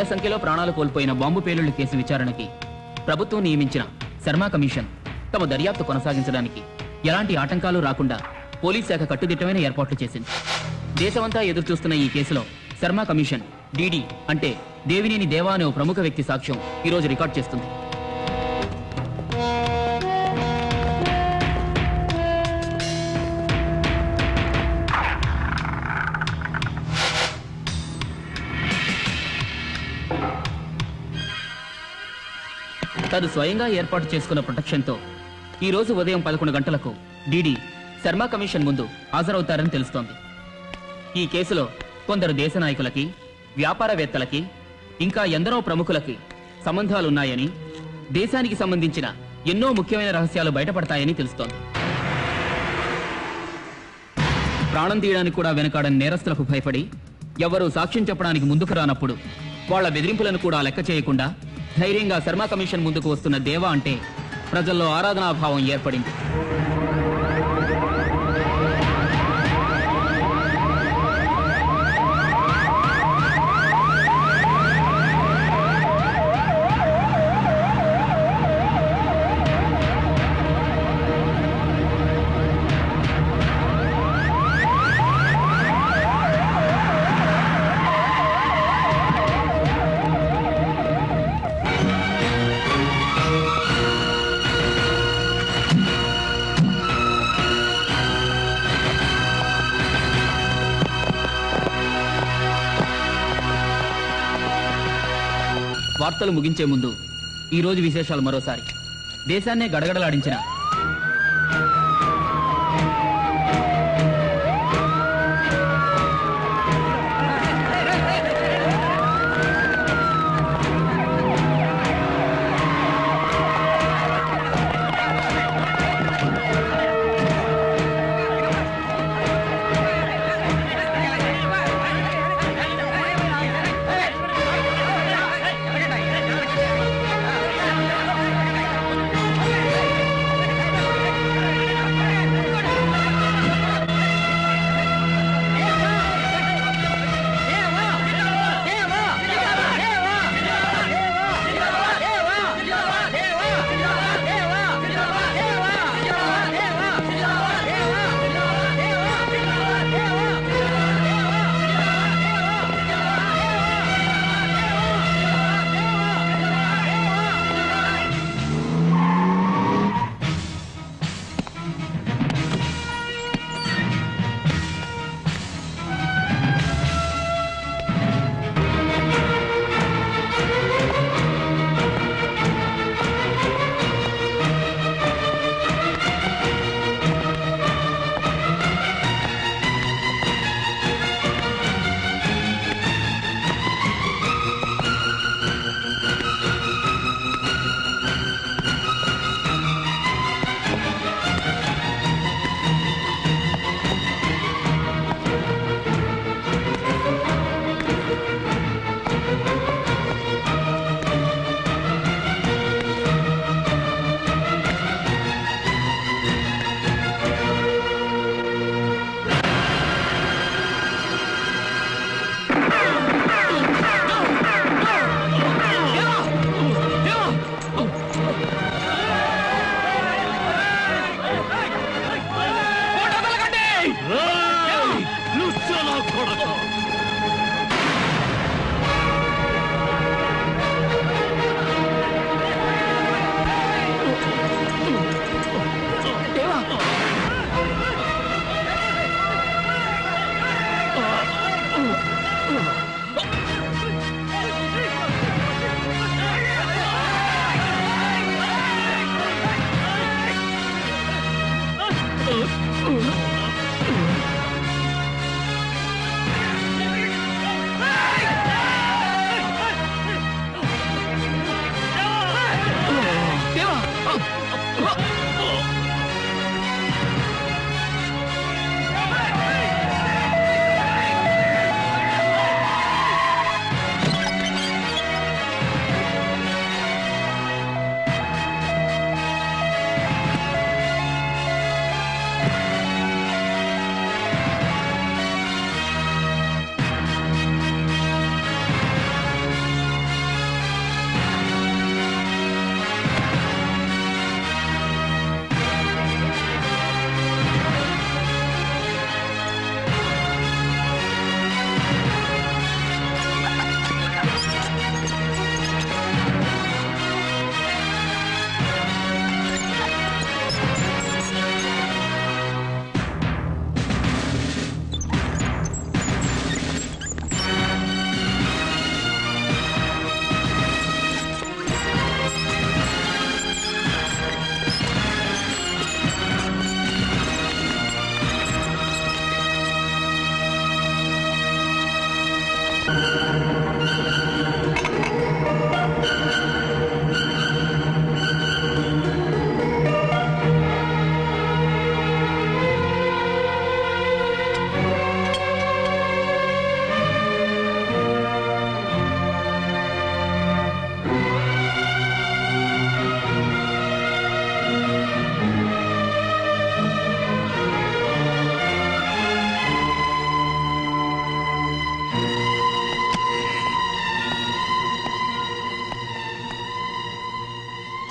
సంఖ్యలో ప్రాణాలు కోల్పోయిన బాంబు పేలుళ్ల కేసు విచారణకి ప్రభుత్వం నియమించిన శర్మా కమిషన్ తమ దర్యాప్తు కొనసాగించడానికి ఎలాంటి ఆటంకాలు రాకుండా పోలీస్ శాఖ కట్టుదిట్టమైన ఏర్పాట్లు చేసింది దేశమంతా ఎదురుచూస్తున్న ఈ కేసులో శర్మా కమిషన్ డీడీ అంటే దేవినేని దేవా అనే ఓ ప్రముఖ వ్యక్తి సాక్ష్యం ఈరోజు రికార్డ్ చేస్తుంది తను స్వయంగా ఏర్పాటు చేసుకున్న ప్రొటెక్షన్తో ఈ రోజు ఉదయం పదకొండు గంటలకు డీడీ శర్మా కమిషన్ ముందు హాజరవుతారని తెలుస్తోంది ఈ కేసులో కొందరు దేశ నాయకులకి వ్యాపారవేత్తలకి ఇంకా ఎందరో ప్రముఖులకి సంబంధాలున్నాయని దేశానికి సంబంధించిన ఎన్నో ముఖ్యమైన రహస్యాలు బయటపడతాయని తెలుస్తోంది ప్రాణం తీయడానికి కూడా వెనకాడని నేరస్తులకు భయపడి ఎవరూ సాక్ష్యం చెప్పడానికి ముందుకు రానప్పుడు వాళ్ళ బెదిరింపులను కూడా లెక్క చేయకుండా ధైర్యంగా శర్మా కమిషన్ ముందుకు వస్తున్న దేవా అంటే ప్రజల్లో ఆరాధనాభావం ఏర్పడింది వార్తలు ముగించే ముందు ఈ రోజు విశేషాలు మరోసారి దేశాన్నే గడగడలాడించిన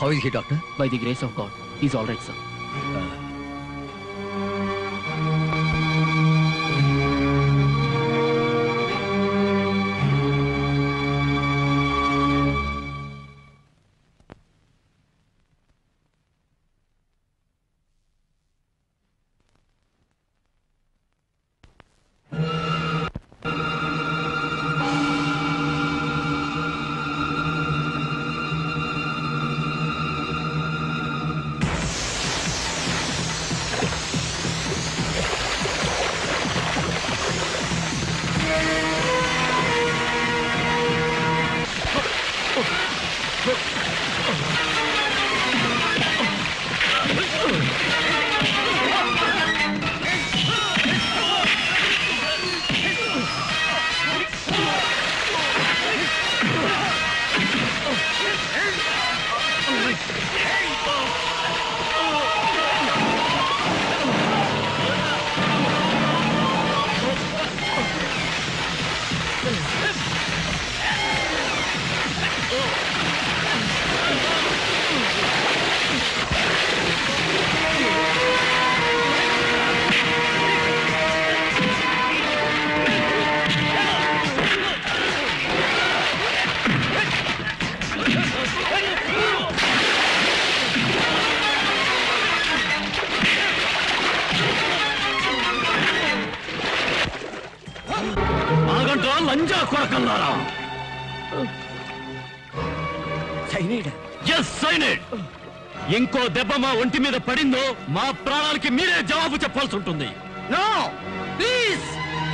how is he doctor by the grace of god is all right sir ఆగంటా లంజా కొడకల్లారా ఎస్ సైనైడ్ ఇంకో దెబ్బ మా ఒంటి మీద పడిందో మా ప్రాణాలకి మీరే జవాబు చెప్పాల్సి ఉంటుంది నో ప్లీజ్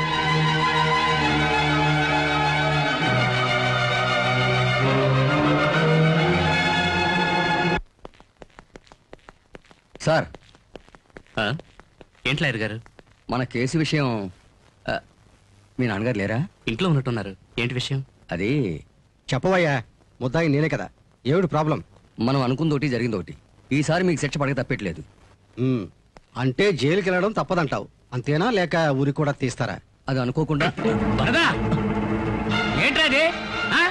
సార్ ఏంటి లాయర్ గారు మన కేసు విషయం ఆ, మీ నాన్నగారు లేరా ఇంట్లో ఉన్నట్టున్నారు ఏంటి విషయం అది చెప్పవయ్యా ముద్దాయి నేనే కదా ఏమిటి ప్రాబ్లం మనం అనుకుంది ఒకటి జరిగింది ఒకటి ఈసారి మీకు శిక్ష పడక తప్పట్లేదు ఉమ్, అంటే జైలుకి వెళ్ళడం తప్పదంటావు అంతేనా లేక ఊరికి కూడా తీస్తారా అది అనుకోకుండా వరదా ఏంట్రా అది ఆ?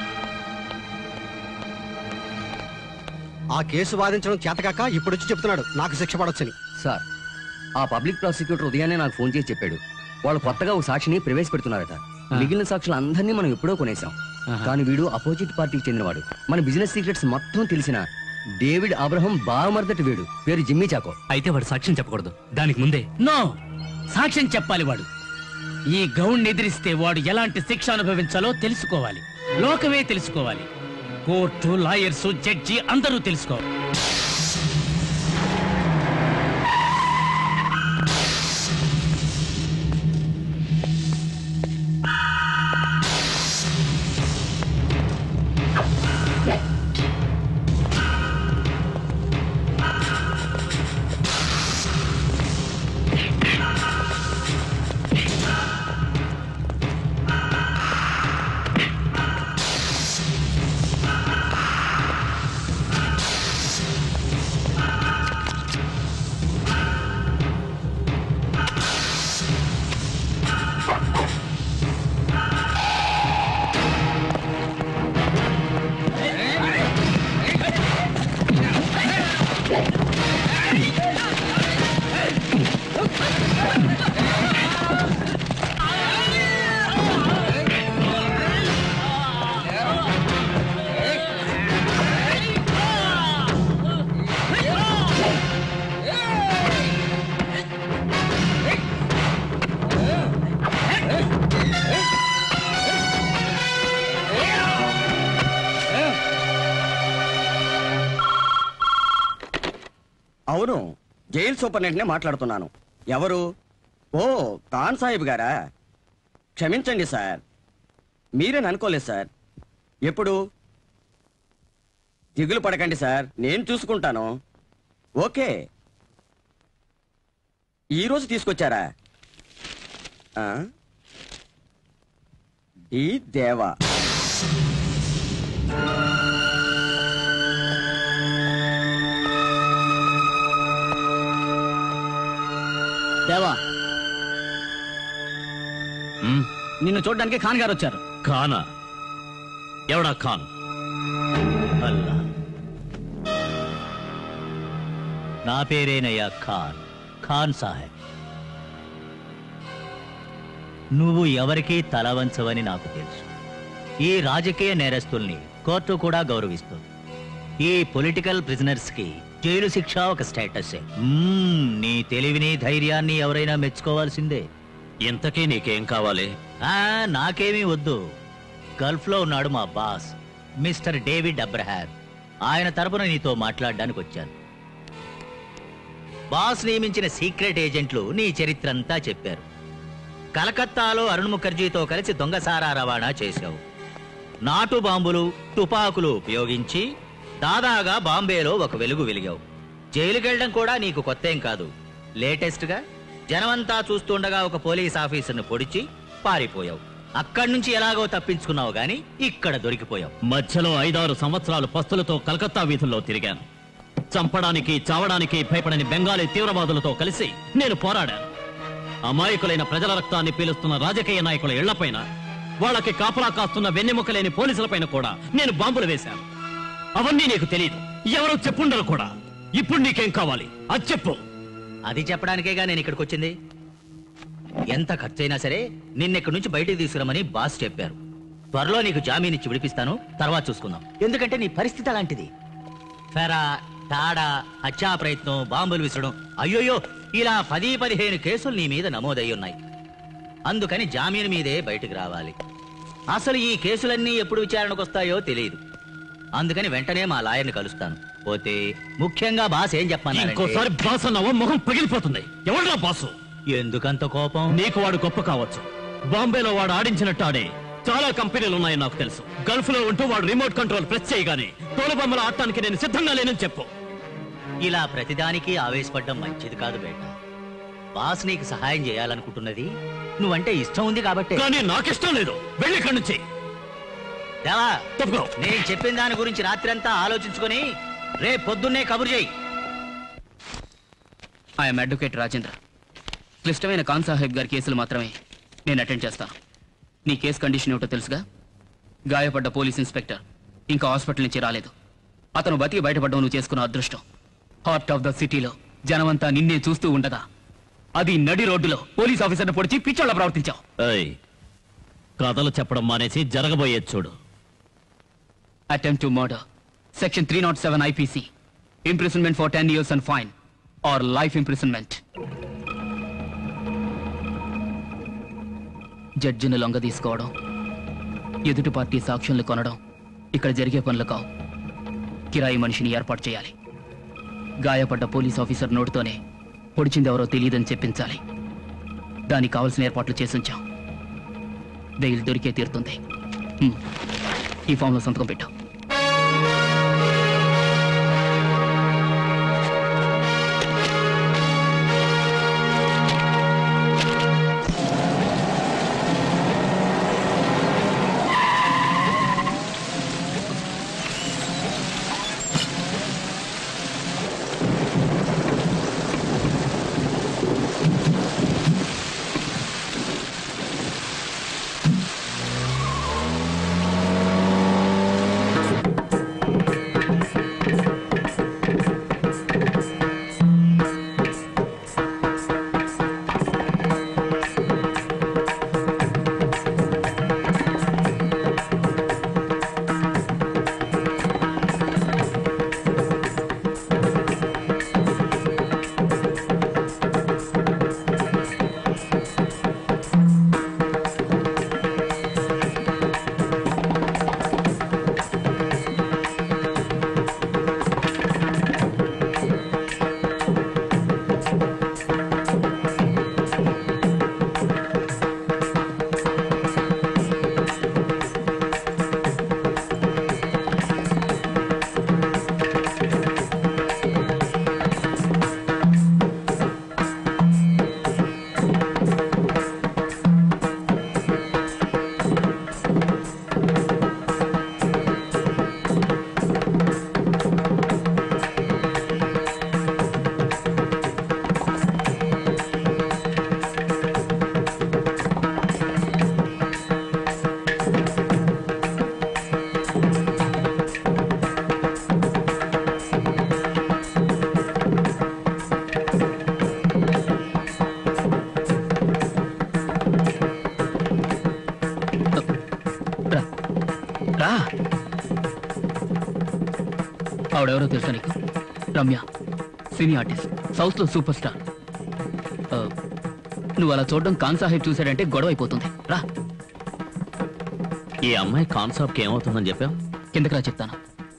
ఆ కేసు వాదించడం చేతకాక ఇప్పుడు వచ్చి చెప్తున్నాడు నాకు శిక్ష పడొచ్చని సార్ ఆ పబ్లిక్ ప్రాసిక్యూటర్ ఉదయాన్నే నాకు ఫోన్ చేసి చెప్పాడు వాళ్ళు కొత్తగా ఒక సాక్షిని ప్రవేశపెడుతున్నారట మిగిలిన సాక్షులు అందరినీ మనం ఎప్పుడో కొనేసాం కానీ వీడు అపోజిట్ పార్టీకి చెందినవాడు మన బిజినెస్ సీక్రెట్స్ మొత్తం తెలిసిన డేవిడ్ అబ్రహం బావమర్దటి వీడు పేరు జిమ్మీ చాకో అయితే వాడు సాక్ష్యం చెప్పకూడదు దానికి ముందే నో సాక్ష్యం చెప్పాలి వాడు ఈ గౌండ్ ఎదిరిస్తే వాడు ఎలాంటి శిక్ష అనుభవించాలో తెలుసుకోవాలి లోకమే తెలుసుకోవాలి కోర్టు లాయర్స్ జడ్జి అందరూ తెలుసుకోవాలి అవును జైలు సూపరింటెండెంట్నే మాట్లాడుతున్నాను ఎవరు ఓ ఖాన్ సాహిబ్ గారా క్షమించండి సార్ మీరేని అనుకోలేదు సార్ ఎప్పుడు దిగులు పడకండి సార్ నేను చూసుకుంటాను ఓకే ఈరోజు తీసుకొచ్చారా ఆ? డి దేవా దేవా మ్మ్. నిన్ను చూడడానికి ఖాన్ గారు వచ్చారు ఖానా ఎవడా ఖాన్ అల్లా నా పేరేనయ్యా ఖాన్ ఖాన్ సాహెబ్ నువ్వు ఎవరికీ తల వంచవని నాకు తెలుసు ఈ రాజకీయ నేరస్తుల్ని కోర్టు కూడా గౌరవిస్తుంది ఈ పొలిటికల్ ప్రిజనర్స్ కి జైలు శిక్ష ఒక స్టేటస్ నీ తెలివిని ధైర్యాన్ని ఎవరైనా మెచ్చుకోవాల్సిందే ఇంతకీ నీకేం కావాలి ఆ నాకేమీ వద్దు గల్ఫ్ లో ఉన్నాడు మా బాస్ మిస్టర్ డేవిడ్ అబ్రహాం ఆయన తరపున నీతో మాట్లాడడానికి వచ్చాను బాస్ నియమించిన సీక్రెట్ ఏజెంట్లు నీ చరిత్ర అంతా చెప్పారు కలకత్తాలో అరుణ్ ముఖర్జీతో కలిసి దొంగసారా రవాణా చేశావు నాటు బాంబులు తుపాకులు ఉపయోగించి దాదాగా బాంబేలో ఒక వెలుగు వెలిగావు జైలుకెళ్ళడం కూడా నీకు కొత్తేం కాదు లేటెస్ట్ గా జనమంతా చూస్తుండగా ఒక పోలీస్ ఆఫీసర్ను పొడిచి పారిపోయావు అక్కడి నుంచి ఎలాగో తప్పించుకున్నావు గాని ఇక్కడ దొరికిపోయావు మధ్యలో ఐదారు సంవత్సరాలు పస్తులతో కలకత్తా వీధుల్లో తిరిగాను చంపడానికి చావడానికి భయపడని బెంగాలీ తీవ్రవాదులతో కలిసి నేను పోరాడాను అమాయకులైన ప్రజల రక్తాన్ని పీలుస్తున్న రాజకీయ నాయకుల ఇళ్లపైన వాళ్ళకి కాపలా కాస్తున్న వెన్నెముకలేని పోలీసులపైన కూడా నేను బాంబులు వేశాను అవన్నీ నీకు తెలియదు ఎవరో చెప్పుండరు కూడా ఇప్పుడు నీకేం కావాలి అది చెప్పు అది చెప్పడానికేగా నేను ఇక్కడికి వచ్చింది ఎంత ఖర్చైనా సరే నిన్నెక్కడి నుంచి బయటికి తీసుకురమని బాస్ చెప్పారు త్వరలో నీకు జామీన్ ఇచ్చి విడిపిస్తాను తర్వాత చూసుకుందాం ఎందుకంటే నీ పరిస్థితి అలాంటిది ఫెరా టాడా హత్యా ప్రయత్నం బాంబులు విసరడం అయ్యోయ్యో ఇలా పది పదిహేను కేసులు నీ మీద నమోదై ఉన్నాయి అందుకని జామీన్ మీదే బయటికి రావాలి అసలు ఈ కేసులన్నీ ఎప్పుడు విచారణకు వస్తాయో తెలియదు అందుకని వెంటనే మా లాయర్ని కలుస్తాను పోతే ముఖ్యంగా బాస్ ఏం చెప్పమన్నారంటే ఇంకోసారి బాస్ అన్నావో మొహం పగిలిపోతుంది ఎవడ్రా బాసు ఎందుకంత కోపం నీకు వాడు గొప్ప కావచ్చు బాంబేలో వాడు ఆడించినట్టు ఆడే చాలా కంపెనీలు ఉన్నాయని నాకు తెలుసు గల్ఫ్ లో ఉంటూ వాడు రిమోట్ కంట్రోల్ ప్రెస్ చేయగానే తోలుబొమ్మల ఆడటానికి నేను సిద్ధంగా లేనని చెప్పు ఇలా ప్రతిదానికి ఆవేశపడడం మంచిది కాదు బేట బాస్ నీకు సహాయం చేయాలనుకుంటున్నది నువ్వంటే ఇష్టం ఉంది కాబట్టి కానీ నాకిష్టం లేదు వెళ్ళి ఇక్కడి నుంచి దేవా తప్పుకో నేను చెప్పిన దాని గురించి రాత్రంతా ఆలోచించుకొని రేపు పొద్దున్నే కబురు చేయి ఐఎమ్ అడ్వకేట్ రాజేంద్ర క్లిష్టమైన ఖాన్ సాహెబ్ గారి కేసులు మాత్రమే నేను అటెండ్ చేస్తాను నీ కేసు కండిషన్ ఏమిటో తెలుసుగా గాయపడ్డ పోలీస్ ఇన్స్పెక్టర్ ఇంకా హాస్పిటల్ నుంచి రాలేదు అతను బతికి బయటపడ్డం నువ్వు చేసుకున్న అదృష్టం హార్ట్ ఆఫ్ ద సిటీలో జనమంతా నిన్నే చూస్తూ ఉండగా అది నడి రోడ్డులో పోలీస్ ఆఫీసర్ని పొడిచి పిచ్చోళ్ళ ప్రవర్తించావు ఏయ్, కథలు చెప్పడం మానేసి జరగబోయేది చూడు attempt to murder. Section 307 IPC. Imprisonment for 10 years and fine. Or life imprisonment. జడ్జిని లొంగ తీసుకోవడం ఎదుటి పార్టీ సాక్ష్యాలు కొనడం ఇక్కడ జరిగే పనులు కావు కిరాయి మనిషిని ఏర్పాటు చేయాలి గాయపడ్డ పోలీస్ ఆఫీసర్ నోటితోనే పొడిచిందెవరో తెలియదని చెప్పించాలి దానికి కావలసిన ఏర్పాట్లు చేసి ఉంచాం బెయిల్ దొరికే తీరుతుంది హ్మ్. ఈ ఫామ్లో సంతకం పెట్టు ఆవిడెవరో తెలుసా నీకు రమ్య సినీ ఆర్టిస్ట్ సౌత్ లో సూపర్ స్టార్ ఆ, నువ్వు అలా చూడడం ఖాన్ సాహెబ్ చూశాడంటే గొడవ అయిపోతుంది రా ఈ అమ్మాయి కాన్సాప్కి ఏమవుతుందని చెప్పావు కిందకి రా చెప్తాను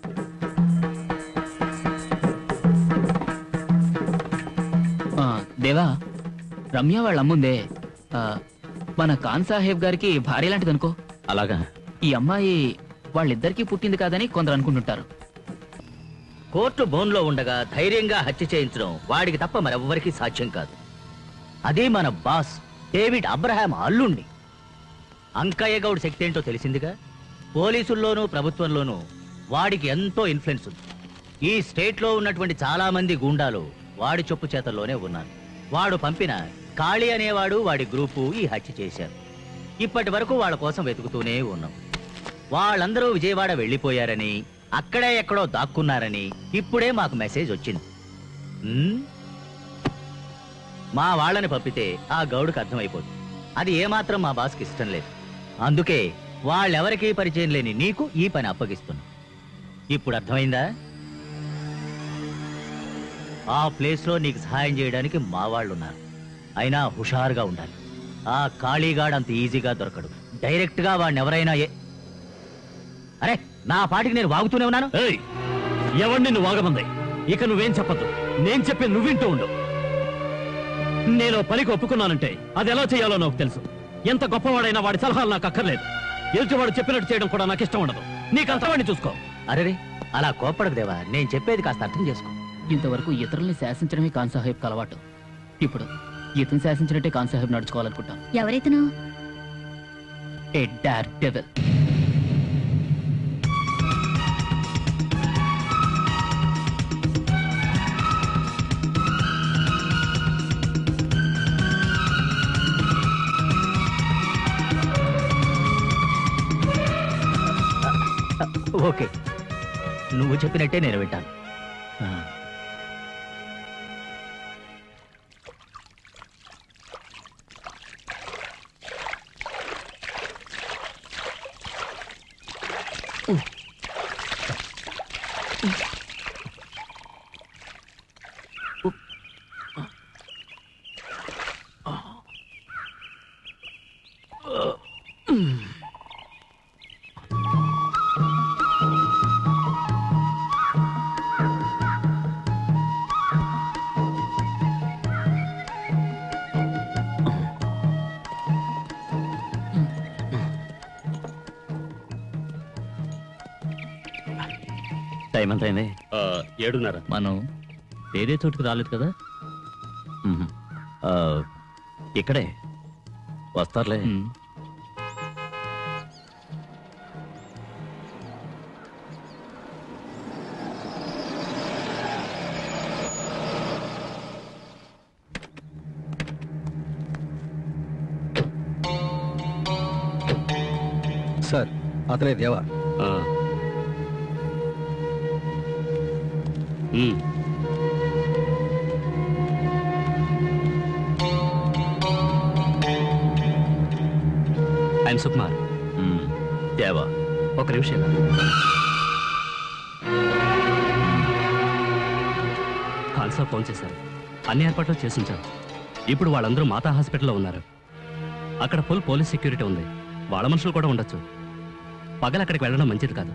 ఆ, దేవా రమ్య వాళ్ళ అమ్ముందే ఆ, మన ఖాన్ సాహెబ్ గారికి భార్య లాంటిది అనుకో అలాగా ఈ అమ్మాయి వాళ్ళిద్దరికీ పుట్టింది కాదని కొందరు అనుకుంటుంటారు కోర్టు బోన్లో ఉండగా ధైర్యంగా హత్య చేయించడం వాడికి తప్ప మరెవ్వరికీ సాధ్యం కాదు అదే మన బాస్ డేవిడ్ అబ్రహాం అల్లుండి అంకయ్య గౌడ్ శక్తి ఏంటో తెలిసిందిగా పోలీసుల్లోనూ ప్రభుత్వంలోనూ వాడికి ఎంతో ఇన్ఫ్లుయెన్స్ ఉంది ఈ స్టేట్లో ఉన్నటువంటి చాలా మంది గూండాలు వాడి చొప్పు చేతల్లోనే ఉన్నారు వాడు పంపిన కాళీ అనేవాడు వాడి గ్రూపు ఈ హత్య చేశారు ఇప్పటి వరకు వాళ్ళ కోసం వెతుకుతూనే ఉన్నాం వాళ్ళందరూ విజయవాడ వెళ్ళిపోయారని అక్కడే ఎక్కడో దాక్కున్నారని ఇప్పుడే మాకు మెసేజ్ వచ్చింది ఉమ్, మా వాళ్ళని పంపితే ఆ గౌడుకు అర్థమైపోతుంది అది ఏమాత్రం మా బాస్కి ఇష్టం లేదు అందుకే వాళ్ళెవరికీ పరిచయం లేని నీకు ఈ పని అప్పగిస్తున్నా ఇప్పుడు అర్థమైందా ఆ ప్లేస్లో నీకు సహాయం చేయడానికి మా వాళ్ళు ఉన్నారు అయినా హుషారుగా ఉండాలి ఆ ఖాళీగాడు అంత ఈజీగా దొరకడు డైరెక్ట్గా వాడిని ఎవరైనా ఏ అరే నా పాటికి నేను వాగుతూనే ఉన్నాను ఏయ్ ఎవరిని నువ్వు వాగమంది ఇక నువ్వేం చెప్పద్దు నేను చెప్పి నువ్వింటూ ఉండు నేను పనికి ఒప్పుకున్నానంటే అది ఎలా చేయాలో నాకు తెలుసు ఎంత గొప్పవాడైనా వాడి సలహాలు నాకు అక్కర్లేదు ఎదుటివాడు చెప్పినట్టు చేయడం కూడా నాకు ఇష్టం ఉండదు నీకు అంతవాడిని చూసుకో అరే అలా కోప్పడకు దేవా నేను చెప్పేది కాస్త అర్థం చేసుకో ఇంతవరకు ఇతరుల్ని శాసించడమే ఖాన్ సాహెబ్ అలవాటు ఇప్పుడు ఇతను శాసించినట్టే ఖాన్ సాహెబ్ నడుచుకోవాలనుకుంటాను ఎవరైతను ఏ డార్ డెవల్ ఓకే నువ్వు చెప్పినట్టే నేను వింటాను ఆ. టైం ఎంత అయింది ఏడున్నర మనం వేరే చోటుకి రాలేదు కదా మ్మ్. ఆ, ఇక్కడే వస్తారులే సార్ అతనే దేవా ఐఎమ్ సుకుమార్ మ్మ్. దేవా ఒక నిమిషం ఖాన్సా ఫోన్ చేశారు అన్ని ఏర్పాట్లు చేసి ఉంచారు ఇప్పుడు వాళ్ళందరూ మాతా హాస్పిటల్లో ఉన్నారు అక్కడ ఫుల్ పోలీస్ సెక్యూరిటీ ఉంది వాళ్ళ మనుషులు కూడా ఉండొచ్చు పగలు అక్కడికి వెళ్ళడం మంచిది కాదు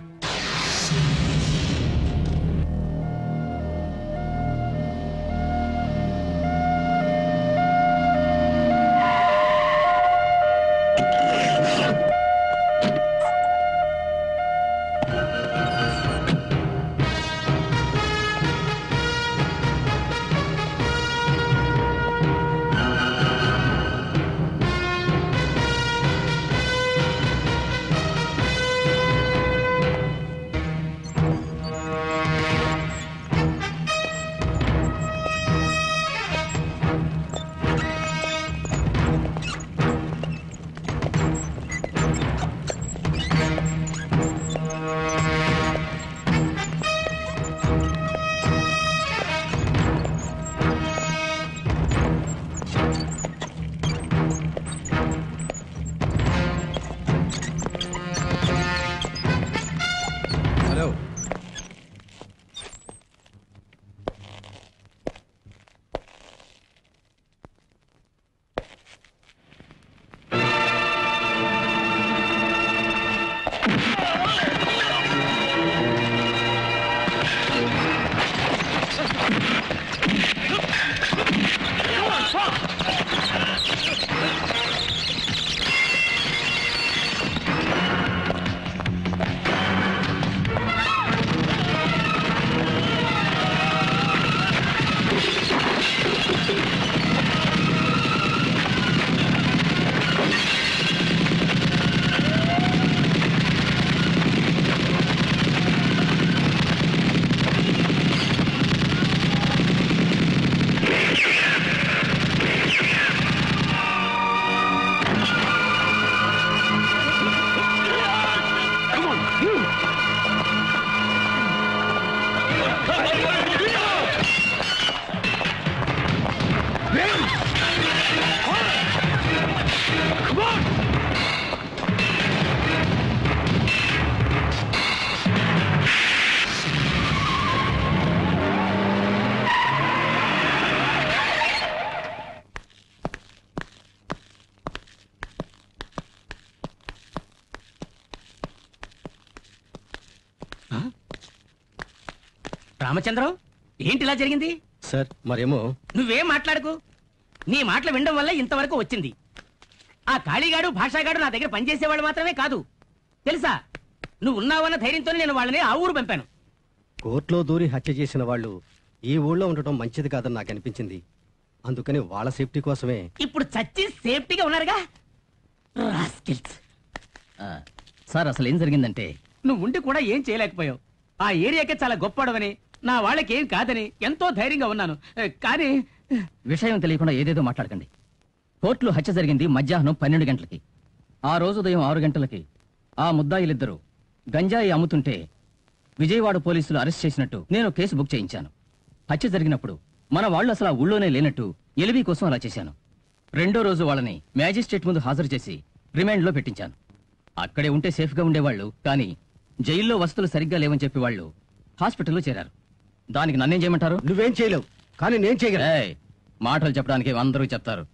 రామచంద్రం ఏంటి ఇలా జరిగింది సార్ మరేమో నువ్వేం మాట్లాడకు నీ మాటలు వినడం వల్ల ఇంతవరకు వచ్చింది ఆ కాళీగాడు భాషాగాడు నా దగ్గర పనిచేసేవాడు మాత్రమే కాదు తెలుసా నువ్వు ఉన్నావన్న ధైర్యంతో నేను వాళ్ళని ఆ ఊరు పంపాను కోర్టులో దూరి హత్య చేసిన వాళ్ళు ఈ ఊళ్ళో ఉండటం మంచిది కాదని నాకు అనిపించింది అందుకని వాళ్ళ సేఫ్టీ కోసమే ఇప్పుడు చచ్చి సేఫ్టీగా ఉన్నారుగా రాస్కిల్స్. సార్ అసలు ఏం జరిగిందంటే నువ్వు ఉండి కూడా ఏం చేయలేకపోయావు ఆ ఏరియాకే చాలా గొప్పడవని నా వాళ్ళకి ఏం కాదని ఎంతో ధైర్యంగా ఉన్నాను ఏ, కానీ విషయం తెలియకుండా ఏదేదో మాట్లాడకండి కోర్టులో హత్య జరిగింది మధ్యాహ్నం పన్నెండు గంటలకి ఆ రోజు ఉదయం ఆరు గంటలకి ఆ ముద్దాయిలిద్దరూ గంజాయి అమ్ముతుంటే విజయవాడ పోలీసులు అరెస్ట్ చేసినట్టు నేను కేసు బుక్ చేయించాను హత్య జరిగినప్పుడు మన వాళ్ళు అసలు ఆ ఊళ్ళోనే లేనట్టు ఎలిబి కోసం అలా చేశాను రెండో రోజు వాళ్ళని మ్యాజిస్ట్రేట్ ముందు హాజరు చేసి రిమాండ్లో పెట్టించాను అక్కడే ఉంటే సేఫ్గా ఉండేవాళ్ళు కానీ జైల్లో వసతులు సరిగ్గా లేవని చెప్పి వాళ్ళు హాస్పిటల్లో చేరారు దానికి నన్నేం చేయమంటారు నువ్వేం చేయలేవు కానీ నేను చేయగలను ఏయ్, మాటలు చెప్పడానికి అందరూ చెప్తారు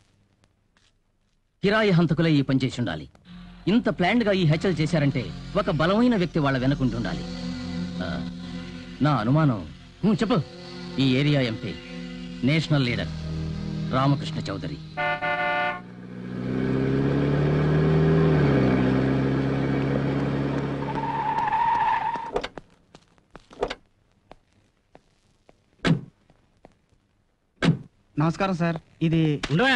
కిరాయి హంతకులే ఈ పని చేసి ఉండాలి ఇంత ప్లాన్డ్ గా ఈ హత్యలు చేశారంటే ఒక బలమైన వ్యక్తి వాళ్ళ వెనకుంటుండాలి ఆ, నా అనుమానం ఉమ్, చెప్పు ఈ area MP national leader Ramakrishna Chowdary నమస్కారం సార్ ఇది ఉండవా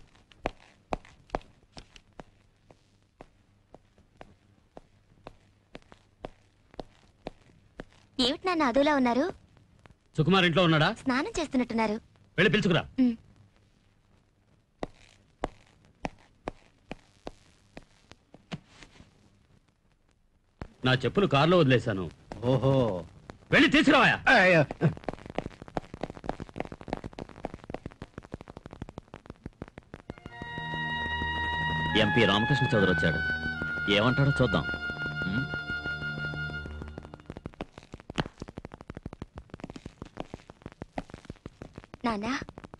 ఏమిటి నాన్న అదోలా ఉన్నారు సుకుమార్ ఇంట్లో ఉన్నాడా స్నానం చేస్తున్నట్టున్నారు వెళ్ళి పిలుచుకురా ఉమ్. నా చెప్పులు కారులో వదిలేశాను ఓహో వెళ్ళి తీసుకురావా అయ్య. ఎంపీ రామకృష్ణ చౌదరి వచ్చాడు ఏమంటాడో చూద్దాం ఉం? నాన్నా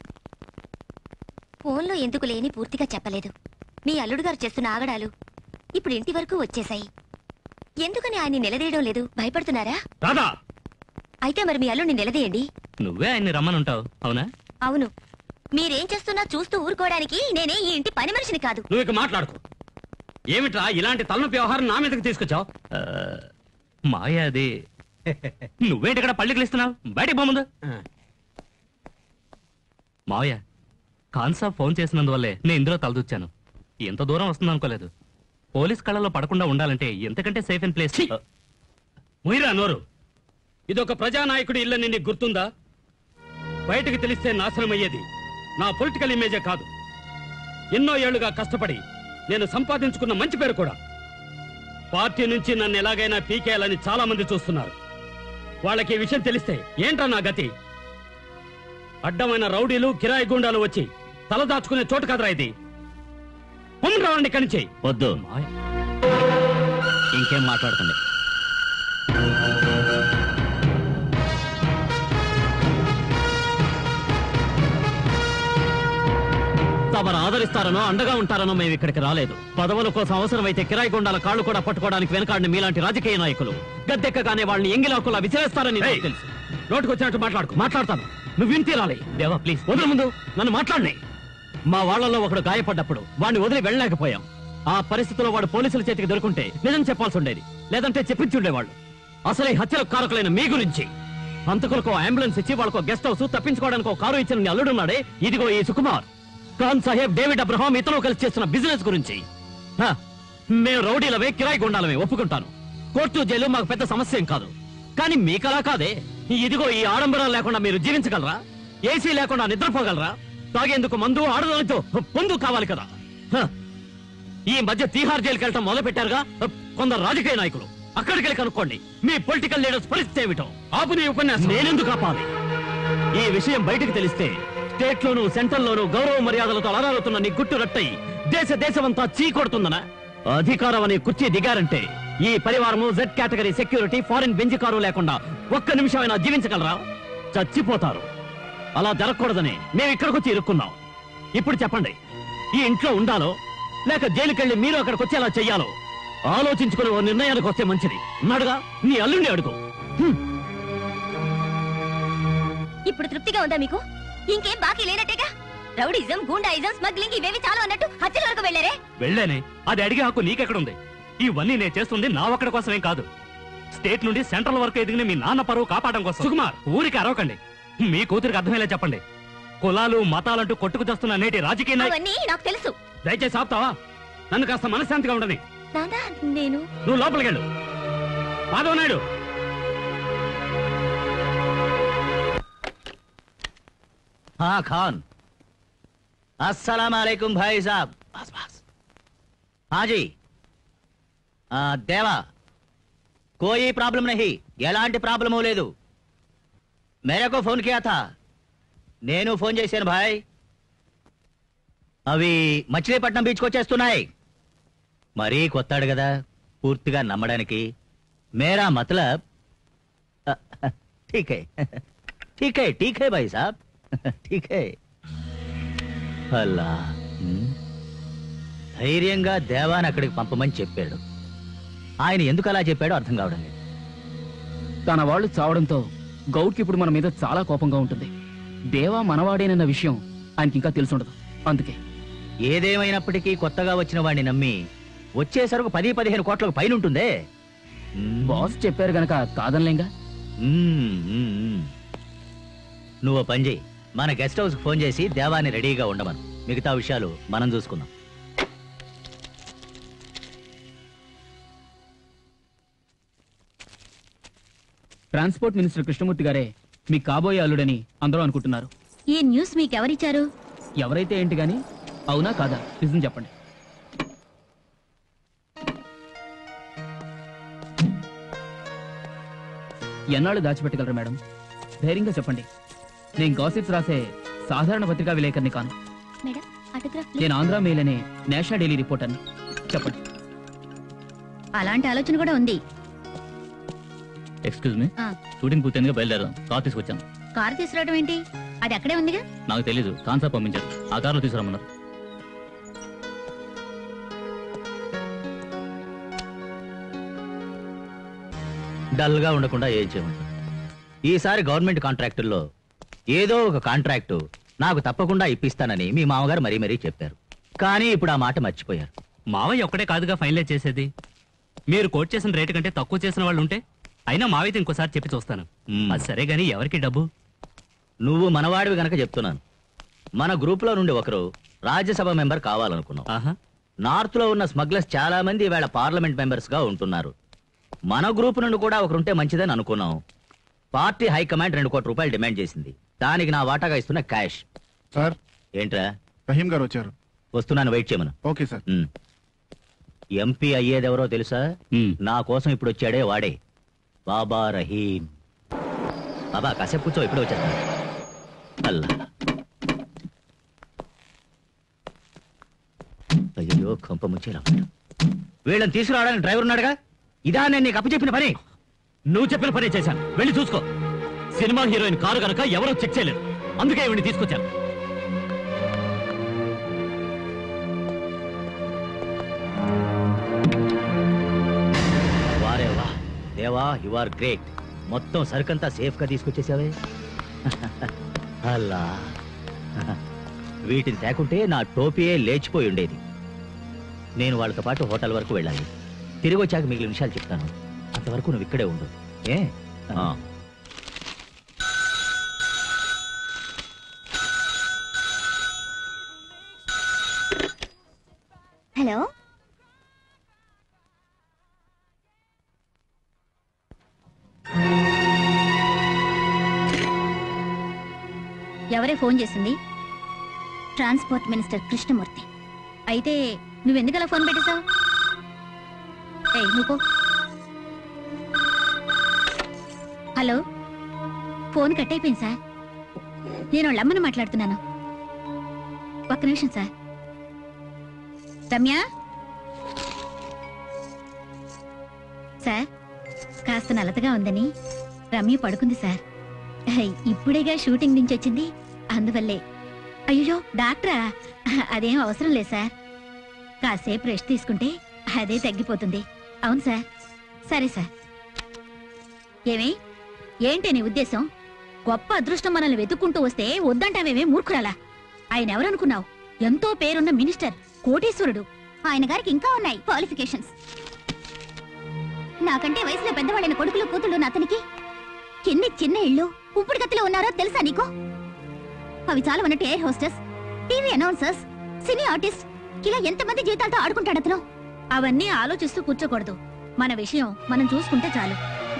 ఫోన్లో ఎందుకు లేని పూర్తిగా చెప్పలేదు మీ అల్లుడు గారు చేస్తున్న ఆగడాలు ఇప్పుడు ఇంటి వరకు వచ్చేశాయి ఎందుకని ఆయన్ని నిలదీయడం లేదు భయపడుతున్నారా రాధా అయితే మరి మీ అల్లుడిని నిలదీయండి నువ్వే ఆయన్ని రమ్మనుంటావు అవునా అవును మీరేం చేస్తున్నా చూస్తూ ఊరుకోవడానికి నేనే ఈ ఇంటి పని మనిషిని కాదు నువ్వు ఇక మాట్లాడుకో ఏమిట్రా ఇలాంటి తలనొప్పి వ్యవహారం నా మీదకి తీసుకొచ్చావు ఆ, మాయ అది నువ్వేంటి ఇక్కడ పళ్ళికలిస్తున్నావు బయటికి పోముందు మావయ్య ఖాన్సా ఫోన్ చేసినందువల్లే నేను ఇందులో తలదూచాను ఎంత దూరం వస్తుంది అనుకోలేదు పోలీస్ కళ్ళలో పడకుండా ఉండాలంటే ఎంతకంటే సేఫ్ అండ్ ప్లేస్ ముయిరా నోరు ఇదొక ప్రజానాయకుడి ఇల్లని నీకు గుర్తుందా బయటకు తెలిస్తే నాశనం అయ్యేది నా పొలిటికల్ ఇమేజే కాదు ఎన్నో ఏళ్లుగా కష్టపడి నేను సంపాదించుకున్న మంచి పేరు కూడా పార్టీ నుంచి నన్ను ఎలాగైనా పీకేయాలని చాలా మంది చూస్తున్నారు వాళ్ళకి ఈ విషయం తెలిస్తే ఏంట్రా నా గతి అడ్డమైన రౌడీలు కిరాయి గుండాలు వచ్చి తల దాచుకునే చోటు కదరా ఇది పొమ్మని రావండి ఇక్కడి నుంచి వద్దు మాయ ఇంకేం మాట్లాడుతుంది తమరు ఆదరిస్తారనో అండగా ఉంటారనో మేము ఇక్కడికి రాలేదు పదవుల కోసం అవసరమైతే కిరాయి గుండాల కాళ్ళు కూడా పట్టుకోవడానికి వెనకాడిన మీలాంటి రాజకీయ నాయకులు గద్దెక్కగానే వాళ్ళని ఎంగిలాకులా విసిరేస్తారని నాకు తెలుసు నోటికి వచ్చినట్టు మాట్లాడుకో మాట్లాడతాను నువ్వు విని తీరాలి దేవా ప్లీజ్ వదిలి ముందు నన్ను మాట్లాడినాయి మా వాళ్ళలో ఒకడు గాయపడ్డప్పుడు వాడిని వదిలి వెళ్ళలేకపోయాం ఆ పరిస్థితిలో వాడు పోలీసుల చేతికి దొరుకుంటే నిజం చెప్పాల్సి ఉండేది లేదంటే చెప్పించుండేవాళ్ళు అసలు ఈ హత్యలకు కారకులైన మీ గురించి అంతకులకు అంబులెన్స్ ఇచ్చి వాళ్ళకు గెస్ట్ హౌస్ తప్పించుకోవడానికి ఒక కారు ఇచ్చిన నీ అల్లుడున్నాడే ఇదిగో ఈ సుకుమార్ ఖాన్ సాహెబ్ డేవిడ్ అబ్రహాం ఇతను కలిసి చేస్తున్న బిజినెస్ గురించి హ, మేము రౌడీలవే కిరాయి గుండాలమే ఒప్పుకుంటాను కోర్టు జైలు మాకు పెద్ద సమస్య ఏం కాదు కానీ మీకలా కాదే ఇదిగో ఈ ఆడంబరాలు లేకుండా మీరు జీవించగలరా ఏసీ లేకుండా నిద్రపోగలరా తాగేందుకు మందు ఆడదానితో పొందు కావాలి కదా హ, ఈ మధ్య తీహార్ జైలుకి వెళ్ళటం మొదలు పెట్టారుగా కొందరు రాజకీయ నాయకులు అక్కడికి వెళ్ళి కనుక్కోండి మీ పొలిటికల్ లీడర్స్ పరిస్థితి ఏమిటో ఆపు నీ ఉపన్యాసం నేనెందుకు ఆపాలి ఈ విషయం బయటకు తెలిస్తే స్టేట్ లోను సెంట్రల్ లోను గౌరవ మర్యాదలతో అలరాలుతున్న నీ గుట్టు రట్టయి దేశ దేశమంతా చీకొడుతుందనా అధికారం అనే కుర్చీ దిగారంటే ఈ పరివారము Z category security foreign Benz car లేకుండా ఒక్క నిమిషమైనా జీవించగలరా చచ్చిపోతారు అలా జరగకూడదని మేము ఇక్కడికి వచ్చి ఇరుక్కున్నాం ఇప్పుడు చెప్పండి ఈ ఇంట్లో ఉండాలో లేక జైలుకెళ్ళి మీరు అక్కడికి వచ్చి అలా చెయ్యాలో ఆలోచించుకుని ఓ నిర్ణయానికి వస్తే మంచిది ఉన్నాడుగా నీ అల్లుండి అడుగు హ్మ్. ఇప్పుడు తృప్తిగా ఉందా మీకు ఇంకేం బాకీ లేనట్టేగా రౌడీజం గూండాయిజం స్మగ్లింగ్ ఇవేవి చాలా అన్నట్టు హత్యల వరకు వెళ్ళారే వెళ్ళానే అది అడిగే హక్కు నీకెక్కడుంది ఇవన్నీ నేను చేస్తుంది నా ఒక్కడి కోసమేం కాదు స్టేట్ నుండి సెంట్రల్ వరకు ఎదిగిన మీ నాన్న పరువు కాపాడడం కోసం సుకుమార్ ఊరికి అరవకండి మీ కూతురికి అర్థమయ్యేలా చెప్పండి కులాలు మతాలంటూ కొట్టుకు తెస్తున్న నేటి రాజకీయ నాయ- అవన్నీ నాకు తెలుసు దయచేసి ఆపుతావా నన్ను కాస్త మనశ్శాంతిగా ఉండని నానా నేను నువ్వు లోపలికి వెళ్ళు మాధవ నాయుడు हाँ खान अस्सलाम वालेकुम भाई साहब बस बस हाँ जी ఆ, దేవా కోई ప్రాబ్లం नहीं ఎలాంటి ప్రాబ్లము లేదు మేరకు ఫోన్ కియా థా నేను ఫోన్ చేశాను భాయ్ అవి మచిలీపట్నం బీచ్కి వచ్చేస్తున్నాయి మరీ కొత్తాడు కదా పూర్తిగా నమ్మడానికి మేరా మతలబ్ ఠీక్ హై ठीक है ठीक है भाई साहब ठीक है అల్లా హ్మ్. ధైర్యంగా దేవాన్ని అక్కడికి పంపమని చెప్పాడు ఆయన ఎందుకు అలా చెప్పాడో అర్థం కావడం లేదు తన వాళ్ళు చావడంతో గౌడ్కి ఇప్పుడు మన మీద చాలా కోపంగా ఉంటుంది దేవా మనవాడేనన్న విషయం ఆయనకి ఇంకా తెలుసుండదు అందుకే ఏదేమైనప్పటికీ కొత్తగా వచ్చిన వాడిని నమ్మి వచ్చేసరికి పది పదిహేను కోట్లకు పైన ఉంటుందే హ్మ్. బాస్ చెప్పారు గనక కాదనలేంగా మ్మ్, మ్మ్, మ్మ్. నువ్వు ఓ పని చేయి మన గెస్ట్ హౌస్ ఫోన్ చేసి దేవాన్ని రెడీగా ఉండమను మిగతా విషయాలు మనం చూసుకుందాం ట్రాన్స్పోర్ట్ మినిస్టర్ కృష్ణమూర్తి గారే మీ కాబోయే అల్లుడని అందరూ అనుకుంటున్నారు ఈ న్యూస్ మీకెవరిచ్చారు ఎవరైతే ఏంటి గాని అవునా కాదా నిజం చెప్పండి ఎన్నాళ్ళు దాచిపెట్టగలరు మేడం ధైర్యంగా చెప్పండి నేను గాసిప్స్ రాసే సాధారణ పత్రికా విలేకరిని కాను మేడం ఆటోగ్రాఫ్ నేను ఆంధ్ర మెయిల్ అనే నేషనల్ డైలీ రిపోర్టర్ని చెప్పండి అలాంటి ఆలోచన కూడా ఉంది ఎక్స్క్యూజ్ మీ ఆ. షూటింగ్ పూర్తయిందిగా బయలుదేరాం కార్ తీసుకొచ్చాను కారు తీసుకురావడం ఏంటి అది అక్కడే ఉందిగా నాకు తెలీదు కాన్సెప్ట్ పంపించారు ఆ కార్లో తీసుకురమ్మన్నారు డల్ గా ఉండకుండా ఏం చేయమంటారు ఈసారి గవర్నమెంట్ కాంట్రాక్టుల్లో ఏదో ఒక కాంట్రాక్టు నాకు తప్పకుండా ఇప్పిస్తానని మీ మామగారు మరీ మరీ చెప్పారు కానీ ఇప్పుడు ఆ మాట మర్చిపోయారు మావయ్య ఒక్కడే కాదుగా ఫైనలైజ్ చేసేది మీరు కోట్ చేసిన రేటు కంటే తక్కువ చేసిన వాళ్ళు ఉంటే అయినా మావయ్యతో ఇంకోసారి చెప్పి చూస్తాను మ్మ్. అది సరే గానీ ఎవరికి డబ్బు నువ్వు మనవాడివి గనక చెప్తున్నాను మన గ్రూపులో నుండి ఒకరు రాజ్యసభ మెంబర్ కావాలనుకున్నాం ఆహా నార్త్ లో ఉన్న స్మగ్లర్స్ చాలా మంది ఈవేళ పార్లమెంట్ మెంబర్స్ గా ఉంటున్నారు మన గ్రూప్ నుండి కూడా ఒకరుంటే మంచిదని అనుకున్నాం పార్టీ హైకమాండ్ రెండు కోట్ల రూపాయలు డిమాండ్ చేసింది దానికి నా వాటాగా ఇస్తున్న క్యాష్ సార్ ఏంట్రా రహీం గారు వచ్చారు వస్తున్నాను వెయిట్ చేయమను ఓకే సార్ ఉమ్. ఎంపీ అయ్యేదెవరో తెలుసా మ్మ్. నా కోసం ఇప్పుడు వచ్చాడే వాడే బాబా రహీం బాబా కాసేపు కూర్చో ఇప్పుడు వచ్చేస్తా అల్లా అయ్యో కొంప ముంచేలా ఉన్నాడు. వీళ్ళని తీసుకురావడానికి డ్రైవర్ ఉన్నాడుగా ఇదా నేను నీకు అప్పచెప్పిన పని నువ్వు చెప్పిన పనే చేశాను వెళ్ళి చూసుకో సినిమా హీరోయిన్ కారు గనక ఎవరో చెక్ చేయలేరు అందుకే ఇవన్నీ తీసుకొచ్చాను వారే వా దేవా యు ఆర్ గ్రేట్ మొత్తం సరుకంతా సేఫ్ గా తీసుకొచ్చేసావే అల్లా వీటిని తేకుంటే నా టోపీయే లేచిపోయి ఉండేది నేను వాళ్ళతో పాటు హోటల్ వరకు వెళ్ళాలి తిరిగి వచ్చాక మిగిలిన విషయాలు చెప్తాను అంతవరకు నువ్వు ఇక్కడే ఉండు ఏ ఆ. హలో ఎవరే ఫోన్ చేసింది ట్రాన్స్పోర్ట్ మినిస్టర్ కృష్ణమూర్తి అయితే నువ్వెందుకలా ఫోన్ పెట్టేశావు ఏయ్ నువ్వు హలో ఫోన్ కట్ అయిపోయింది సార్ నేను వాళ్ళ అమ్మని మాట్లాడుతున్నాను ఒక్క నిమిషం సార్ రమ్య సార్ కాస్త నలతగా ఉందని రమ్య పడుకుంది సార్ ఇప్పుడేగా షూటింగ్ నుంచి వచ్చింది అందువల్లే అయ్యో డాక్టరా అదేం అవసరం లేదు సార్ కాసేపు రెస్ట్ తీసుకుంటే అదే తగ్గిపోతుంది అవును సార్ సరే సార్ ఏమి ఏంటి నీ ఉద్దేశం గొప్ప అదృష్టం మనల్ని వెతుక్కుంటూ వస్తే వద్దంటావేమే మూర్ఖురాలా ఆయన ఎవరనుకున్నావు ఎంతో పేరున్న మినిస్టర్ కోటీశ్వరుడు ఆయన గారికి ఇంకా ఉన్నాయి క్వాలిఫికేషన్స్ నాకంటే వయసులో పెద్దవాళ్ళైన కొడుకులు కూతుళ్ళు అతనికి ఎన్ని చిన్న ఇళ్ళు ఉప్పుడు గతిలో ఉన్నారో తెలుసా నీకు అవి చాలా ఉన్నట్టు air hostess TV announcers cine artist ఇలా ఎంతమంది జీవితాలతో ఆడుకుంటాడు అతను అవన్నీ ఆలోచిస్తూ కూర్చోకూడదు మన విషయం మనం చూసుకుంటే చాలు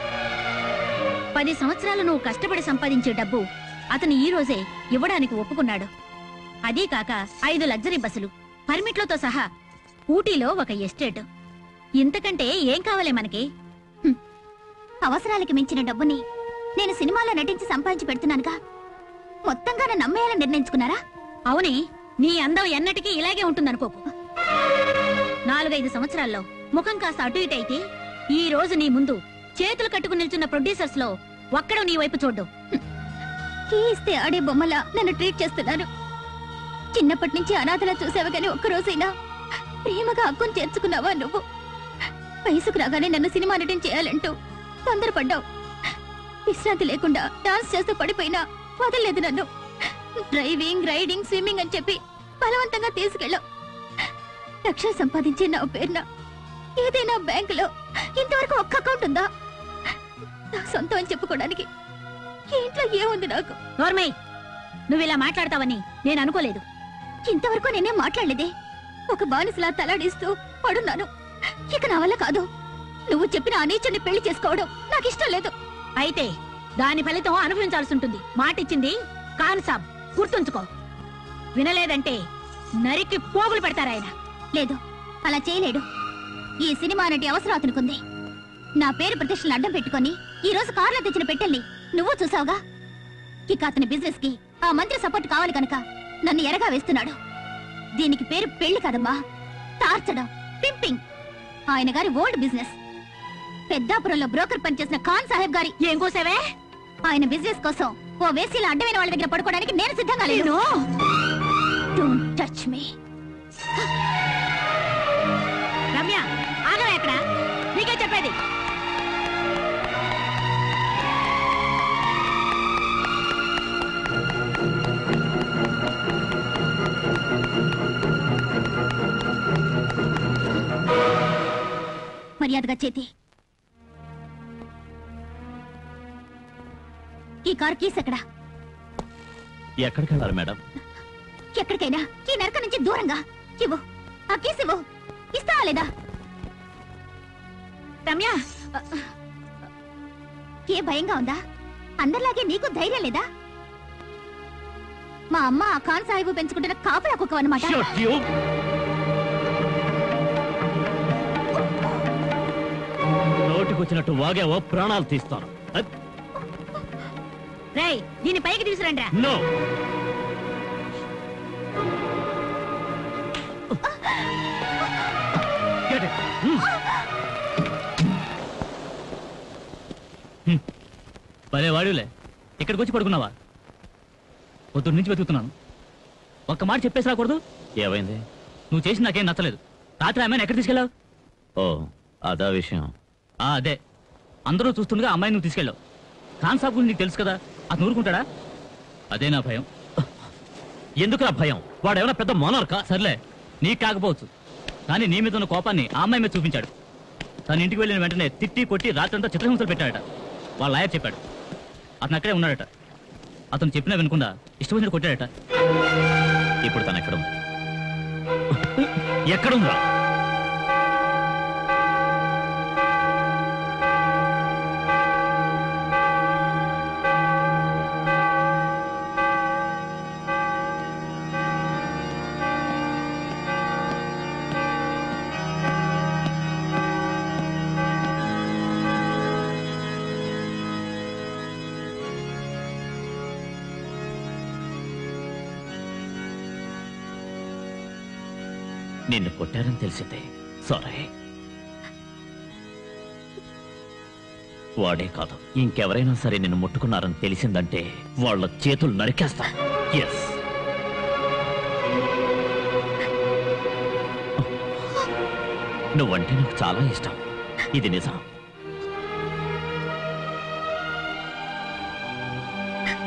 పది సంవత్సరాలు నువ్వు కష్టపడి సంపాదించే డబ్బు అతను ఈ రోజే ఇవ్వడానికి ఒప్పుకున్నాడు అదీ కాక ఐదు లగ్జరీ బస్సులు పర్మిట్లతో సహా ఊటీలో ఒక ఎస్టేట్ ఇంతకంటే ఏం కావాలే మనకి హ్మ్. అవసరాలకి మించిన డబ్బుని నేను సినిమాలో నటించి సంపాదించి పెడుతున్నానుగా మొత్తంగా నన్ను నమ్మేయాలని నిర్ణయించుకున్నారా అవునే నీ అందం ఎన్నటికీ ఇలాగే ఉంటుందనుకోకు నాలుగైదు సంవత్సరాల్లో ముఖం కాస్త అటు ఇటు అయితే ఈ రోజు నీ ముందు చేతులు కట్టుకుని నిల్చున్న ప్రొడ్యూసర్స్ లో ఒక్కడు నీ వైపు చూడ్డు ఇస్తే ఆడే బొమ్మలా నన్ను ట్రీట్ చేస్తున్నారు చిన్నప్పటి నుంచి అనాథలా చూసావు గాని ఒక్కరోజైనా ప్రేమగా హక్కును చేర్చుకున్నావా నువ్వు వయసుకు రాగానే నన్ను సినిమా నటన చేయాలంటూ తొందరపడ్డావు విశ్రాంతి లేకుండా డాన్స్ చేస్తూ పడిపోయినా వదలలేదు నన్ను డ్రైవింగ్ రైడింగ్ స్విమ్మింగ్ అని చెప్పి బలవంతంగా తీసుకెళ్ళావు లక్షలు సంపాదించే నా పేరున ఏదైనా బ్యాంకులో ఇంతవరకు ఒక్క అకౌంట్ ఉందా నా సొంతం అని చెప్పుకోవడానికి ఈ ఇంట్లో ఏముంది నాకు నోర్మై నువ్వు ఇలా మాట్లాడతావని నేను అనుకోలేదు ఇంతవరకు నేనే మాట్లాడలేదే ఒక బానిసలా తలాడిస్తూ పడున్నాను ఇక నా వల్ల కాదు నువ్వు చెప్పిన అనీచుని పెళ్లి చేసుకోవడం నాకు ఇష్టం లేదు అయితే దాని ఫలితం అనుభవించాల్సి ఉంటుంది మాటిచ్చింది కాను సాబ్ గుర్తుంచుకో వినలేదంటే నరికి పోగులు పెడతారాయన లేదు అలా చేయలేడు ఈ సినిమా నటి అవసరం అతనుకుంది నా పేరు ప్రతిష్టలు అడ్డం పెట్టుకొని ఈ రోజు కారులో తెచ్చిన పెట్టెల్ని నువ్వు చూసావుగా ఇక అతని బిజినెస్ కి ఆ మంత్రి సపోర్ట్ కావాలి కనుక నన్ను ఎరగా వేస్తున్నాడు దీనికి పేరు పెళ్లి కదమ్మా టార్చడం పింపింగ్ ఆయన గారి ఓల్డ్ బిజినెస్ పెద్దాపురంలో బ్రోకర్ పనిచేసిన ఖాన్ సాహెబ్ గారి ఏం కోసావే ఆయన బిజినెస్ కోసం ఓ వేసీల అడ్డమైన వాళ్ళ దగ్గర పడుకోవడానికి నేను సిద్ధంగా లేను డోంట్ టచ్ మీ రమ్య ఆగవే అక్కడ నీకే చెప్పేది మర్యాదగా చేతి ఈ కార్ కీస్ ఎక్కడా ఎక్కడికి వెళ్ళాలి మేడం ఎక్కడికైనా ఈ నరక నుంచి దూరంగా ఇవ్వు ఆ కీస్ ఇవ్వు ఇస్తావా లేదా రమ్య ఏ భయంగా ఉందా అందరిలాగే నీకు ధైర్యం లేదా మా అమ్మ ఆ ఖాన్ సాహిబు పెంచుకుంటున్న కాపలా కుక్క అనమాట Shut you! నోటికొచ్చినట్టు వాగావో ప్రాణాలు తీస్తాను రేయ్ దీన్ని పైకి తీసుకురండి నో భలే వాడిలే ఇక్కడికి వచ్చి పడుకున్నావా పొద్దున్న నుంచి వెతుకుతున్నాను ఒక్క మాట చెప్పేసి రాకూడదు ఏమైంది నువ్వు చేసి నాకేం నచ్చలేదు రాత్రి ఆమెను ఎక్కడ తీసుకెళ్ళావు ఓ అదా విషయం ఆ, అదే అందరూ చూస్తుండగా అమ్మాయిని నువ్వు తీసుకెళ్ళావు ఖాన్ సాబ్ గురించి నీకు తెలుసు కదా అతను ఊరుకుంటాడా అదే నా భయం ఎందుకు ఆ భయం వాడేమైనా పెద్ద మోనార్కా సర్లే నీకు కాకపోవచ్చు కానీ నీ మీద ఉన్న కోపాన్ని ఆ అమ్మాయి మీద చూపించాడు తన ఇంటికి వెళ్ళిన వెంటనే తిట్టి కొట్టి రాత్రంతా చిత్రహింసలు పెట్టాడట వాళ్ళ లాయర్ చెప్పాడు అతను అక్కడే ఉన్నాడట అతను చెప్పినా వినకుండా ఇష్టం వచ్చినట్టు కొట్టాడట ఇప్పుడు తను ఎక్కడ ఉంది ఎక్కడుందా నిన్ను కొట్టారని తెలిసిందే సారీ వాడే కాదు ఇంకెవరైనా సరే నిన్ను ముట్టుకున్నారని తెలిసిందంటే వాళ్ళ చేతులు నరికేస్తా ఎస్ నువ్వంటే నాకు చాలా ఇష్టం ఇది నిజం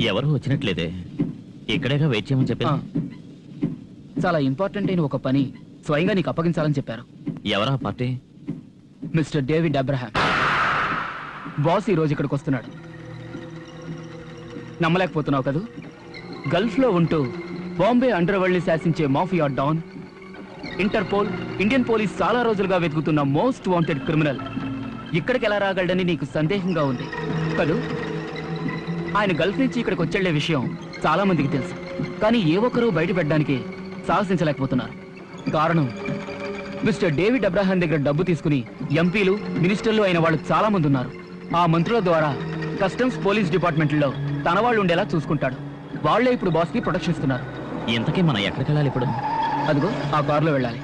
ఎవరు వచ్చినట్లేదే ఇక్కడేగా వెయిట్ చేయమని ఆ, చెప్పింది చాలా ఇంపార్టెంట్ అయిన ఒక పని స్వయంగా నీకు అప్పగించాలని చెప్పారు ఎవరా party mister David Abraham boss ఈ రోజు ఇక్కడికి వస్తున్నాడు నమ్మలేకపోతున్నావు కదూ గల్ఫ్ లో ఉంటూ బాంబే అండర్ వరల్డ్ శాసించే mafia don Interpol Indian police చాలా రోజులుగా వెతుకుతున్న మోస్ట్ వాంటెడ్ క్రిమినల్ ఇక్కడికి ఎలా రాగలడని నీకు సందేహంగా ఉంది కదూ ఆయన గల్ఫ్ నుంచి ఇక్కడికి వచ్చేళ్లే విషయం చాలా మందికి తెలుసు కానీ ఏ ఒక్కరూ బయటపెట్టడానికి సాహసించలేకపోతున్నారు కారణం మిస్టర్ డేవిడ్ అబ్రహాం దగ్గర డబ్బు తీసుకుని ఎంపీలు మినిస్టర్లు అయిన వాళ్ళు చాలా మంది ఉన్నారు ఆ మంత్రుల ద్వారా కస్టమ్స్ పోలీస్ డిపార్ట్మెంట్లో తన వాళ్ళు ఉండేలా చూసుకుంటాడు వాళ్లే ఇప్పుడు బాస్ కి ప్రొటెక్షన్ ఇస్తున్నారు ఇంతకీ మనం ఎక్కడికి వెళ్ళాలి ఇప్పుడు అదిగో ఆ కారులో వెళ్ళాలి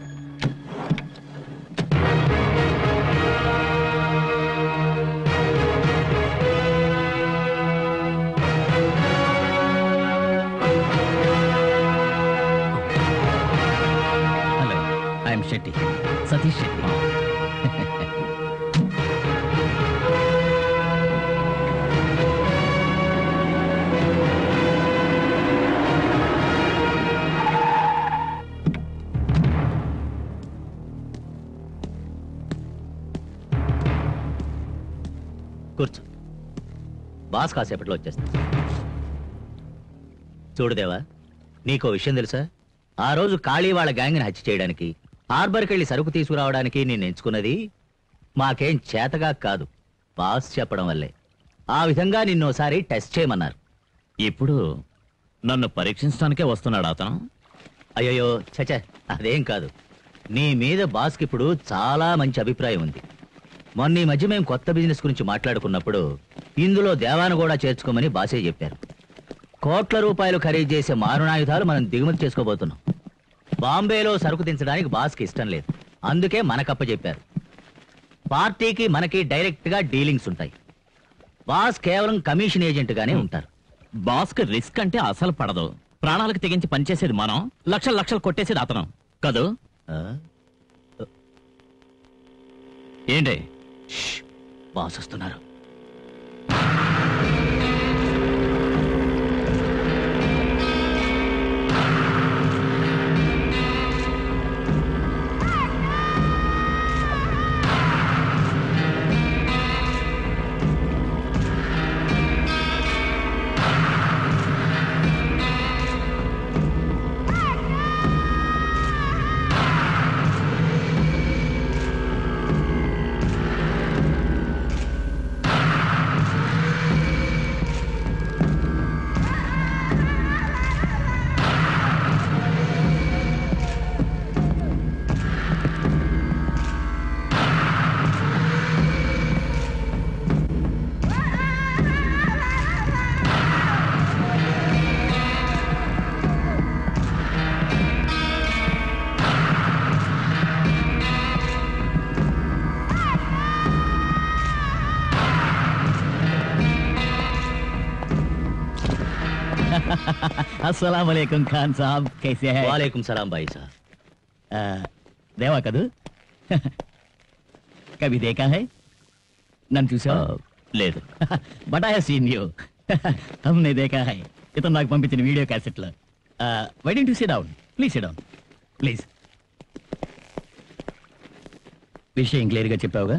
హలో ఐఎమ్ శెట్టి సతీష్ శెట్టి కూర్చో బాస్ కాసేపట్లో వచ్చేస్తా చూడుదేవా నీకో విషయం తెలుసా ఆ రోజు ఖాళీ వాళ్ళ గ్యాంగ్ని హత్య చేయడానికి హార్బర్కి వెళ్ళి సరుకు తీసుకురావడానికి నేను ఎంచుకున్నది మాకేం చేతగా కాదు బాస్ చెప్పడం వల్లే ఆ విధంగా నిన్నోసారి టెస్ట్ చేయమన్నారు ఇప్పుడు నన్ను పరీక్షించడానికే వస్తున్నాడు అతను అయ్యయ్యో చచ అదేం కాదు నీ మీద బాస్కి ఇప్పుడు చాలా మంచి అభిప్రాయం ఉంది మొన్న ఈ మధ్య మేము కొత్త బిజినెస్ గురించి మాట్లాడుకున్నప్పుడు ఇందులో దేవాను కూడా చేర్చుకోమని బాసే చెప్పారు కోట్ల రూపాయలు ఖరీదు చేసే మారుణాయుధాలు మనం దిగుమతి చేసుకోబోతున్నాం బాంబేలో సరుకు దించడానికి బాస్కి ఇష్టం లేదు అందుకే మనకప్ప చెప్పారు పార్టీకి మనకి డైరెక్ట్ గా డీలింగ్స్ ఉంటాయి బాస్ కేవలం కమిషన్ ఏజెంట్ గానే ఉంటారు బాస్కి రిస్క్ అంటే అసలు పడదు ప్రాణాలకు తెగించి పనిచేసేది మనం లక్షలు లక్షలు కొట్టేసేది అతను కదూ ఆ? ఏంటి బాస్ వస్తున్నారు अस्सलाम वालेकुम खान साहब कैसे हैं వాలేకుం సలాం బాయ్ సార్ आ, देवा कदू कभी देखा है నన్ను చూసావా లేదు బట్ ఐ సీన్ యూ హమ్నే దేఖా హై ఇతను నాకు పంపించిన వీడియో క్యాసెట్లో why don't you sit down please sit down please విషయం క్లియర్గా చెప్పావుగా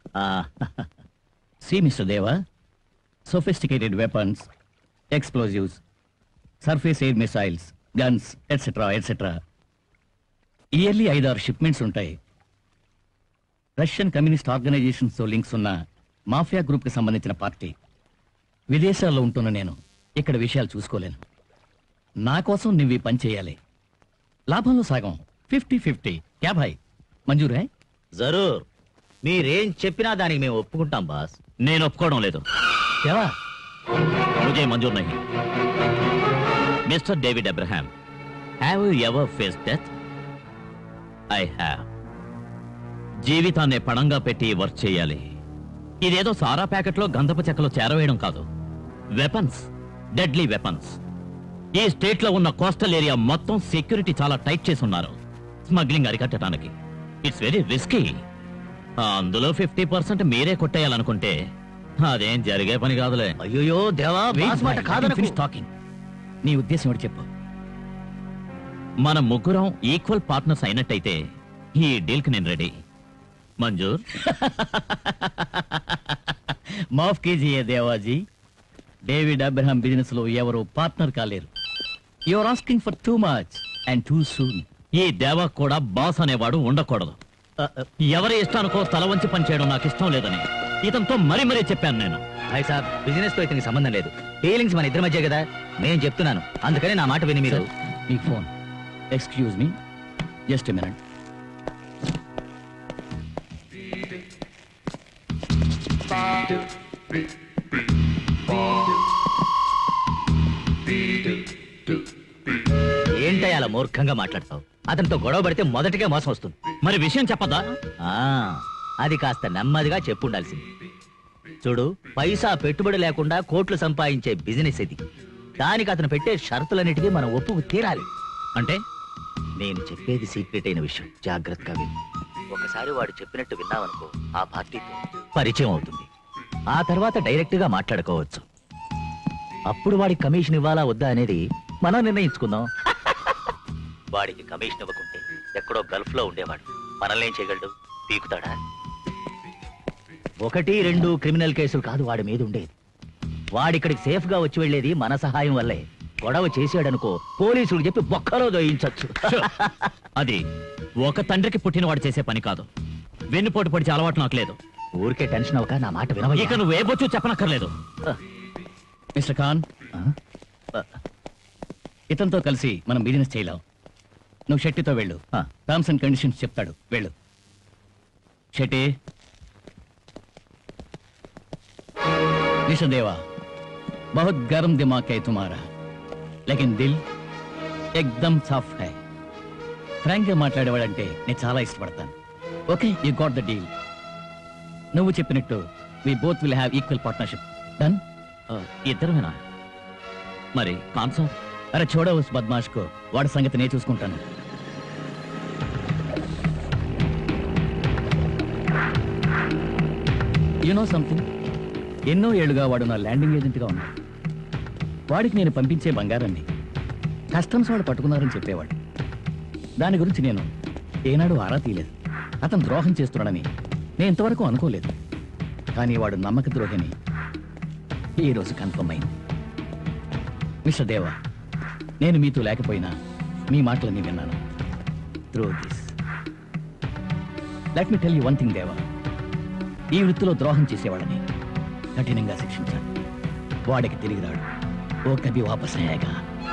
see mister Deva sophisticated weapons explosives surface air missiles guns etcetera etcetera yearly ఐదారు షిప్మెంట్స్ ఉంటాయి రష్యన్ కమ్యూనిస్ట్ ఆర్గనైజేషన్స్తో లింక్స్ ఉన్న మాఫియా గ్రూప్కి సంబంధించిన పార్టీ విదేశాల్లో ఉంటున్న నేను ఇక్కడ విషయాలు చూసుకోలేను నా కోసం నువ్వు ఈ పని చేయాలి లాభంలో సగం ఫిఫ్టీ ఫిఫ్టీ క్యా భాయ్ మంజూర్ హై జరూర్ మీరేం చెప్పినా దానికి మేము ఒప్పుకుంటాం బాస్ నేను ఒప్పుకోవడం లేదు దేవా मुझे मंजूर नहीं mister David Abraham have you ever face death I have జీవితాన్ని పణంగా పెట్టి వర్క్ చేయాలి ఇదేదో సారా ప్యాకెట్లో గంధపు చెక్కలో చేరవేయడం కాదు వెపన్స్ డెడ్లీ వెపన్స్ ఈ స్టేట్ లో ఉన్న కోస్టల్ ఏరియా మొత్తం సెక్యూరిటీ చాలా టైట్ చేసి ఉన్నారు స్మగ్లింగ్ అరికట్టడానికి ఇట్స్ వెరీ రిస్కీ అందులో ఫిఫ్టీ పర్సెంట్ మీరే కొట్టేయాలనుకుంటే అదేం జరిగే పని కాదులే అయ్యోయో దేవా బాస్ మాట కాదనకు టాకింగ్ నీ ఉద్దేశం ఏంటి చెప్పు మన ముగ్గురం ఈక్వల్ పార్ట్నర్స్ అయినట్టయితే ఈ డీల్ కి నేను రెడీ మంజూర్ మాఫ్ కీజియే దేవాజీ డేవిడ్ అబ్రహాం బిజినెస్ లో ఎవరు పార్ట్నర్ కాలేరు you're asking for too much and too soon ఈ దేవా కూడా బాస్ అనేవాడు ఉండకూడదు ఎవరి ఇష్టానికో తల వంచి పనిచేయడం నాకు ఇష్టం లేదని ఇతనితో మరీ మరీ చెప్పాను నేను భాయ్ సాబ్ బిజినెస్ తో ఇతనికి సంబంధం లేదు ఫీలింగ్స్ మన ఇద్దరి మధ్య కదా నేను చెప్తున్నాను అందుకని నా మాట విని మీరు మీ phone excuse me just minute ఏంటో అలా మూర్ఖంగా మాట్లాడతావు అతనితో గొడవ పడితే మొదటిగా మోసం వస్తుంది మరి విషయం చెప్పదా ఆ అది కాస్త నెమ్మదిగా చెప్పుండాల్సింది చూడు పైసా పెట్టుబడి లేకుండా కోట్లు సంపాదించే బిజినెస్ ఇది దానికి అతను పెట్టే షరతులన్నిటికీ మనం ఒప్పుకు తీరాలి అంటే నేను చెప్పేది సీక్రెట్ అయిన విషయం జాగ్రత్తగా విను ఒకసారి వాడు చెప్పినట్టు విన్నావనుకో ఆ పార్టీతో పరిచయం అవుతుంది ఆ తర్వాత డైరెక్ట్ గా మాట్లాడుకోవచ్చు అప్పుడు వాడికి కమిషన్ ఇవ్వాలా వద్దా అనేది మనం నిర్ణయించుకుందాం వాడికి కమిషన్ ఇవ్వకుంటే ఎక్కడో గల్ఫ్ లో ఉండేవాడు మనల్ని ఏం చేయగలడు పీకుతాడా ఒకటి రెండు క్రిమినల్ కేసులు కాదు వాడి మీద ఉండేది వాడిక్కడికి సేఫ్ గా వచ్చి వెళ్ళేది మన సహాయం వల్లే గొడవ చేసాడనుకో పోలీసులు చెప్పి బొక్కలో దోయించచ్చు అది ఒక తండ్రికి పుట్టినవాడు చేసే పని కాదు వెన్నుపోటు పడిచే అలవాటు నాకు లేదు ఊరికే టెన్షన్ అవ్వక నా మాట వినవయ్యా. ఇక నువ్వు ఏ బొచ్చు చెప్పనక్కర్లేదు మిస్టర్ ఖాన్ ఇతనితో కలిసి మనం బిజినెస్ చేయలేం నువ్వు షెట్టితో వెళ్ళు ఆ. టర్మ్స్ అండ్ కండిషన్స్ చెప్తాడు వెళ్ళు షెట్టి నిషదేవా బహుత్ గరం దిమాగ్ హై తుమారా లేకిన్ దిల్ ఎక్దమ్ సాఫ్ హై ఫ్రాంక్ గా మాట్లాడేవాడంటే నేను చాలా ఇష్టపడతాను okay you got the deal నువ్వు చెప్పినట్టు we both will have equal partnership done ఇద్దరమేనా మరి కాన్సర్ అరే చూడ ఉస్ బద్మాష్ కో వాడి సంగతి నేను చూసుకుంటాను నో సంథింగ్ ఎన్నో ఏళ్లుగా వాడు నా ల్యాండింగ్ ఏజెంట్గా ఉన్నాడు వాడికి నేను పంపించే బంగారాన్ని కస్టమ్స్ వాడు పట్టుకున్నారని చెప్పేవాడు దాని గురించి నేను ఏనాడు ఆరా తీయలేదు అతను ద్రోహం చేస్తున్నాడని నేను ఇంతవరకు అనుకోలేదు కానీ వాడు నమ్మక ద్రోహిని ఈరోజు కన్ఫర్మ్ అయింది మిస్టర్ దేవా నేను మీతో లేకపోయినా మీ మాటలన్నీ విన్నాను through this let me tell you one thing Deva ఈ వృత్తిలో ద్రోహం చేసేవాడని కఠినంగా శిక్షించాలి వాడికి తిరిగి రాడు ఓ కభి వాపస్ అయ్యాగా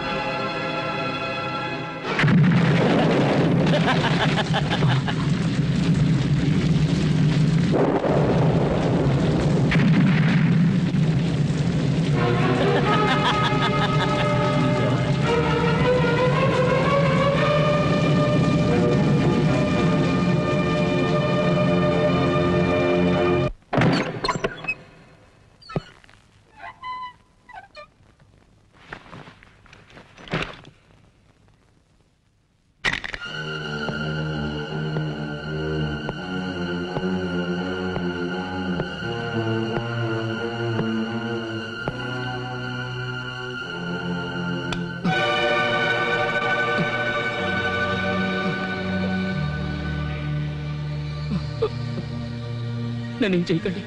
నన్ను ఏం చేయకండి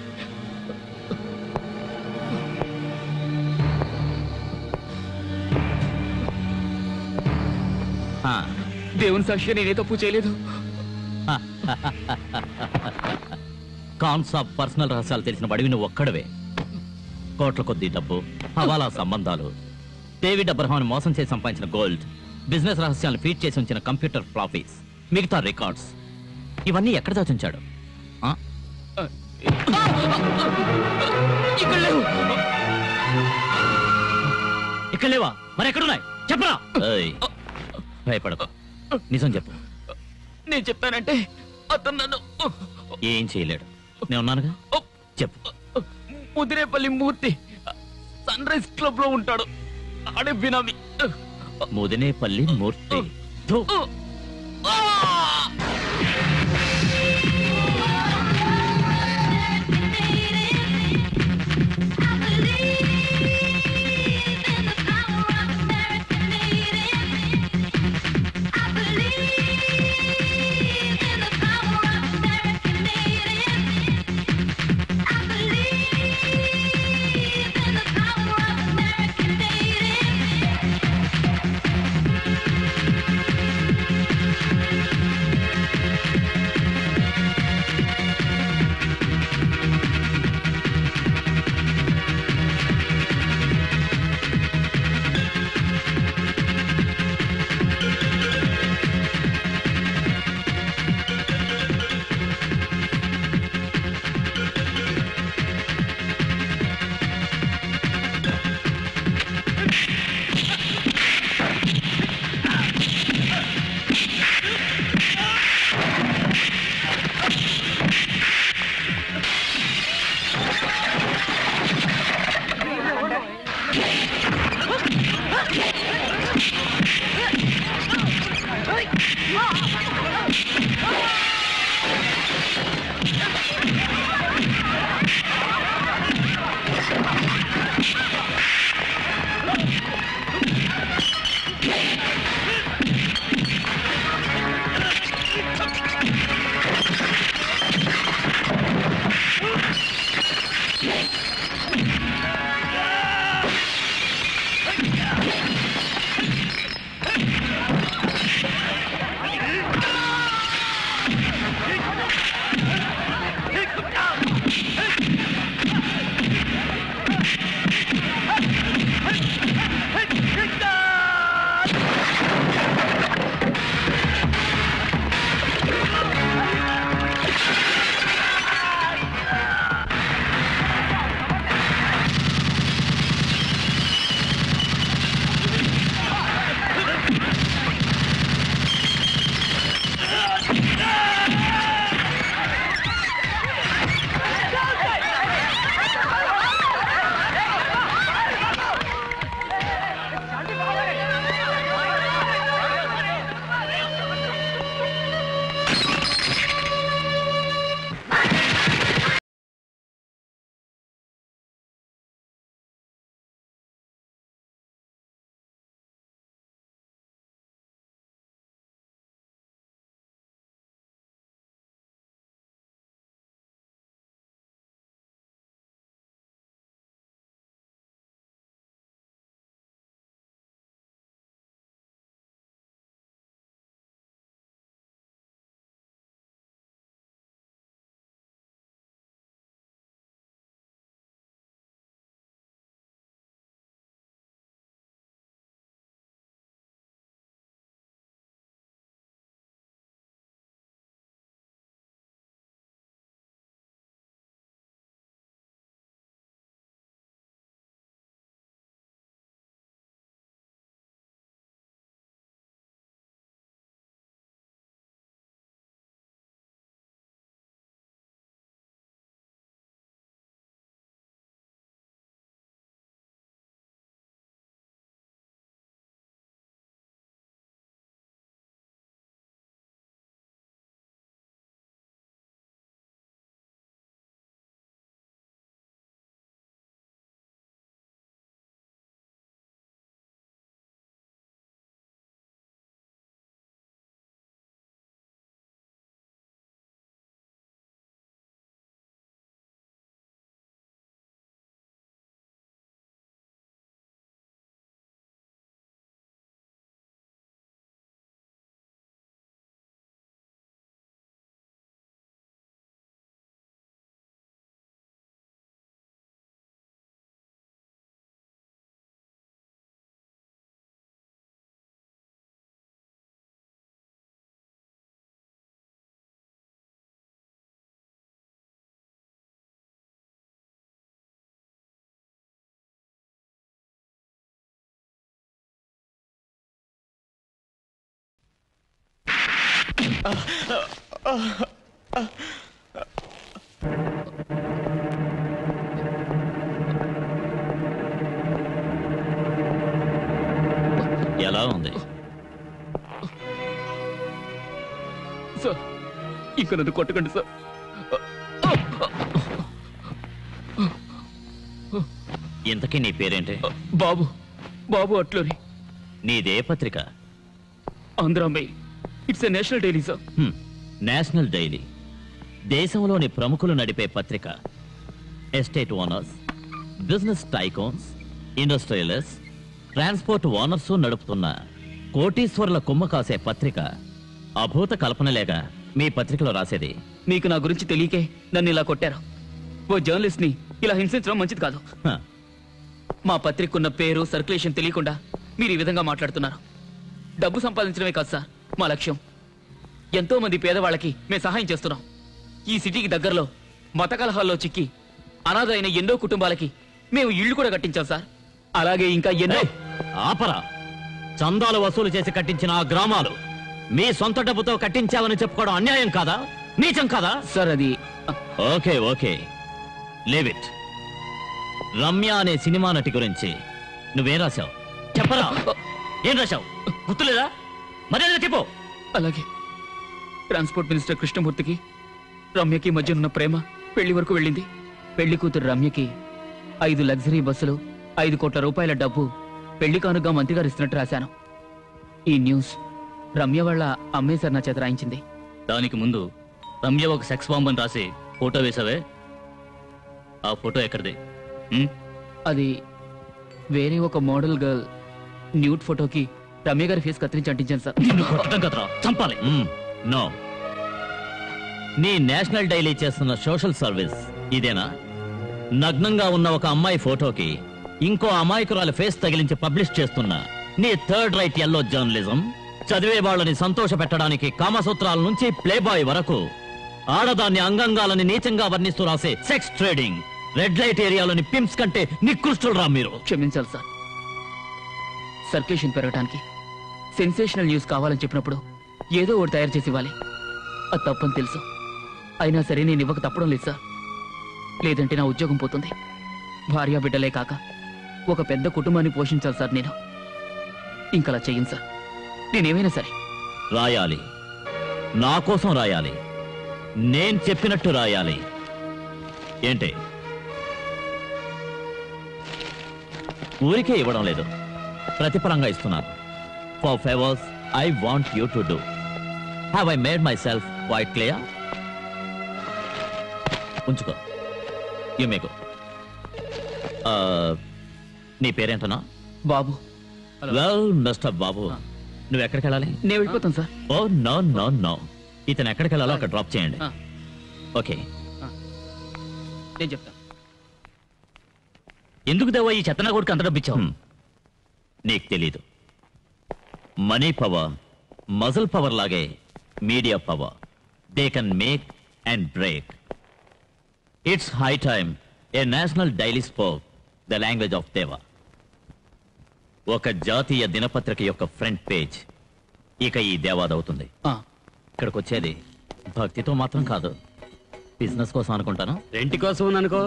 దేవుని సాక్షిగా నేనే తప్పు చేయలేదు కాన్సాబ్ పర్సనల్ రహస్యాలు తెలిసిన వాడివి నువ్వు ఒక్కడవే కోట్ల కొద్ది డబ్బు హవాలా సంబంధాలు డేవిడ్ అబ్రహాం మోసం చేసి సంపాదించిన గోల్డ్ బిజినెస్ రహస్యాలను ఫీడ్ చేసి ఉంచిన కంప్యూటర్ ప్రాఫీస్ మిగతా రికార్డ్స్ ఇవన్నీ ఎక్కడ దాచుంచాడు ఆ? ఇక్కడ లేవు ఇక్కడ లేవా మరి ఎక్కడున్నాయి చెప్పరా ఏయ్, భయపడకు నిజం చెప్పు నేను చెప్పానంటే అతను నన్ను ఏం చేయలేడు నేను ఉన్నానుగా చెప్పు Mudirepalli Murthy sunrise club లో ఉంటాడు ఆడే బినామీ ముదినేపల్లి మూర్తి ధూ. ఎలా ఉంది సార్ ఇక నన్ను కొట్టకండి సార్ ఇంతకీ నీ పేరేంటి బాబు బాబు అట్లోని నీదే పత్రిక ఆంధ్రాంబై it's a national daily sir hmm. National daily దేశంలోని ప్రముఖులు నడిపే పత్రిక estate owners business tycoons industrialist transport owners నడుపుతున్న కోటీశ్వరుల కుమ్మ కాసే పత్రిక అభూత కల్పనలేగా మీ పత్రికలో రాసేది మీకు నా గురించి తెలియకే నన్ను ఇలా కొట్టారు ఓ జర్నలిస్ట్ ని ఇలా హింసించడం మంచిది కాదు హ. మా పత్రికకున్న పేరు సర్క్యులేషన్ తెలియకుండా మీరు ఈ విధంగా మాట్లాడుతున్నారు డబ్బు సంపాదించడమే కాదు సార్ మా లక్ష్యం ఎంతో మంది పేదవాళ్ళకి మేము సహాయం చేస్తున్నాం ఈ సిటీకి దగ్గరలో మత కలహాల్లో చిక్కి అనాథ అయిన ఎన్నో కుటుంబాలకి మేము ఇళ్ళు కూడా కట్టించాం సార్ అలాగే ఇంకా ఎన్నో ఏయ్, ఆపరా చందాలు వసూలు చేసి కట్టించిన ఆ గ్రామాలు మీ సొంత డబ్బుతో కట్టించావని చెప్పుకోవడం అన్యాయం కాదా నీచం కాదా సార్ అది okay okay leave it Ramya అనే సినిమా నటి గురించి నువ్వేం రాశావు చెప్పరా ఏం రాశావు గుర్తులేదా మరేదో చెప్పు అలాగే ట్రాన్స్పోర్ట్ మినిస్టర్ కృష్ణమూర్తికి రమ్యకి మధ్య ఉన్న ప్రేమ పెళ్లి వరకు వెళ్ళింది పెళ్లి కూతురు రమ్యకి ఐదు లగ్జరీ బస్సులు ఐదు కోట్ల రూపాయల డబ్బు పెళ్లి కానుగా మంత్రి గారు ఇస్తున్నట్టు రాశాను ఈ న్యూస్ రమ్య వాళ్ళ అమ్మే సార్ నా చేత రాయించింది దానికి ముందు రమ్య ఒక సెక్స్ బాంబ్ అని రాసి ఫోటో వేసావే ఆ ఫోటో ఎక్కడిది ఉమ్? అది వేరే ఒక మోడల్ గర్ల్ న్యూడ్ ఫోటోకి రమ్య గారి ఫేస్ కత్తిరించి అంటించాను సార్ నిన్ను కొట్టడం కదరా చంపాలి నో నీ నేషనల్ డైలీ చేస్తున్న సోషల్ సర్వీస్ ఇదేనా నగ్నంగా ఉన్న ఒక అమ్మాయి ఫోటోకి ఇంకో అమాయకురాలి ఫేస్ తగిలించి పబ్లిష్ చేస్తున్న నీ థర్డ్ రైట్ ఎల్లో జర్నలిజం చదివే వాళ్ళని సంతోష పెట్టడానికి కామసూత్రాల నుంచి ప్లేబాయ్ వరకు ఆడదాన్ని అంగంగాలని నీచంగా వర్ణిస్తూ రాసే సెక్స్ ట్రేడింగ్ రెడ్ లైట్ ఏరియాలోని పిమ్స్ కంటే నికృష్టులు రా మీరు క్షమించాలి సార్ సర్క్యులేషన్ పెరగడానికి సెన్సేషనల్ న్యూస్ కావాలని చెప్పినప్పుడు ఏదో ఒకటి తయారు చేసి ఇవ్వాలి అది తప్పని తెలుసు అయినా సరే నేను ఇవ్వక తప్పడం లేదు సార్ లేదంటే నా ఉద్యోగం పోతుంది భార్య బిడ్డలే కాక ఒక పెద్ద కుటుంబాన్ని పోషించాలి సార్ నేను ఇంకలా చెయ్యను సార్ నేనేమైనా సరే రాయాలి నా కోసం రాయాలి నేను చెప్పినట్టు రాయాలి ఏంటి ఊరికే ఇవ్వడం లేదు ప్రతిఫలంగా ఇస్తున్నాను for favours I want you to do have I made myself quite clear ఉంచుకో యూ మేకో నీ పేరేంటనా బాబు వెల్ మిస్టర్ బాబు నువ్వు ఎక్కడికి వెళ్ళాలి నేను వెళ్ళిపోతాను sir oh no no no ఇతను ఎక్కడికి వెళ్ళాలో అక్కడ డ్రాప్ చేయండి ఆ. ఓకే నేను చెప్తాను ఎందుకు దేవా ఈ చెత్తన కొడుకు అంత డబ్బిచ్చావు నీకు తెలీదు మనీ పవర్ మజల్ పవర్ లాగే media power they can make and break it's high time a national daily spoke the language of Deva ఒక జాతీయ దినపత్రిక యొక్క ఫ్రంట్ పేజ్ ఇక ఈ దేవాదవుతుంది ఆ, ఇక్కడికి వచ్చేది భక్తితో మాత్రం కాదు బిజినెస్ కోసం అనుకుంటాను రెంటి కోసం అనుకో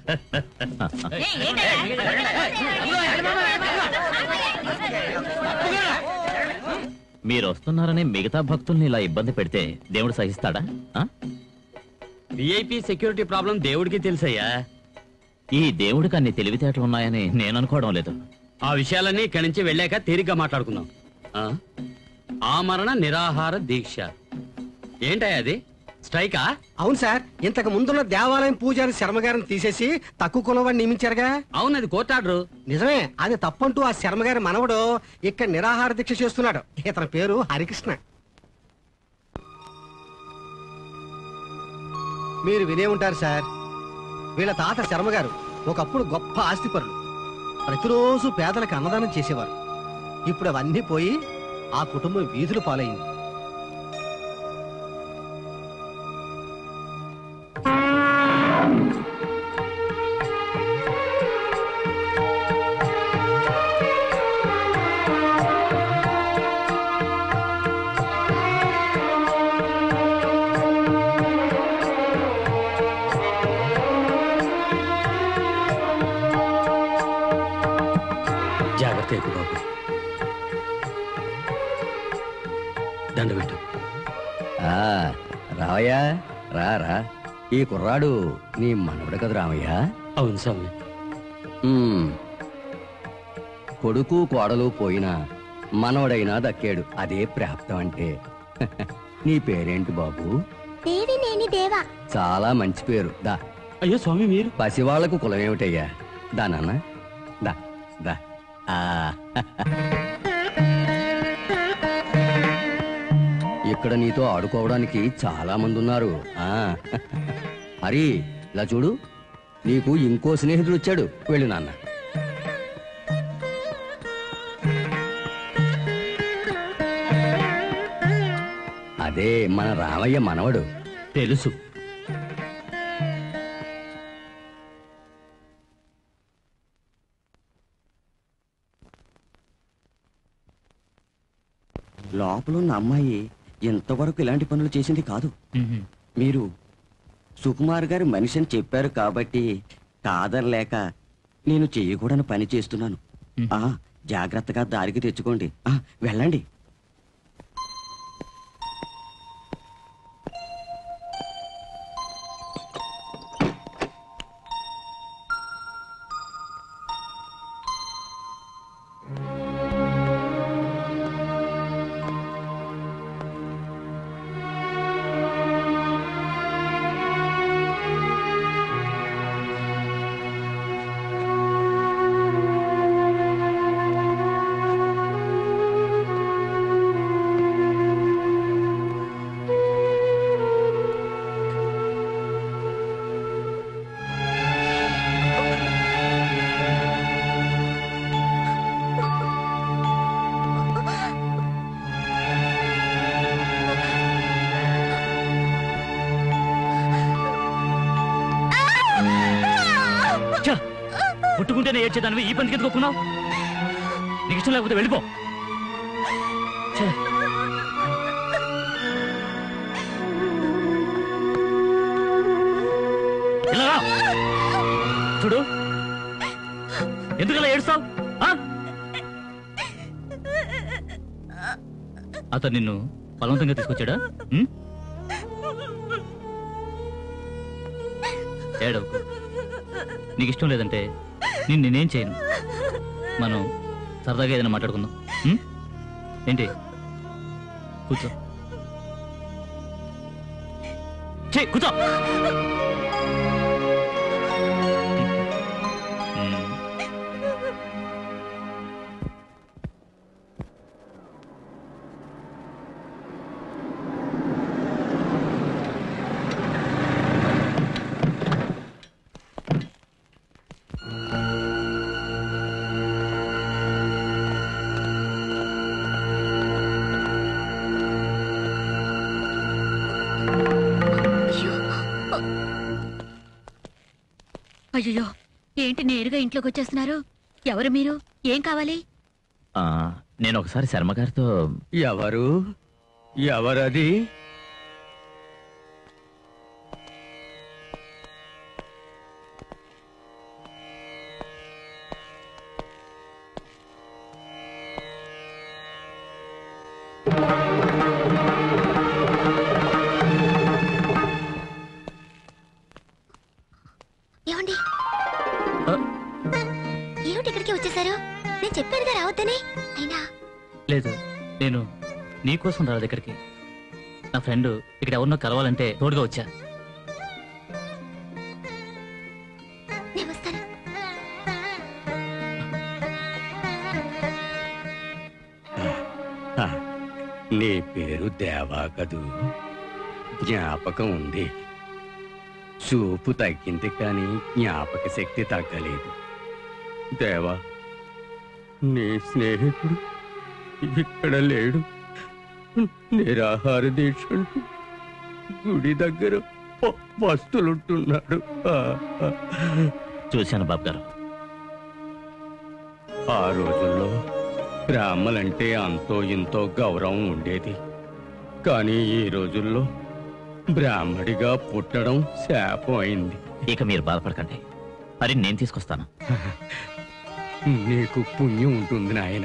మీరు వస్తున్నారని మిగతా భక్తుల్ని ఇలా ఇబ్బంది పెడితే దేవుడు సహిస్తాడా ఆ? విఐపి సెక్యూరిటీ ప్రాబ్లం దేవుడికి తెలుసయ్యా ఈ దేవుడికి అన్ని తెలివితేటలు ఉన్నాయని నేను అనుకోవడం లేదు ఆ విషయాలన్నీ ఇక్కడి నుంచి వెళ్ళాక తీరిగ్గా మాట్లాడుకుందాం ఆ? ఆమరణ నిరాహార దీక్ష ఏంటయ్యా అది స్ట్రైకా అవును సార్ ఇంతకు ముందున్న దేవాలయం పూజారి శర్మగారిని తీసేసి తక్కువ కులవాడిని నియమించారుగా అవును అది కోర్టు ఆర్డర్ నిజమే అది తప్పంటూ ఆ శర్మగారి మనవడు ఇక్కడ నిరాహార దీక్ష చేస్తున్నాడు ఇతని పేరు హరికృష్ణ మీరు వినే ఉంటారు సార్ వీళ్ళ తాత శర్మగారు ఒకప్పుడు గొప్ప ఆస్తిపరులు ప్రతిరోజు పేదలకు అన్నదానం చేసేవారు ఇప్పుడు అవన్నీ పోయి ఆ కుటుంబం వీధులు పాలైంది దండ పెట్టు ఆ, రావయ్యా రా రా ఈ కుర్రాడు నీ మనవడు కదా రామయ్య అవును స్వామి ఉమ్. కొడుకు కోడలు పోయినా మనవడైనా దక్కాడు అదే ప్రాప్తం అంటే నీ పేరేంటి బాబు దేవి నేని దేవా చాలా మంచి పేరు దా అయ్యో స్వామి మీరు పసివాళ్లకు కులమేమిటయ్యా దా నాన్న దా దా ఆ. ఇక్కడ నీతో ఆడుకోవడానికి చాలా మంది ఉన్నారు ఆ హరి ఇలా చూడు నీకు ఇంకో స్నేహితుడు వచ్చాడు వెళ్ళు నాన్న అదే మన రామయ్య మనవడు తెలుసు లోపల ఉన్న అమ్మాయి ఇంతవరకు ఇలాంటి పనులు చేసింది కాదు మీరు సుకుమార్ గారి మనిషి అని చెప్పారు కాబట్టి కాదరలేక నేను చెయ్యకూడని పని చేస్తున్నాను ఆ జాగ్రత్తగా దారికి తెచ్చుకోండి ఆ, వెళ్ళండి ఛ! పుట్టుకుంటేనే ఏడ్చేదానివి ఈ పనికి ఎందుకు ఒప్పుకున్నావు నీకు ఇష్టం లేకపోతే వెళ్ళిపో ఛ! ఇలా రా. చూడు ఎందుకలా ఏడుస్తావు అతను నిన్ను బలవంతంగా తీసుకొచ్చాడా ఉం? ఏడవకు నీకు ఇష్టం లేదంటే నేను నేనేం చేయను మనం సరదాగా ఏదైనా మాట్లాడుకుందాం ఉం? ఏంటి కూర్చో ఛీ, కూర్చో ఉం. అయ్యో ఏంటి నేరుగా ఇంట్లోకి వచ్చేస్తున్నారు ఎవరు మీరు ఏం కావాలి ఆ, నేను ఒకసారి శర్మ గారితో ఎవరు ఎవరది ఏమండి ఏమిటి ఇక్కడికి వచ్చేసారు నేను చెప్పానుగా రావద్దని అయినా లేదు నేను నీకోసం రా దగ్గరికి నా ఫ్రెండ్ ఇక్కడ ఎవరినో కలవాలంటే తోడుగా వచ్చా నేను వస్తాను హ, నీ పేరు దేవా కదూ జ్ఞాపకం ఉంది చూపు తగ్గింది కానీ జ్ఞాపక శక్తి తగ్గలేదు దేవా నీ స్నేహితుడు ఇక్కడ లేడు నిరాహార దీక్ష అంటూ గుడి దగ్గర వ- వస్తులుంటున్నాడు ఆ, ఆ. చూశాను బాబు గారు ఆ రోజుల్లో బ్రాహ్మలంటే అంతో ఇంతో గౌరవం ఉండేది కానీ ఈ రోజుల్లో బ్రాహ్మడిగా పుట్టడం శాపం అయింది ఇక మీరు బాధపడకండి మరి నేను తీసుకొస్తాను నీకు పుణ్యం ఉంటుంది నాయన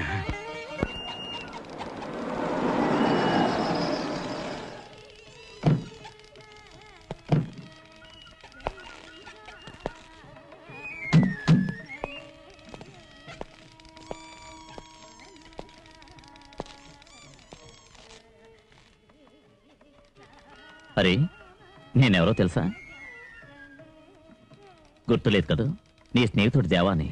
అరే నేనెవరో తెలుసా గుర్తులేదు కదూ నీ స్నేహితుడు దేవాని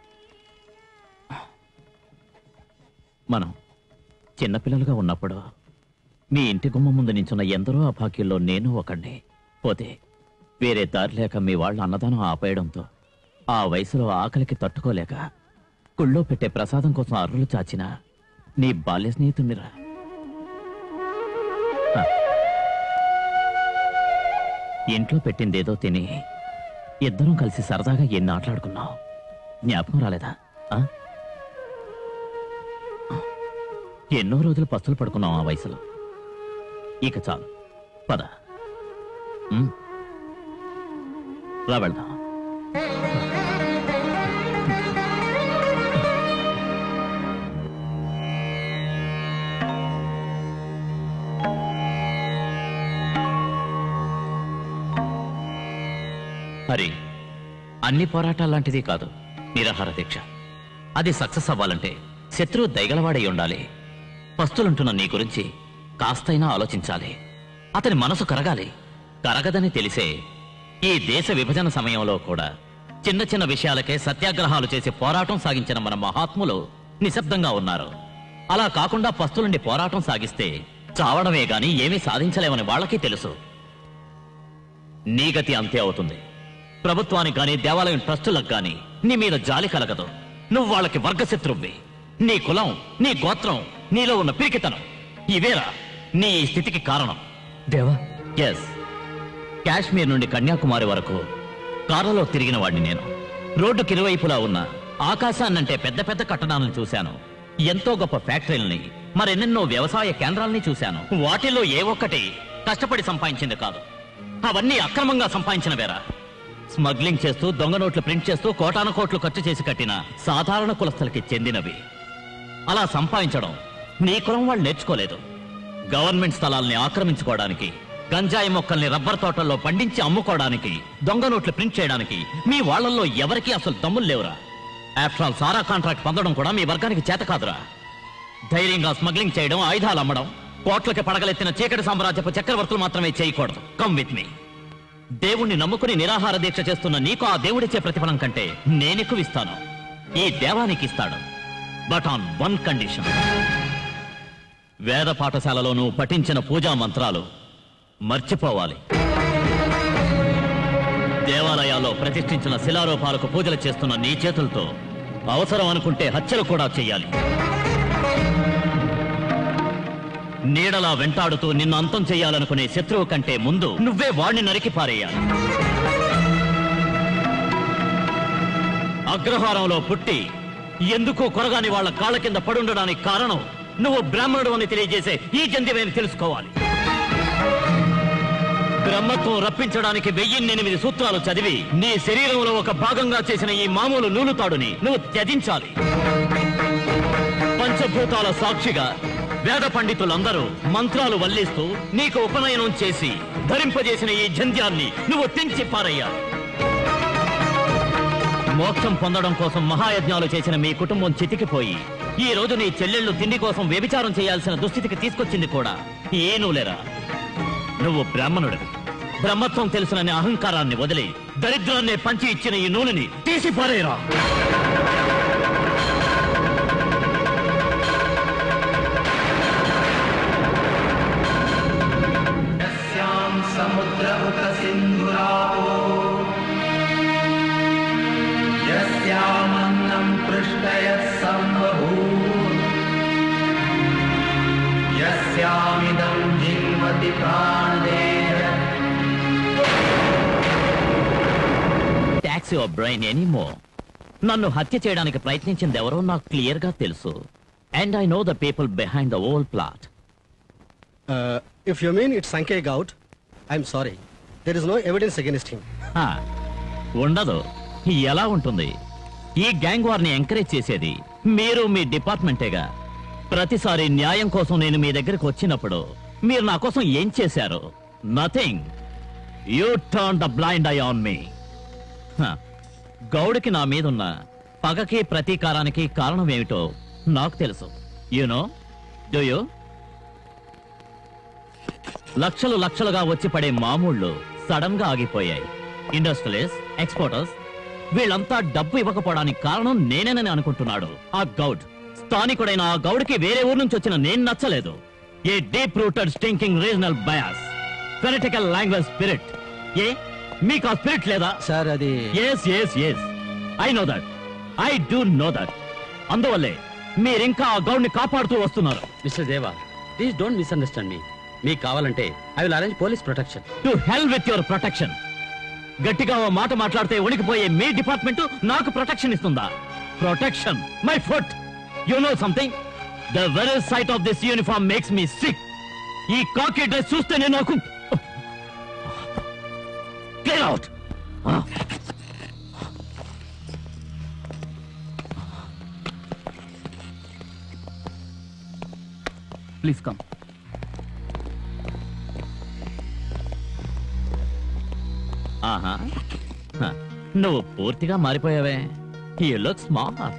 మనం చిన్నపిల్లలుగా ఉన్నప్పుడు మీ ఇంటి గుమ్మ ముందు నించున్న ఎందరో అభాగ్యుల్లో నేను ఒకడిని పోతే వేరే దారి లేక మీ వాళ్ళ అన్నదానం ఆపేయడంతో ఆ వయసులో ఆకలికి తట్టుకోలేక గుళ్ళో పెట్టే ప్రసాదం కోసం అర్రులు చాచిన నీ బాల్య స్నేహితునిరా ఇంట్లో పెట్టిందేదో తిని ఇద్దరం కలిసి సరదాగా ఎన్ని ఆటలాడుకున్నాం జ్ఞాపకం రాలేదా ఆ? ఎన్నో రోజులు పస్తులు పడుకున్నాం ఆ వయసులో ఇక చాలు పద ఉమ్. రా వెళ్దాం హరి అన్ని పోరాటాలు లాంటిది కాదు నిరాహార దీక్ష అది సక్సెస్ అవ్వాలంటే శత్రువు దయగలవాడై ఉండాలి పస్తులుంటున్న నీ గురించి కాస్తైనా ఆలోచించాలి అతని మనసు కరగాలి కరగదని తెలిసే ఈ దేశ విభజన సమయంలో కూడా చిన్న చిన్న విషయాలకే సత్యాగ్రహాలు చేసి పోరాటం సాగించిన మన మహాత్ములు నిశ్శబ్దంగా ఉన్నారు అలా కాకుండా పస్తులుండి పోరాటం సాగిస్తే చావడమే గాని ఏమీ సాధించలేమని వాళ్ళకి తెలుసు నీ గతి అంతే అవుతుంది ప్రభుత్వానికి గాని దేవాలయం ట్రస్టులకు గాని నీ మీద జాలి కలగదు నువ్వు వాళ్ళకి వర్గశత్రువ్వి నీ కులం నీ గోత్రం నీలో ఉన్న పిరికితనం ఇవేరా నీ ఈ స్థితికి కారణం దేవా ఎస్ కాశ్మీర్ నుండి కన్యాకుమారి వరకు కారులో తిరిగిన వాడిని నేను రోడ్డుకి ఇరువైపులా ఉన్న ఆకాశాన్నంటే పెద్ద పెద్ద కట్టడాలను చూశాను ఎంతో గొప్ప ఫ్యాక్టరీలని మరెన్నెన్నో వ్యవసాయ కేంద్రాలని చూశాను వాటిలో ఏ ఒక్కటి కష్టపడి సంపాదించింది కాదు అవన్నీ అక్రమంగా సంపాదించినవేరా స్మగ్లింగ్ చేస్తూ దొంగ నోట్లు ప్రింట్ చేస్తూ కోటాను కోట్లు ఖర్చు చేసి కట్టిన సాధారణ కులస్తులకి చెందినవి అలా సంపాదించడం నీ కులం వాళ్ళు నేర్చుకోలేదు గవర్నమెంట్ స్థలాల్ని ఆక్రమించుకోవడానికి గంజాయి మొక్కల్ని రబ్బర్ తోటల్లో పండించి అమ్ముకోవడానికి దొంగ నోట్లు ప్రింట్ చేయడానికి మీ వాళ్ళల్లో ఎవరికీ అసలు దమ్ములు లేవురా ఆఫ్టర్ ఆల్ సారా కాంట్రాక్ట్ పొందడం కూడా మీ వర్గానికి చేత కాదురా ధైర్యంగా స్మగ్లింగ్ చేయడం ఆయుధాలు అమ్మడం కోట్లకి పడగలెత్తిన చీకటి సామ్రాజ్యపు చక్రవర్తులు మాత్రమే చేయకూడదు కమ్ విత్ మీ దేవుణ్ణి నమ్ముకుని నిరాహార దీక్ష చేస్తున్న నీకు ఆ దేవుడిచ్చే ప్రతిఫలం కంటే నేనెక్కువ ఇస్తాను ఈ దేవానికి ఇస్తాడు బట్ ఆన్ వన్ కండిషన్ వేద పాఠశాలలోనూ పఠించిన పూజా మంత్రాలు మర్చిపోవాలి దేవాలయాల్లో ప్రతిష్ఠించిన శిలారూపాలకు పూజలు చేస్తున్న నీ చేతులతో అవసరం అనుకుంటే హత్యలు కూడా చెయ్యాలి నీడలా వెంటాడుతూ నిన్ను అంతం చేయాలనుకునే శత్రువు కంటే ముందు నువ్వే వాణ్ణి నరికి పారేయాలి అగ్రహారంలో పుట్టి ఎందుకు కొరగాని వాళ్ళ కాళ్ళ కింద పడుండడానికి కారణం నువ్వు బ్రాహ్మణుడు అని తెలియజేసే ఈ జంధ్యమేని తెలుసుకోవాలి బ్రహ్మత్వం రప్పించడానికి వెయ్యిన్నెనిమిది సూత్రాలు చదివి నీ శరీరంలో ఒక భాగంగా చేసిన ఈ మామూలు నూలుతాడుని నువ్వు త్యజించాలి పంచభూతాల సాక్షిగా వేద పండితులందరూ మంత్రాలు వల్లిస్తూ నీకు ఉపనయనం చేసి ధరింపజేసిన ఈ జంధ్యాన్ని నువ్వు తెంచి పారయ్యాలి మోక్షం పొందడం కోసం మహాయజ్ఞాలు చేసిన మీ కుటుంబం చితికిపోయి ఈ రోజు నీ చెల్లెళ్ళు తిండి కోసం వ్యభిచారం చేయాల్సిన దుస్థితికి తీసుకొచ్చింది కూడా ఏ నువ్వులేరా నువ్వు బ్రాహ్మణుడివి బ్రహ్మత్వం తెలుసుననే అహంకారాన్ని వదిలి దరిద్రాన్ని పంచి ఇచ్చిన ఈ నూనెని తీసి పారేరా यस्यामन्नं पृष्टयः सम्बभूत् यस्यामिदं जिन्वति प्राणदेय ట్యాక్స్ యువర్ బ్రెయిన్ ఎనీమో నన్ను హత్య చేయడానికి ప్రయత్నించింది ఎవరో నాకు క్లియర్ గా తెలుసు and I know the people behind the whole plot if you mean it సంకే గౌట్ I'm sorry there is no evidence against him ఉండదు ఎలా ఉంటుంది ఈ గ్యాంగ్ వార్ని ఎంకరేజ్ చేసేది మీరు మీ డిపార్ట్మెంటేగా ప్రతిసారి న్యాయం కోసం నేను మీ దగ్గరికి వచ్చినప్పుడు మీరు నా కోసం ఏం చేశారు nothing you turn the blind eye on me గౌడికి నా మీదున్న పగకి ప్రతీకారానికి కారణం ఏమిటో నాకు తెలుసు యూనో డూ యూ లక్షలు లక్షలుగా వచ్చి పడే మామూళ్ళు సడన్ గా ఆగిపోయాయి ఇండస్ట్రియలిస్ట్ ఎక్స్పోర్టర్స్ వీళ్ళంతా డబ్బు ఇవ్వకపోవడానికి కారణం నేనేనని అనుకుంటున్నాడు ఆ గౌడ్ స్థానికుడైన ఆ గౌడ్కి వేరే ఊరు నుంచి వచ్చిన నేను నచ్చలేదు a deep rooted stinking regional bias political language spirit ఏ మీకు ఆ స్పిరిట్ లేదా సార్ అది yes yes yes I know that I do know that అందువల్లే మీరింకా ఆ గౌడ్ని కాపాడుతూ వస్తున్నారు మిస్టర్ దేవా ప్లీజ్ డోంట్ మిస్అండర్స్టాండ్ మీ మీకు కావాలంటే I will arrange police protection to hell with your protection గట్టిగా ఓ మాట మాట్లాడితే వణికిపోయే మీ డిపార్ట్మెంట్ నాకు ప్రొటెక్షన్ ఇస్తుందా protection my foot you know something the very sight of this uniform makes me sick ఈ కాకి డ్రెస్ చూస్తేనే నాకు క్లియర్ అవుట్ ప్లీజ్ కమ్ ఆహా హ, నువ్వు పూర్తిగా మారిపోయావే యు లుక్ స్మార్ట్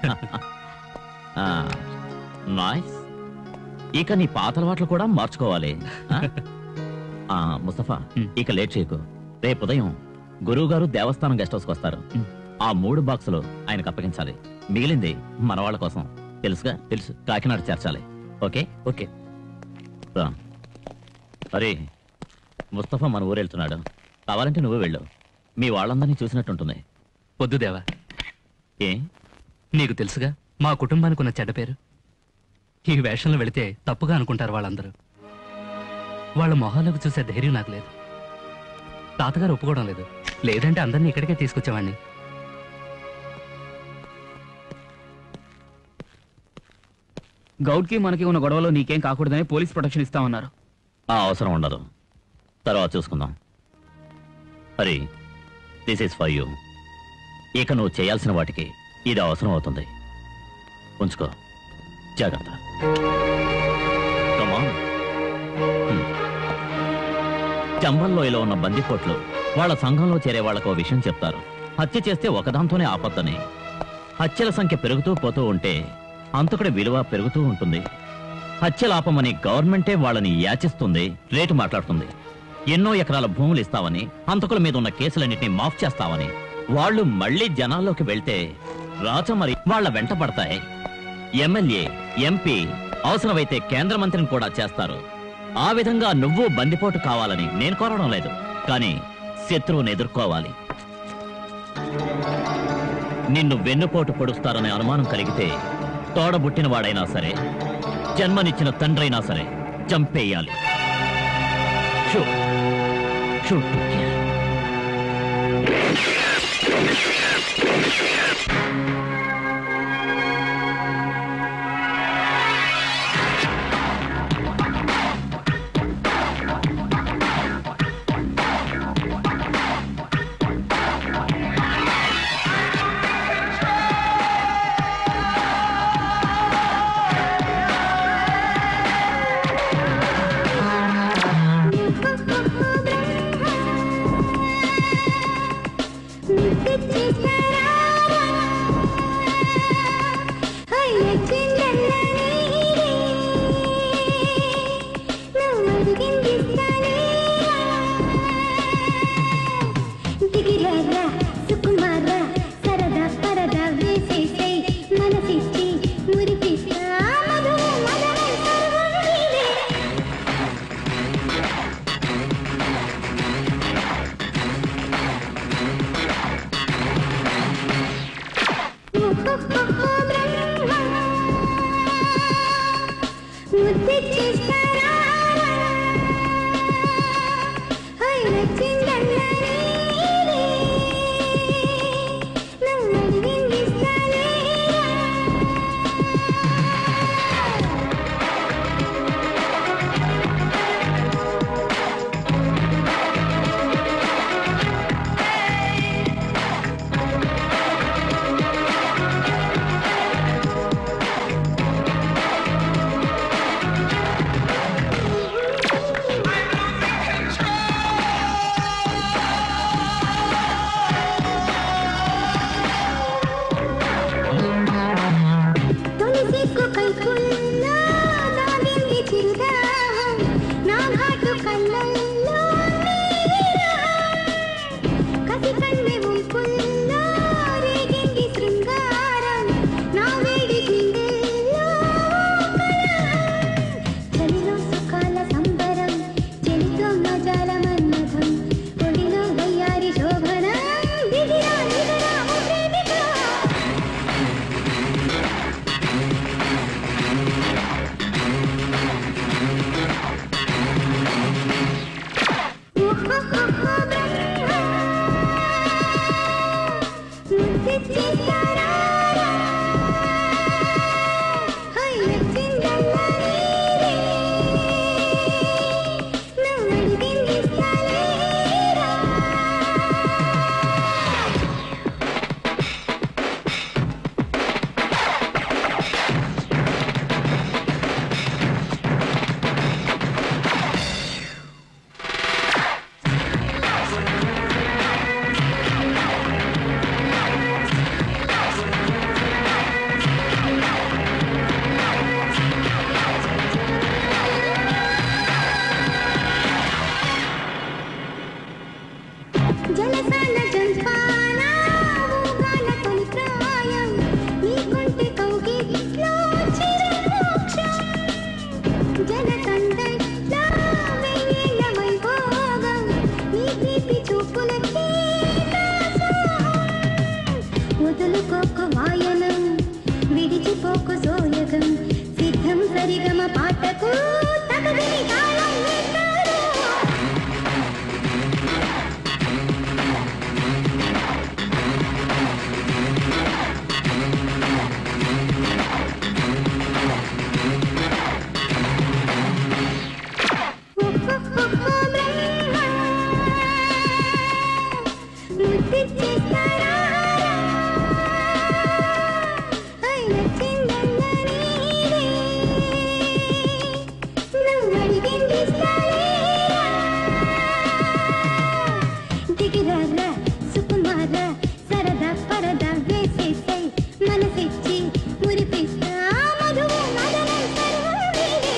నైస్ ఇక నీ పాత అలవాట్లు కూడా మార్చుకోవాలి ఆ? ఆ, ముస్తఫా ఇక లేట్ చేయకు రేపు ఉదయం గురువు గారు దేవస్థానం గెస్ట్ హౌస్కి వస్తారు ఆ మూడు బాక్సులు ఆయనకు అప్పగించాలి మిగిలింది మన వాళ్ళ కోసం తెలుసుగా తెలుసు కాకినాడ చేర్చాలి ఓకే ఓకే రా. అరే ముస్తఫా మన ఊరు వెళ్తున్నాడు కావాలంటే నువ్వు వెళ్ళు మీ వాళ్ళందరినీ చూసినట్టుంటుంది వద్దు దేవా ఏ నీకు తెలుసుగా మా కుటుంబానికి ఉన్న చెడ్డ పేరు ఈ వేషంలో వెళితే తప్పుగా అనుకుంటారు వాళ్ళందరూ వాళ్ళ మొహాలకు చూసే ధైర్యం నాకు లేదు తాతగారు ఒప్పుకోవడం లేదు లేదంటే అందరినీ ఇక్కడికే తీసుకొచ్చేవాడిని గౌడ్కి మనకి ఉన్న గొడవలో నీకేం కాకూడదని పోలీస్ ప్రొటెక్షన్ ఇస్తామన్నారు ఆ అవసరం ఉండదు తర్వాత చూసుకుందాం Hari this is for you ఇక నువ్వు చేయాల్సిన వాటికి ఇది అవసరం అవుతుంది ఉంచుకో జాగ్రత్త Come on. Hmm. చంబల్లోయలో ఉన్న బందిపోట్లు వాళ్ళ సంఘంలో చేరే వాళ్ళకు ఓ విషయం చెప్తారు హత్య చేస్తే ఒకదాంతోనే ఆపద్దని హత్యల సంఖ్య పెరుగుతూ పోతూ ఉంటే అంతకుడి విలువ పెరుగుతూ ఉంటుంది హత్యలాపమని గవర్నమెంటే వాళ్ళని యాచిస్తుంది రేటు మాట్లాడుతుంది ఎన్నో ఎకరాల భూములు ఇస్తావని హంతకుల మీద ఉన్న కేసులన్నింటినీ మాఫ్ చేస్తావని వాళ్ళు మళ్ళీ జనాల్లోకి వెళ్తే రాచమరి వాళ్ళ వెంట పడతాయి ఎమ్మెల్యే ఎంపీ అవసరమైతే కేంద్ర మంత్రిని కూడా చేస్తారు ఆ విధంగా నువ్వు బందిపోటు కావాలని నేను కోరడం లేదు కానీ శత్రువుని ఎదుర్కోవాలి నిన్ను వెన్నుపోటు పొడుస్తారనే అనుమానం కలిగితే తోడబుట్టిన వాడైనా సరే జన్మనిచ్చిన తండ్రైనా సరే చంపేయాలి Shoot. Shoot to kill. ఆ తలుపులకు తగదని తాళం వేశారు ముద్దిచ్చేస్తారా ఆయన చిందన్న నీవే నువ్వడిగింది సరేరా దిగిరారా సుకుమార సరదా పరదా వేసేసై మనసిచ్చి మురిపిస్తా మధువు మదనం సర్వం నీవే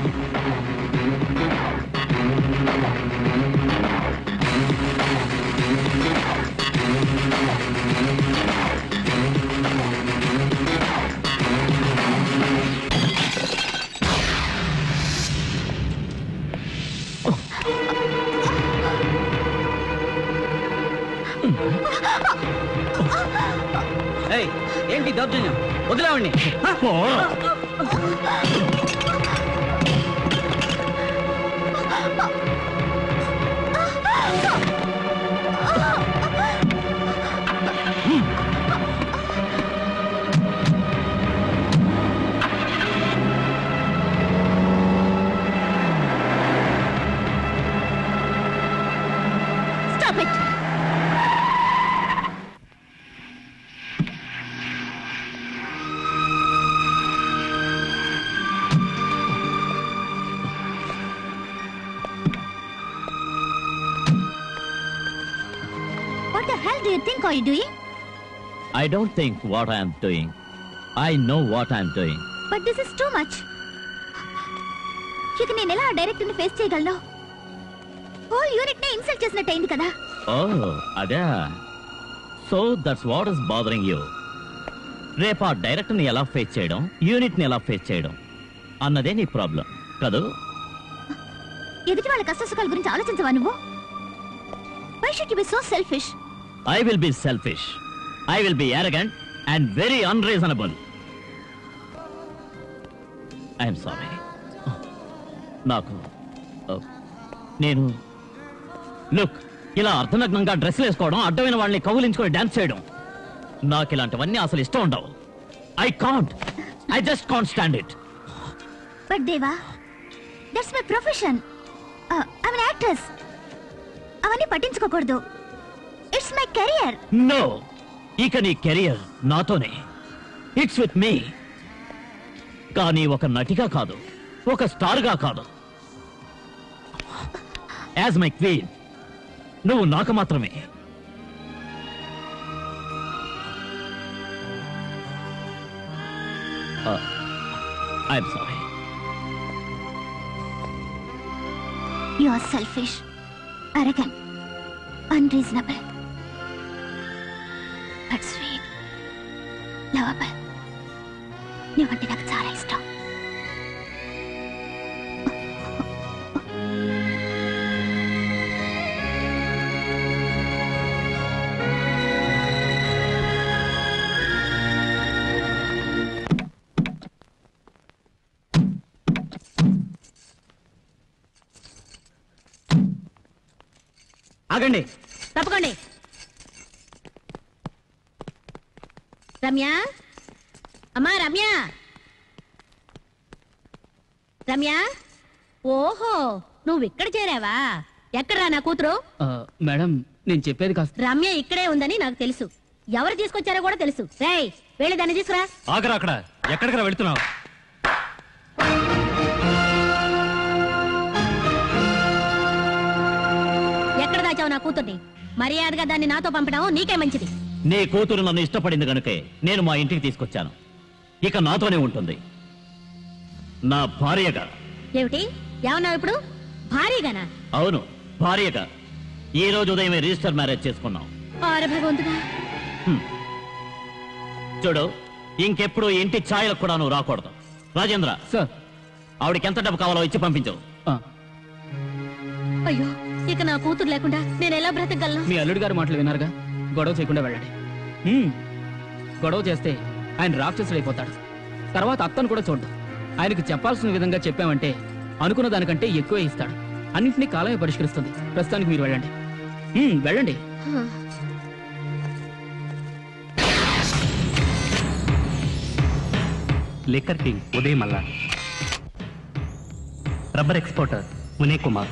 ఏయ్, ఏంటి దౌర్జన్యం వదిలేవండి Stop it! What the hell do you think are you doing? I don't think what I am doing. I know what I am doing. But this is too much. ఇక నేను ఎలా డైరెక్ట్ ని ఫేస్ చేయగలను whole unit నే insult చేసినట్టు అయింది కదా Oh, అదే so that's what is bothering you రేపు ఆ డైరెక్టర్ని ఎలా ఫేస్ చేయడం యూనిట్ని ఎలా ఫేస్ చేయడం అన్నదే నీ ప్రాబ్లం కదూ ఎదుటి వాళ్ళ కష్ట సుఖాల గురించి ఆలోచించవా నువ్వు why should you be so selfish I will be selfish I will be arrogant and very unreasonable I'm sorry నాకు uh, నేను లుక్ ఇలా అర్ధనగ్నంగా డ్రెస్సులు వేసుకోవడం అడ్డమైన వాళ్ళని కౌలించుకొని డాన్స్ చేయడం నాకు ఇలాంటివన్నీ అసలు ఇష్టం ఉండవు I can't I just can't stand it but Deva that's my profession I mean actress అవన్నీ పట్టించుకోకూడదు ఇట్స్ మై కెరియర్ నో ఇక నీ కెరియర్ నాతోనే ఇట్స్ విత్ మీ కానీ ఒక నటిగా కాదు ఒక స్టార్గా కాదు యాజ్ మై క్వీన్ నువ్వు నాకు మాత్రమే I'm sorry you are selfish arrogant unreasonable but sweet lovable నువ్వంటే నాకు చాలా ఇష్టం ఆగండి తప్పకండి రమ్య అమ్మా రమ్య రమ్య ఓహో నువ్వు ఇక్కడ చేరావా ఎక్కడ్రా నా కూతురు మేడం నేను చెప్పేది కాస్త రమ్య ఇక్కడే ఉందని నాకు తెలుసు ఎవరు తీసుకొచ్చారో కూడా తెలుసు రేయ్ వెళ్ళి దాన్ని తీసుకురా ఆగరా అక్కడ ఎక్కడికి వెళ్తున్నావు ఎక్కడ దాచావు నా కూతుర్ని మర్యాదగా దాన్ని నాతో పంపడం నీకే మంచిది నీ కూతురు నన్ను ఇష్టపడింది గనుకే నేను మా ఇంటికి తీసుకొచ్చాను ఇక నాతోనే ఉంటుంది నా భార్యగా ఏమిటి ఏమన్నావు ఇప్పుడు భారీగానా అవును భార్యగా ఈ రోజు ఉదయమే రిజిస్టర్ మ్యారేజ్ చేసుకున్నాం ఆర భగవంతుడా చూడు ఇంకెప్పుడు ఇంటి ఛాయలకు కూడా నువ్వు రాకూడదు రాజేంద్ర సార్ ఆవిడకి ఎంత డబ్బు కావాలో ఇచ్చి పంపించు అయ్యో ఇక నా కూతురు లేకుండా నేను ఎలా బ్రతకగలను మీ అల్లుడు గారి మాటలు విన్నారుగా గొడవ చేయకుండా వెళ్ళండి హ్మ్. గొడవ చేస్తే ఆయన రాక్షసుడు అయిపోతాడు తర్వాత అత్తను కూడా చూడ్డు ఆయనకు చెప్పాల్సిన విధంగా చెప్పామంటే అనుకున్న దానికంటే ఎక్కువే ఇస్తాడు అన్నింటినీ కాలమే పరిష్కరిస్తుంది ప్రస్తుతానికి మీరు వెళ్ళండి హ్మ్, వెళ్ళండి liquor king Uday Malla rubber exporter Mune Kumar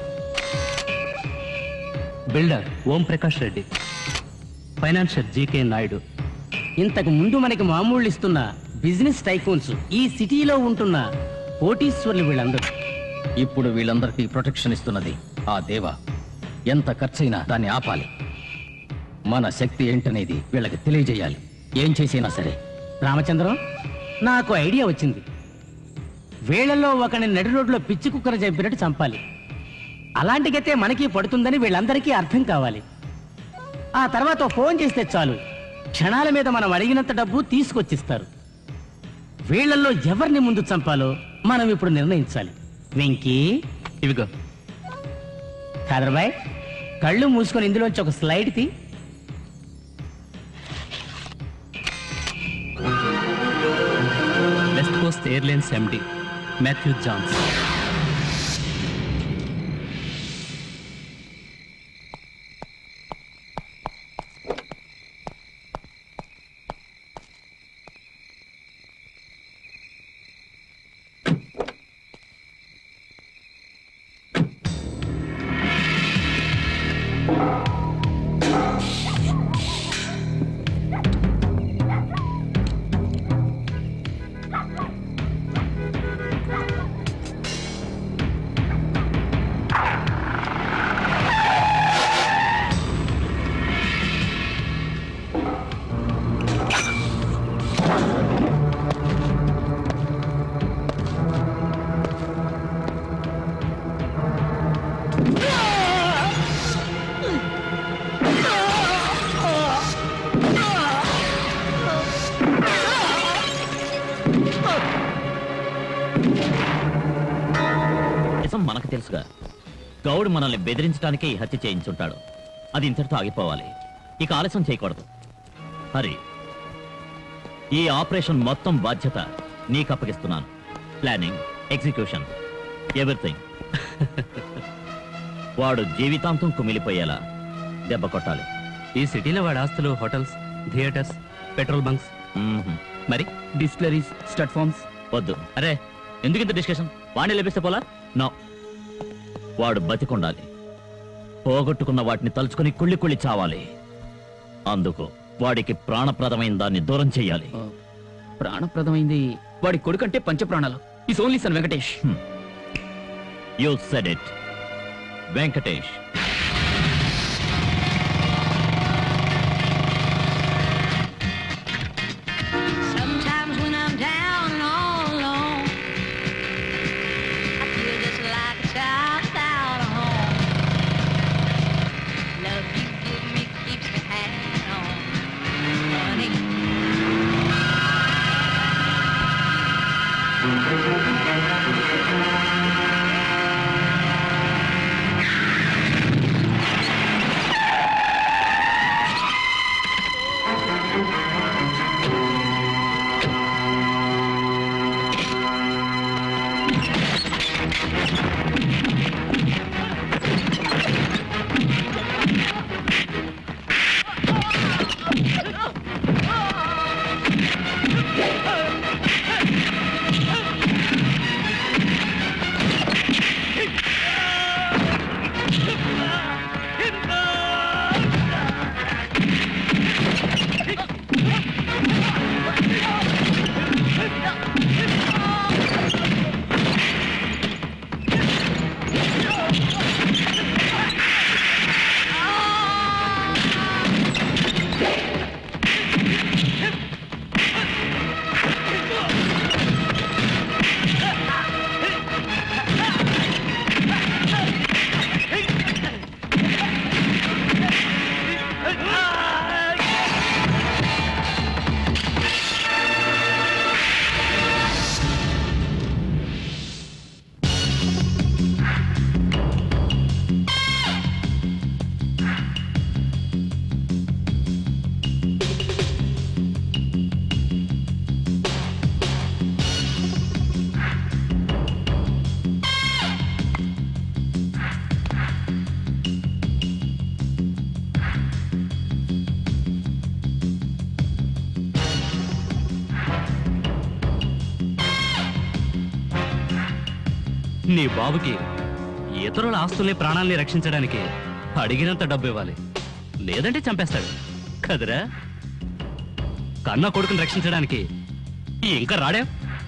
builder Om Prakash Reddy financier GK Naidu ఇంతకు ముందు మనకి మామూళ్ళు ఇస్తున్న బిజినెస్ టైకూన్స్ ఈ సిటీలో ఉంటున్న కోటీశ్వర్లు వీళ్ళందరూ ఇప్పుడు వీళ్ళందరికీ ప్రొటెక్షన్ ఇస్తున్నది ఆ దేవ ఎంత ఖర్చైనా దాన్ని ఆపాలి మన శక్తి ఏంటనేది వీళ్ళకి తెలియజేయాలి ఏం చేసినా సరే రామచంద్రం నాకు ఐడియా వచ్చింది వీళ్ళల్లో ఒకని నడి రోడ్లో పిచ్చి కుక్కర చంపినట్టు చంపాలి అలాంటి గతే మనకి పడుతుందని వీళ్ళందరికీ అర్థం కావాలి ఆ తర్వాత ఓ ఫోన్ చేస్తే చాలు క్షణాల మీద మనం అడిగినంత డబ్బు తీసుకొచ్చిస్తారు వీళ్ళల్లో ఎవరిని ముందు చంపాలో మనం ఇప్పుడు నిర్ణయించాలి వెంకీ ఇవిగో కాదర్బాయ్ కళ్ళు మూసుకొని ఇందులోంచి ఒక స్లైడ్ తీ west coast airlines MD Matthew Johns నిజం మనకు తెలుసుగా గౌడ్ మనల్ని బెదిరించడానికే ఈ హత్య చేయించుంటాడు అది ఇంతటితో ఆగిపోవాలి ఇక ఆలస్యం చేయకూడదు హరి ఈ ఆపరేషన్ మొత్తం బాధ్యత నీకు అప్పగిస్తున్నాను ప్లానింగ్ ఎగ్జిక్యూషన్ ఎవ్రీథింగ్ వాడు జీవితాంతం కుమిలిపోయేలా దెబ్బ కొట్టాలి ఈ సిటీలో వాడి ఆస్తులు హోటల్స్ థియేటర్స్ పెట్రోల్ బంక్స్ మరి డిస్టిలరీస్ స్టడ్ ఫార్మ్స్ వద్దు అరే ఎందుకు ఇంత డిస్కషన్ వాడిని లభిస్తే పోలా నో వాడు బతికుండాలి పోగొట్టుకున్న వాటిని తలుచుకుని కుళ్ళి కుళ్ళి చావాలి అందుకు వాడికి ప్రాణప్రదమైన దాన్ని దూరం చెయ్యాలి ప్రాణప్రదమైంది వాడి కొడుకంటే పంచప్రాణాలు is only son Venkatesh you said it Venkatesh Sometimes when I'm down and all alone, I feel just like a child without a home. Love you give me keeps me hanging on, honey. నీ బాబుకి ఇతరుల ఆస్తుల్ని ప్రాణాల్ని రక్షించడానికి అడిగినంత డబ్బు ఇవ్వాలి లేదంటే చంపేస్తాడు కదరా కన్న కొడుకుని రక్షించడానికి ఇంకా రాడా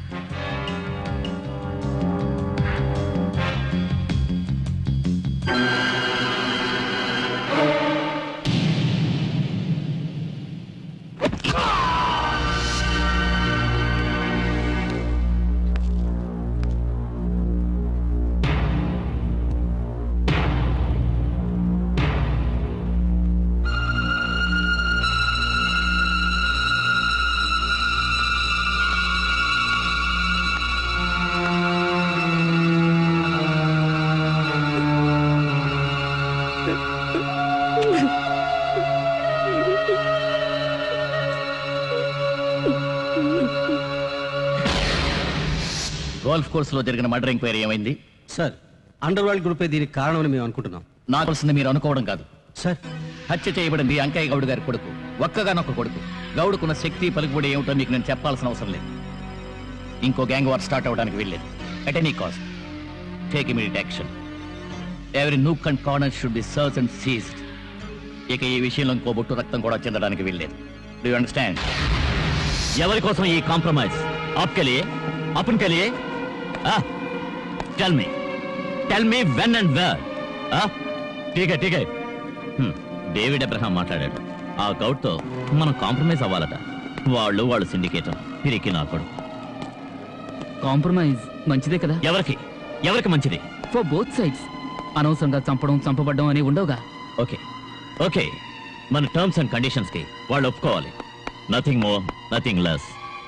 గోల్ఫ్ కోర్స్ లో జరిగిన మర్డర్ ఎంక్వైరీ ఏమైంది సార్ అండర్ వరల్డ్ గ్రూపే దీనికి కారణమని మేము అనుకుంటున్నాం నాకు తెలిసింది మీరు అనుకోవడం కాదు సార్ హత్య చేయబడింది అంకయ్య గౌడ్ గారి కొడుకు ఒక్కగానొక్క కొడుకు గౌడుకున్న శక్తి పలుకుబడి ఏమిటో మీకు నేను చెప్పాల్సిన అవసరం లేదు ఇంకో గ్యాంగ్ వార్ స్టార్ట్ అవడానికి వెళ్ళలేదు at any cost take immediate action ఎవరి nook and corner should be search and seized ఇక ఈ విషయంలో ఇంకో బొట్టు రక్తం కూడా చెందడానికి వెళ్ళలేదు డూ యూ అండర్స్టాండ్ ఎవరి కోసం ఈ కాంప్రమైజ్ आपके लिए अपन के लिए tell me tell me when and where ठीक है ठीक है హ్మ్, డేవిడ్ అబ్రహాం మాట్లాడాడు ఆ గౌట్ తో మనం కాంప్రమైజ్ అవ్వాలట వాళ్ళు వాళ్ళు సిండికేటర్ పిరికి నా కొడుకు కాంప్రమైజ్ మంచిదే కదా ఎవరికి ఎవరికి మంచిది ఫర్ బోత్ సైడ్స్ అనవసరంగా చంపడం చంపబడ్డం అని ఉండవుగా ఓకే ఓకే మన టర్మ్స్ అండ్ కండిషన్స్ కి వాళ్ళు ఒప్పుకోవాలి nothing more nothing less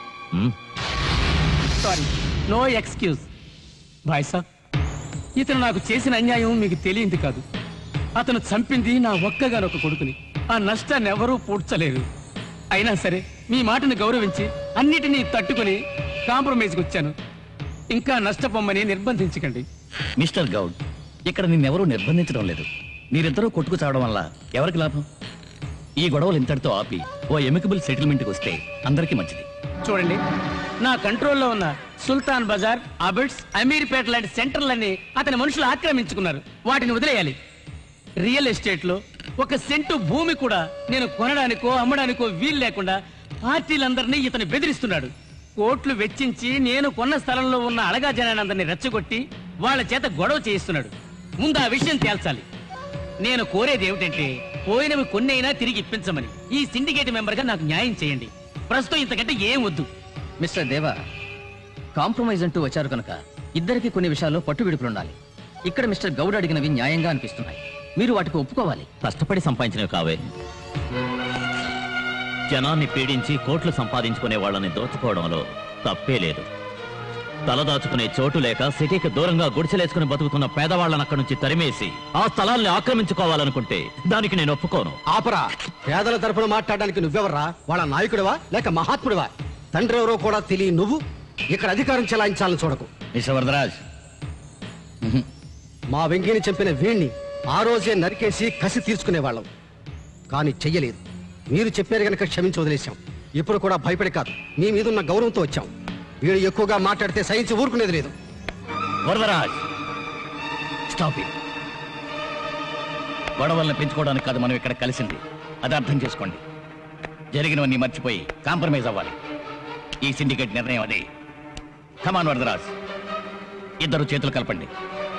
sorry no excuse భాయ్ సాబ్ ఇతను నాకు చేసిన అన్యాయం మీకు తెలియంది కాదు అతను చంపింది నా ఒక్కగానొక్క కొడుకుని ఆ నష్టాన్ని ఎవరూ పూడ్చలేరు అయినా సరే మీ మాటను గౌరవించి అన్నిటినీ తట్టుకుని కాంప్రమైజ్కి వచ్చాను ఇంకా నష్టపోమ్మని నిర్బంధించకండి మిస్టర్ గౌడ్ ఇక్కడ నిన్నెవరూ నిర్బంధించడం లేదు మీరిద్దరూ కొట్టుకు చావడం వల్ల ఎవరికి లాభం ఈ గొడవలు ఇంతటితో ఆపి ఓ ఎమికబుల్ సెటిల్మెంట్కి వస్తే అందరికీ మంచిది చూడండి నా కంట్రోల్లో ఉన్న సుల్తాన్ బజార్ అబిడ్స్ అమీర్పేట లాంటి సెంటర్లన్నీ అతని మనుషులు ఆక్రమించుకున్నారు వాటిని వదిలేయాలి రియల్ ఎస్టేట్ లో ఒక సెంటు భూమి కూడా నేను కొనడానికో అమ్మడానికో వీలు లేకుండా పార్టీలందరినీ ఇతను బెదిరిస్తున్నాడు కోట్లు వెచ్చించి నేను కొన్న స్థలంలో ఉన్న అలగా జనానందరినీ రెచ్చగొట్టి వాళ్ళ చేత గొడవ చేయిస్తున్నాడు ముందు ఆ విషయం తేల్చాలి నేను కోరేది ఏమిటంటే పోయినవి కొన్ని అయినా తిరిగి ఇప్పించమని ఈ సిండికేట్ మెంబర్ గా నాకు న్యాయం చేయండి ప్రస్తుతం ఇంతకంటే ఏం వద్దు మిస్టర్ దేవా కాంప్రమైజ్ అంటూ వచ్చారు కనుక ఇద్దరికి కొన్ని విషయాల్లో పట్టు విడుపులు ఉండాలి ఇక్కడ మిస్టర్ గౌడ్ అడిగినవి న్యాయంగా అనిపిస్తున్నాయి మీరు వాటికి ఒప్పుకోవాలి కష్టపడి సంపాదించినవి కావే జనాన్ని పీడించి కోట్లు సంపాదించుకునే వాళ్ళని దోచుకోవడంలో తప్పే లేదు తలదాచుకునే చోటు లేక సిటీకి దూరంగా గుడిసెలేసుకుని బతుకుతున్న పేదవాళ్ళని అక్కడి నుంచి తరిమేసి ఆ స్థలాల్ని ఆక్రమించుకోవాలనుకుంటే దానికి నేను ఒప్పుకోను ఆపరా పేదల తరపున మాట్లాడడానికి నువ్వెవర్రా వాళ్ళ నాయకుడివా లేక మహాత్ముడివా తండ్రి ఎవరో కూడా తెలియ నువ్వు ఇక్కడ అధికారం చెలాయించాలని చూడకు మిస్టర్ వరదరాజ్ మా వెంకిని చంపిన వీణ్ణి ఆ రోజే నరికేసి కసి తీర్చుకునేవాళ్ళం కానీ చెయ్యలేదు మీరు చెప్పారు గనక క్షమించి వదిలేశాం ఇప్పుడు కూడా భయపడి కాదు మీ మీద ఉన్న గౌరవంతో వచ్చాం వీడు ఎక్కువగా మాట్లాడితే సహించి ఊరుకునేది లేదు వరదరాజ్ స్టాప్ ఇట్ గొడవల్ని పెంచుకోవడానికి కాదు మనం ఇక్కడ కలిసింది అది అర్థం చేసుకోండి జరిగినవన్నీ మర్చిపోయి కాంప్రమైజ్ అవ్వాలి ఈ సిండికేట్ నిర్ణయం అదే కమాన్ వరదరాజ్ ఇద్దరు చేతులు కలపండి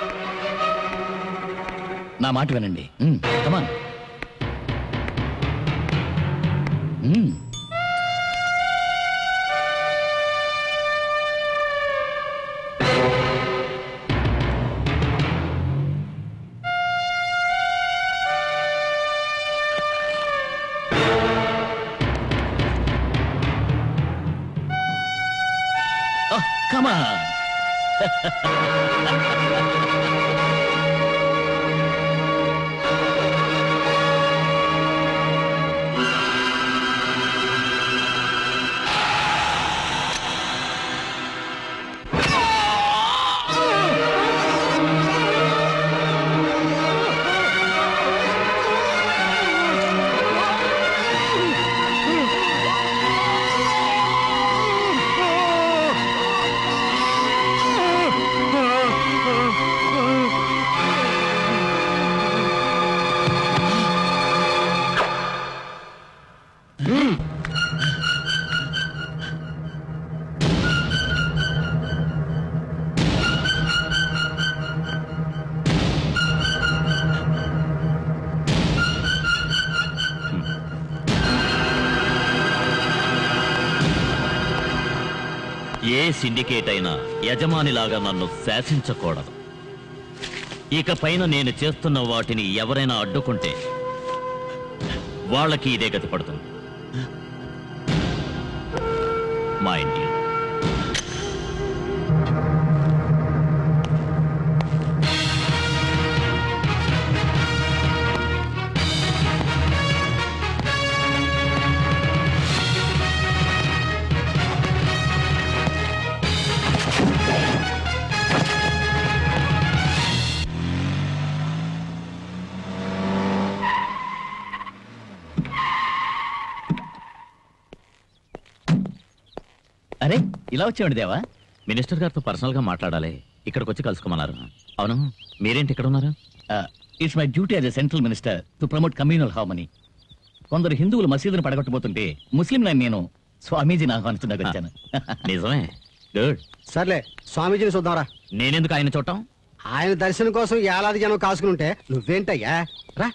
నా మాట వినండి కమాన్ కమాన్ Oh! సిండికేట్ అయిన యజమానిలాగా నన్ను శాసించకూడదు ఇక పైన నేను చేస్తున్న వాటిని ఎవరైనా అడ్డుకుంటే వాళ్ళకి ఇదే గతి పడుతుంది మైండ్ యూ అరే ఇలా వచ్చేవాడి దేవా మినిస్టర్ గారితో పర్సనల్ గా మాట్లాడాలి ఇక్కడికి వచ్చి కలుసుకోమన్నారు అవును మీరేంటి ఇక్కడ ఉన్నారు it's my duty as a central minister to promote communal harmony కొందరు హిందువులు మసీదును పడగొట్టబోతుంటే ముస్లింలను నేను స్వామీజీని ఆహ్వానిస్తుండగా వచ్చాను నిజమే గుడ్ సర్లే స్వామీజీని చూద్దాంరా నేనెందుకు ఆయన చూడటం ఆయన దర్శనం కోసం ఏలాది జనం కాసుకుని ఉంటే నువ్వేంటయ్యా రా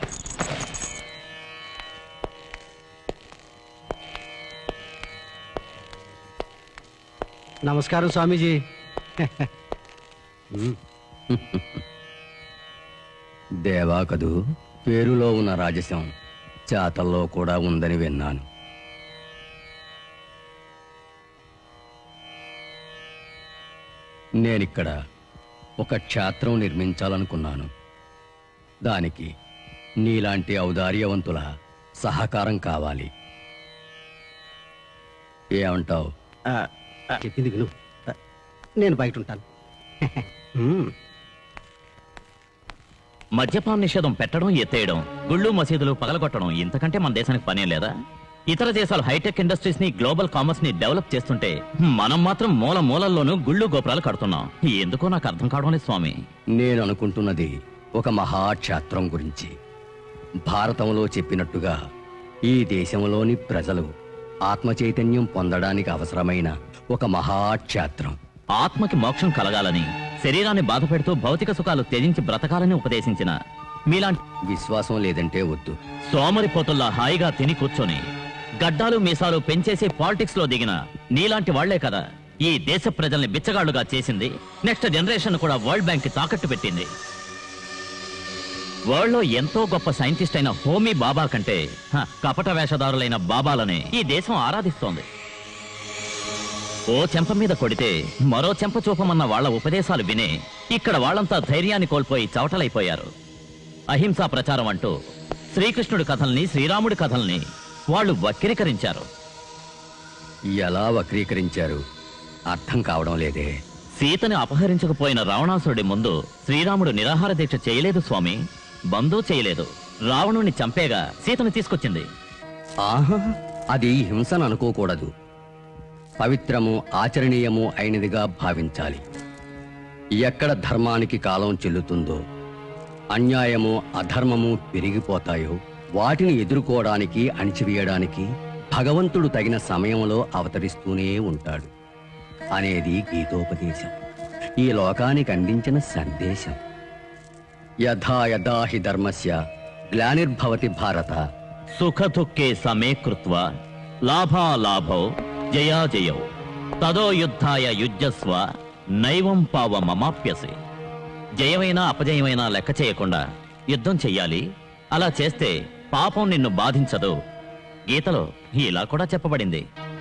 నమస్కారం స్వామీజీ దేవా కదూ పేరులో ఉన్న రాజసం చాతల్లో కూడా ఉందని విన్నాను నేనిక్కడ ఒక క్షేత్రం నిర్మించాలనుకున్నాను దానికి నీలాంటి ఔదార్యవంతుల సహకారం కావాలి ఏమంటావు చెప్పింది విను నేను బయట ఉంటాను హ్మ్. మద్యపాన నిషేధం పెట్టడం ఎత్తేయడం గుళ్ళు మసీదులు పగలగొట్టడం ఇంతకంటే మన దేశానికి పనే లేదా ఇతర దేశాలు హైటెక్ ఇండస్ట్రీస్ ని గ్లోబల్ కామర్స్ ని డెవలప్ చేస్తుంటే మనం మాత్రం మూల మూలల్లోనూ గుళ్ళు గోపురాలు కడుతున్నాం ఎందుకో నాకు అర్థం కావడం లేదు స్వామి నేను అనుకుంటున్నది ఒక మహాక్షేత్రం గురించి భారతంలో చెప్పినట్టుగా ఈ దేశంలోని ప్రజలు ఆత్మ చైతన్యం పొందడానికి అవసరమైన ఒక మహాక్షేత్రం ఆత్మకి మోక్షం కలగాలని శరీరాన్ని బాధ పెడుతూ భౌతిక సుఖాలు త్యజించి బ్రతకాలని ఉపదేశించిన మీలాంటి విశ్వాసం లేదంటే వద్దు సోమరిపోతుల్లా హాయిగా తిని కూర్చొని గడ్డాలు మీసాలు పెంచేసి పాలిటిక్స్ లో దిగిన నీలాంటి వాళ్లే కదా ఈ దేశ ప్రజల్ని బిచ్చగాళ్లుగా చేసింది నెక్స్ట్ జనరేషన్ కూడా వరల్డ్ బ్యాంక్ కి తాకట్టు పెట్టింది వరల్డ్ లో ఎంతో గొప్ప సైంటిస్ట్ అయిన హోమీ బాబా కంటే హ, కపట వేషధారులైన బాబాలనే ఈ దేశం ఆరాధిస్తోంది ఓ చెంప మీద కొడితే మరో చెంప చూపమన్న వాళ్ళ ఉపదేశాలు వినే ఇక్కడ వాళ్ళంతా ధైర్యాన్ని కోల్పోయి చవటలైపోయారు అహింసా ప్రచారం అంటూ శ్రీకృష్ణుడి కథల్ని శ్రీరాముడి కథల్ని వాళ్ళు వక్రీకరించారు ఎలా వక్రీకరించారు అర్థం కావడం లేదే సీతని అపహరించకపోయిన రావణాసురుడి ముందు శ్రీరాముడు నిరాహార దీక్ష చేయలేదు స్వామి బంధు చేయలేదు రావణుణ్ణి చంపేగా సీతను తీసుకొచ్చింది ఆహా అది హింసను అనుకోకూడదు పవిత్రము ఆచరణీయము అయినదిగా భావించాలి ఎక్కడ ధర్మానికి కాలం చెల్లుతుందో అన్యాయము అధర్మము పెరిగిపోతాయో వాటిని ఎదుర్కోవడానికి అణిచివేయడానికి భగవంతుడు తగిన సమయంలో అవతరిస్తూనే ఉంటాడు అనేది గీతోపదేశం ఈ లోకానికి అందించిన సందేశం యథా యథా హి ధర్మస్య గ్లానిర్భవతి భారత సుఖ దుఃఖే సమే కృత్వ లాభాలాభౌ జయాజయౌ తదో యుద్ధాయ యుజ్యస్వ నైవం పావ మమాప్యసి జయమైనా అపజయమైనా లెక్క చేయకుండా యుద్ధం చెయ్యాలి అలా చేస్తే పాపం నిన్ను బాధించదు గీతలో ఇలా కూడా చెప్పబడింది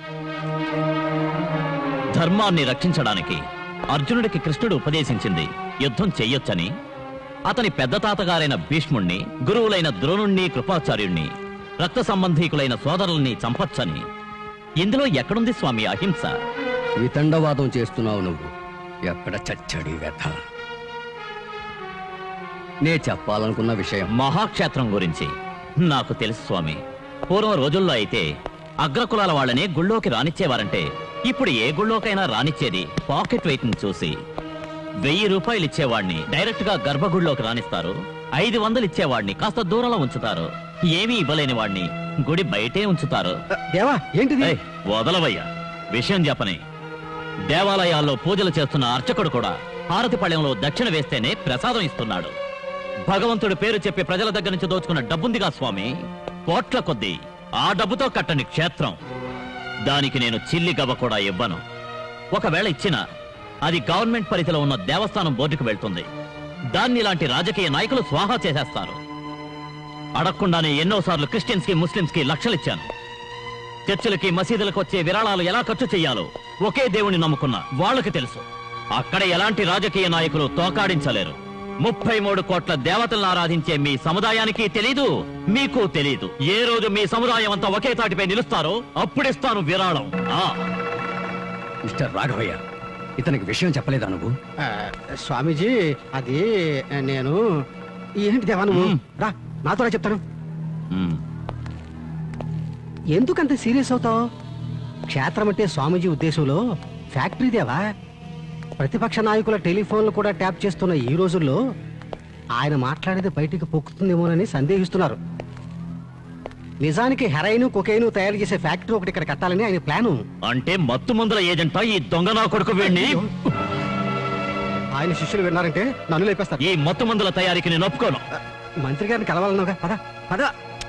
ధర్మాన్ని రక్షించడానికి అర్జునుడికి కృష్ణుడు ఉపదేశించింది యుద్ధం చెయ్యొచ్చని అతని పెద్ద తాతగారైన భీష్ముణ్ణి గురువులైన ద్రోణుణ్ణి కృపాచార్యుణ్ణి రక్త సంబంధీకులైన సోదరుల్ని చంపొచ్చని ఇందులో ఎక్కడుంది స్వామి అహింస వితండవాదం చేస్తున్నావు నువ్వు ఎక్కడ చచ్చడి వ్యథ నే చెప్పాలనుకున్న విషయం మహాక్షేత్రం గురించి నాకు తెలుసు స్వామి పూర్వం రోజుల్లో అయితే అగ్రకులాల వాళ్ళని గుళ్ళోకి రానిచ్చేవారంటే ఇప్పుడు ఏ గుళ్ళోకైనా రానిచ్చేది పాకెట్ వెయిట్ ని చూసి వెయ్యి రూపాయలు ఇచ్చేవాడిని డైరెక్ట్ గా గర్భగుడిలోకి రానిస్తారు ఐదు వందలు ఇచ్చేవాడిని కాస్త దూరంలో ఉంచుతారు ఏమీ ఇవ్వలేని వాడిని గుడి బయటే ఉంచుతారు దేవా ఏంటిది ఏయ్, వదలవయ్యా విషయం చెప్పని దేవాలయాల్లో పూజలు చేస్తున్న అర్చకుడు కూడా హారతి పళ్ళెంలో దక్షిణ వేస్తేనే ప్రసాదం ఇస్తున్నాడు భగవంతుడి పేరు చెప్పి ప్రజల దగ్గర నుంచి దోచుకున్న డబ్బుందిగా స్వామి కోట్ల కొద్దీ ఆ డబ్బుతో కట్టని క్షేత్రం దానికి నేను చిల్లి గవ్వ కూడా ఇవ్వను ఒకవేళ ఇచ్చినా అది గవర్నమెంట్ పరిధిలో ఉన్న దేవస్థానం బోర్డుకు వెళ్తుంది దాన్ని ఇలాంటి రాజకీయ నాయకులు స్వాహా చేసేస్తారు అడగకుండానే ఎన్నోసార్లు క్రిస్టియన్స్ కి ముస్లింస్ కి లక్షలిచ్చాను చర్చిలకి మసీదులకు వచ్చే విరాళాలు ఎలా ఖర్చు చేయాలో ఒకే దేవుని నమ్ముకున్న వాళ్ళకి తెలుసు అక్కడ ఎలాంటి రాజకీయ నాయకులు తోకాడించలేరు ముప్పై మూడు కోట్ల దేవతలను ఆరాధించే మీ సముదాయానికి తెలీదు మీకు తెలీదు ఏ రోజు మీ సముదాయం అంతా ఒకే తాటిపై నిలుస్తారో అప్పుడిస్తాను విరాళం ఆ మిస్టర్ రాఘవయ్య ఇతనికి విషయం చెప్పలేదా నువ్వు ఆ, స్వామీజీ అది నేను ఏంటి దేవా నువ్వు రా నాతో రా చెప్తాను ఎందుకంత సీరియస్ అవుతావు క్షేత్రం అంటే స్వామీజీ ఉద్దేశంలో ఫ్యాక్టరీ దేవా ప్రతిపక్ష నాయకుల టెలిఫోన్లు కూడా ట్యాప్ చేస్తున్న ఈ రోజుల్లో ఆయన మాట్లాడేది బయటికి పొక్కుతుందేమోనని సందేహిస్తున్నారు నిజానికి హెరైన్ కొకైన్ తయారు చేసే ఫ్యాక్టరీ ఒకటి ఇక్కడ కట్టాలని ఆయన ప్లాను అంటే మత్తు మందుల ఏజెంటా ఈ దొంగ నా కొడుకు వీణ్ణి ఆయన శిష్యులు విన్నారంటే నన్ను లేపేస్తారు ఈ మత్తు మందుల తయారీకి నేను ఒప్పుకోను మంత్రి గారిని కలవాలన్నావుగా పద పద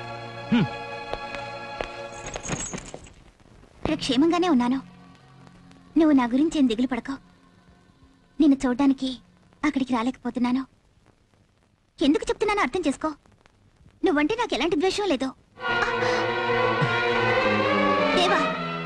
ఇక్కడ క్షేమంగానే ఉన్నాను నువ్వు నా గురించి ఏం దిగులు పడకో నిన్ను చూడడానికి అక్కడికి రాలేకపోతున్నాను ఎందుకు చెప్తున్నానో అర్థం చేసుకో నువ్వంటే నాకు ఎలాంటి ద్వేషం లేదు దేవా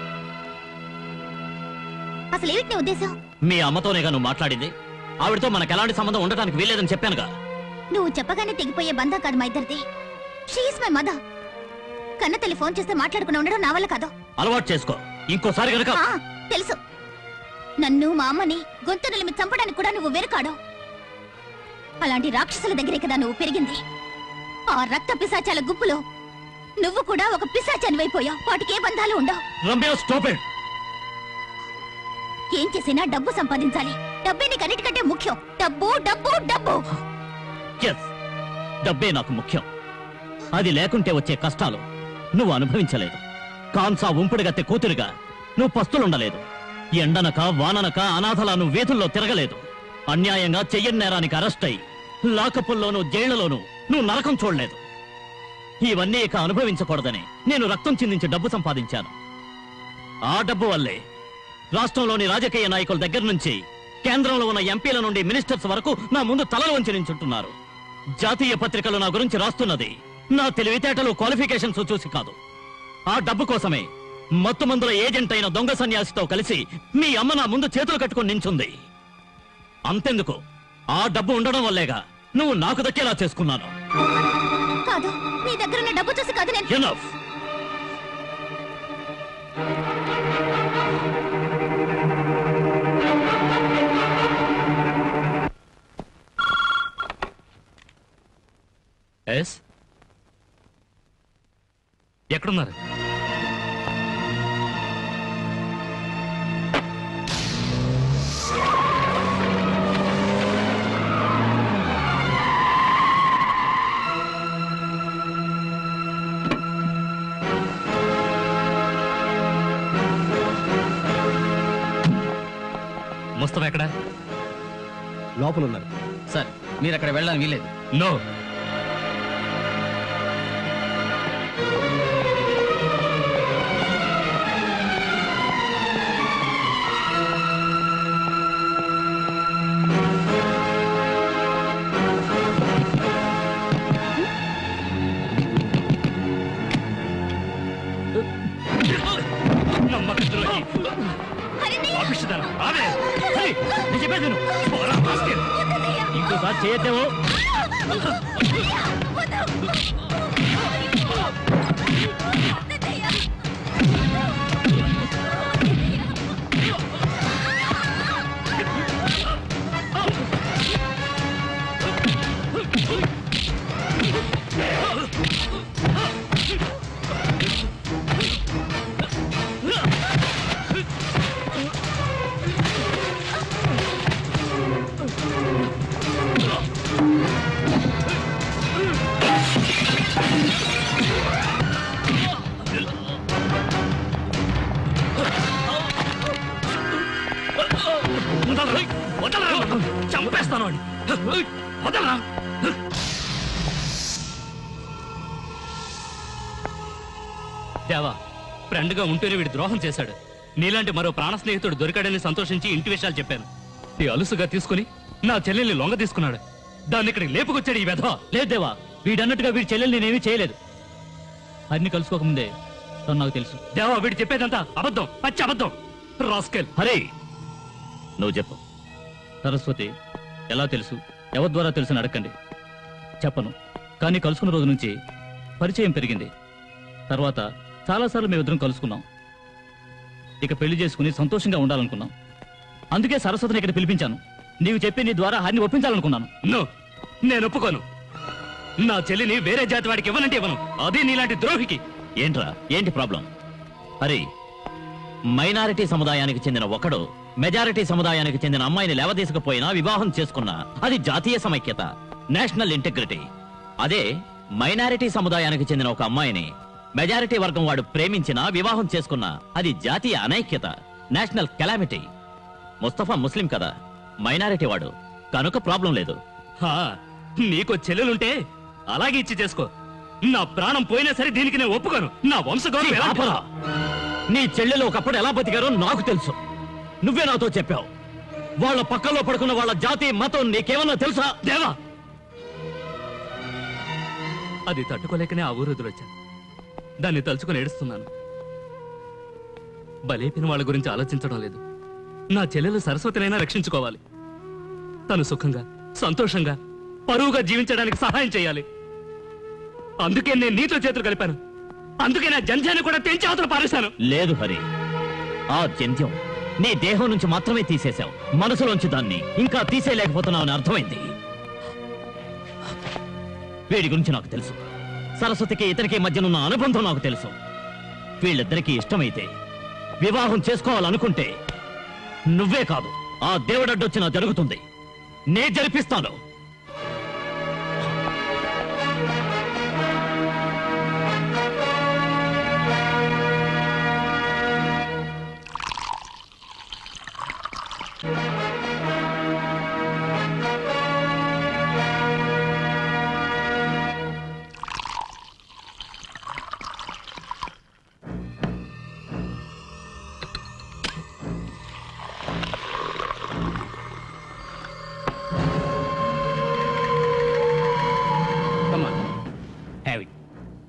అసలు ఏమిటి నీ ఉద్దేశం మీ అమ్మతోనేగా నువ్వు మాట్లాడింది ఆవిడతో మనకు ఎలాంటి సంబంధం ఉండటానికి వీల్లేదని చెప్పానుగా నువ్వు చెప్పగానే తెగిపోయే బంధం కాదు మా ఇద్దరిది షీఈస్ మై మదర్ కన్న తల్లి ఫోన్ చేస్తే మాట్లాడుకుని ఉండడం నా వల్ల కాదు అలవాటు చేసుకో ఇంకోసారి గనక ఆ, తెలుసు నన్ను మా అమ్మని గొంతు నిలిమి చంపడానికి కూడా నువ్వు వెనుకాడు అలాంటి రాక్షసుల దగ్గరే కదా నువ్వు పెరిగింది ఆ రక్త పిశాచాల గుంపులో నువ్వు కూడా ఒక పిశాచానివైపోయావు వాటికి ఏ బంధాలు ఉండవు రమ్య స్టాప్ ఇట్ ఏం చేసినా డబ్బు సంపాదించాలి డబ్బే నీకు అన్నిటికంటే ముఖ్యం డబ్బు డబ్బు డబ్బు ఎస్ డబ్బే నాకు ముఖ్యం అది లేకుంటే వచ్చే కష్టాలు నువ్వు అనుభవించలేదు కాన్సా ఉంపుడుగత్తె కూతురుగా నువ్వు పస్తులుండలేదు ఎండనక వాననక అనాథలా నువ్వు వీధుల్లో తిరగలేదు అన్యాయంగా చెయ్యని నేరానికి అరెస్ట్ అయి లాకపుల్లోనూ జైళ్లలోనూ నువ్వు నరకం చూడలేదు ఇవన్నీ ఇక అనుభవించకూడదని నేను రక్తం చిందించి డబ్బు సంపాదించాను ఆ డబ్బు వల్లే రాష్ట్రంలోని రాజకీయ నాయకుల దగ్గర నుంచి కేంద్రంలో ఉన్న ఎంపీల నుండి మినిస్టర్స్ వరకు నా ముందు తలలు వంచి నించుంటున్నారు జాతీయ పత్రికలు నా గురించి రాస్తున్నది నా తెలివితేటలు క్వాలిఫికేషన్స్ చూసి కాదు ఆ డబ్బు కోసమే మత్తు మందుల ఏజెంట్ అయిన దొంగ సన్యాసితో కలిసి మీ అమ్మ నా ముందు చేతులు కట్టుకొని నించుంది అంతెందుకు ఆ డబ్బు ఉండడం వల్లేగా నువ్వు నాకు దక్కేలా చేసుకున్నాను కాదు నీ దగ్గర ఉన్న డబ్బు చూసి కాదు నేను ఎనఫ్ ఎస్ ఎక్కడున్నారు ముస్తఫా ఎక్కడ లోపల ఉన్నారు సార్ మీరు అక్కడ వెళ్ళడానికి వీలేదు నో నమ్మకద్రోహి పాపిష్టిదానా? రావే. హే, నేను చెప్పేది విను. పోరా, బాస్కెట్. ఇంకోసారి చేయొద్దేమో వదలరా. వదలరా నన్ను. చంపేస్తాను వాడిని. వదలరా దేవా ఫ్రెండ్గా ఉంటేనే వీడి ద్రోహం చేశాడు నీలాంటి మరో ప్రాణ స్నేహితుడు దొరికాడని సంతోషించి ఇంటి విషయాలు చెప్పాను ఈ అలుసుగా తీసుకుని నా చెల్లెల్ని లొంగ తీసుకున్నాడు దాన్ని ఇక్కడికి లేపుకొచ్చాడు ఈ వెధవ లేదు దేవా వీడన్నట్టుగా వీడి చెల్లెల్ని నేనేమీ చేయలేదు హరిని కలుసుకోకముందే తను నాకు తెలుసు దేవా వీడు చెప్పేదంతా అబద్ధం పచ్చి అబద్ధం రాస్కెల్ హరే నువ్వు చెప్పు సరస్వతి ఎలా తెలుసు ఎవరి ద్వారా తెలుసు అని అడగండి చెప్పను కానీ కలుసుకున్న రోజు నుంచి పరిచయం పెరిగింది తర్వాత చాలాసార్లు మేమిద్దరం కలుసుకున్నాం ఇక పెళ్లి చేసుకుని సంతోషంగా ఉండాలనుకున్నాం అందుకే సరస్వతిని ఇక్కడ పిలిపించాను నీవు చెప్పి నీ ద్వారా హరిని ఒప్పించాలనుకున్నాను నో నేను ఒప్పుకోను నా చెల్లిని వేరే జాతి వాడికి ఇవ్వనంటే ఇవ్వను అది నీలాంటి ద్రోహికి ఏంట్రా ఏంటి ప్రాబ్లం హరి మైనారిటీ సముదాయానికి చెందిన ఒకడు మెజారిటీ సముదాయానికి చెందిన అమ్మాయిని లేవదీసకపోయినా వివాహం చేసుకున్నా అది జాతీయ సమైక్యత నేషనల్ ఇంటిగ్రిటీ అదే మైనారిటీ సముదాయానికి చెందిన ఒక అమ్మాయిని మెజారిటీ వర్గం వాడు ప్రేమించినా వివాహం చేసుకున్నా అది జాతీయ అనైక్యత నేషనల్ కెలామిటీ ముస్తఫా ముస్లిం కదా మైనారిటీ వాడు కనుక ప్రాబ్లం లేదు హా, నీకో చెల్లెలుంటే అలాగే ఇచ్చి చేసుకో నా ప్రాణం పోయినా సరే దీనికి నేను ఒప్పుకోను నా వంశగౌరవం ఎలా ఆపరా. నీ చెల్లెలు ఒకప్పుడు ఎలా బతికారో నాకు తెలుసు నువ్వే నాతో చెప్పావు వాళ్ళ పక్కలో పడుకున్న వాళ్ళ జాతి మతం నీకేమన్నా తెలుసా దేవా అది తట్టుకోలేకనే ఆ ఊరు వదిలొచ్చాను దాన్ని తలుచుకుని ఏడుస్తున్నాను బలేపిన వాళ్ళ గురించి ఆలోచించడం లేదు నా చెల్లెలు సరస్వతినైనా రక్షించుకోవాలి తను సుఖంగా సంతోషంగా పరువుగా జీవించడానికి సహాయం చేయాలి అందుకే నేను నీతో చేతులు కలిపాను అందుకే నా జంజాన్ని కూడా తెంచి అవతల పారేశాను లేదు హరి ఆ జంధ్యం నీ దేహం నుంచి మాత్రమే తీసేశావు మనసులోంచి దాన్ని ఇంకా తీసేయలేకపోతున్నావు అని అర్థమైంది వీడి గురించి నాకు తెలుసు సరస్వతికి ఇతనికి మధ్యనున్న అనుబంధం నాకు తెలుసు వీళ్ళిద్దరికీ ఇష్టమైతే వివాహం చేసుకోవాలనుకుంటే నువ్వే కాదు ఆ దేవుడడ్డొచ్చినా జరుగుతుంది నే జరిపిస్తాను హ్యావ్ ఇట్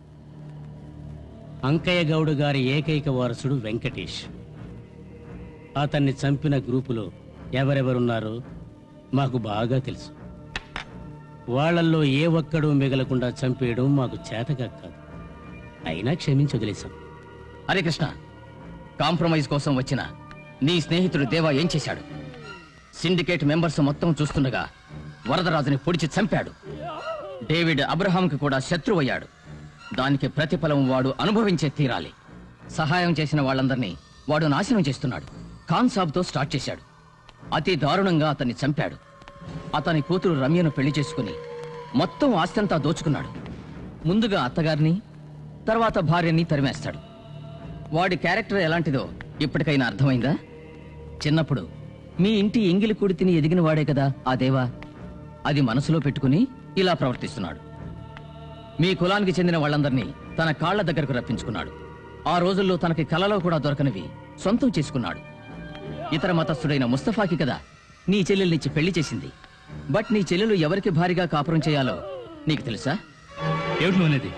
అంకయ్య గౌడ్ గారి ఏకైక వారసుడు వెంకటేష్ అతన్ని చంపిన గ్రూపులో ఎవరెవరున్నారో మాకు బాగా తెలుసు వాళ్ళల్లో ఏ ఒక్కడూ మిగలకుండా చంపేయడం మాకు చేతగా కాదు అయినా క్షమించి వదిలేశాం హరే కృష్ణ కాంప్రమైజ్ కోసం వచ్చిన నీ స్నేహితుడు దేవా ఏం చేశాడు సిండికేట్ మెంబర్స్ మొత్తం చూస్తుండగా వరదరాజుని పొడిచి చంపాడు డేవిడ్ అబ్రహాంకి కూడా శత్రువయ్యాడు దానికి ప్రతిఫలం వాడు అనుభవించే తీరాలి సహాయం చేసిన వాళ్ళందరినీ వాడు నాశనం చేస్తున్నాడు ఖాన్ సాబ్తో స్టార్ట్ చేశాడు అతి దారుణంగా అతన్ని చంపాడు అతని కూతురు రమ్యను పెళ్లి చేసుకుని మొత్తం ఆస్తంతా దోచుకున్నాడు ముందుగా అత్తగారిని తర్వాత భార్యని తరిమేస్తాడు వాడి క్యారెక్టర్ ఎలాంటిదో ఇప్పటికైనా అర్థమైందా చిన్నప్పుడు మీ ఇంటి ఎంగిలి కుడి తిని ఎదిగిన వాడే కదా ఆ దేవా అది మనసులో పెట్టుకుని ఇలా ప్రవర్తిస్తున్నాడు మీ కులానికి చెందిన వాళ్ళందరినీ తన కాళ్ల దగ్గరకు రప్పించుకున్నాడు ఆ రోజుల్లో తనకి కలలో కూడా దొరకనివి సొంతం చేసుకున్నాడు ఇతర మతస్థుడైన ముస్తఫాకి కదా నీ చెల్లెల్నిచ్చి పెళ్లి చేసింది బట్ నీ చెల్లెలు ఎవరికి భారీగా కాపురం చేయాలో నీకు తెలుసా ఏమిటి నువ్వు అనేది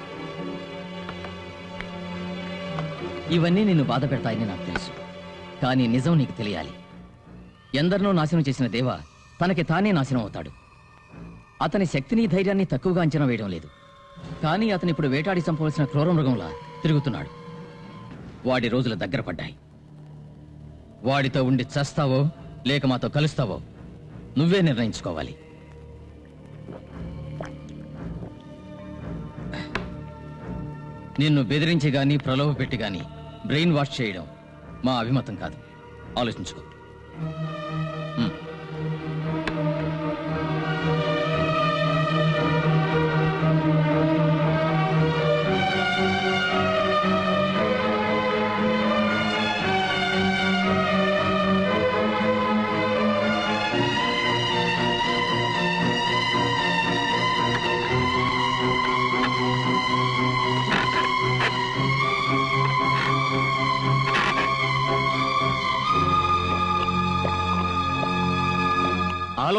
ఇవన్నీ నిన్ను బాధ పెడతాయని నాకు తెలుసు కానీ నిజం నీకు తెలియాలి ఎందరినో నాశనం చేసిన దేవ తనకి తానే నాశనం అవుతాడు అతని శక్తిని ధైర్యాన్ని తక్కువగా అంచనా వేయడం లేదు కానీ అతను ఇప్పుడు వేటాడి చంపవలసిన క్రూర మృగంలా తిరుగుతున్నాడు వాడి రోజులు దగ్గర పడ్డాయి వాడితో ఉండి చస్తావో లేక మాతో కలుస్తావో నువ్వే నిర్ణయించుకోవాలి నిన్ను బెదిరించి గాని ప్రలోభ పెట్టి గాని బ్రెయిన్ వాష్ చేయడం మా అభిమతం కాదు ఆలోచించుకో హ్మ్.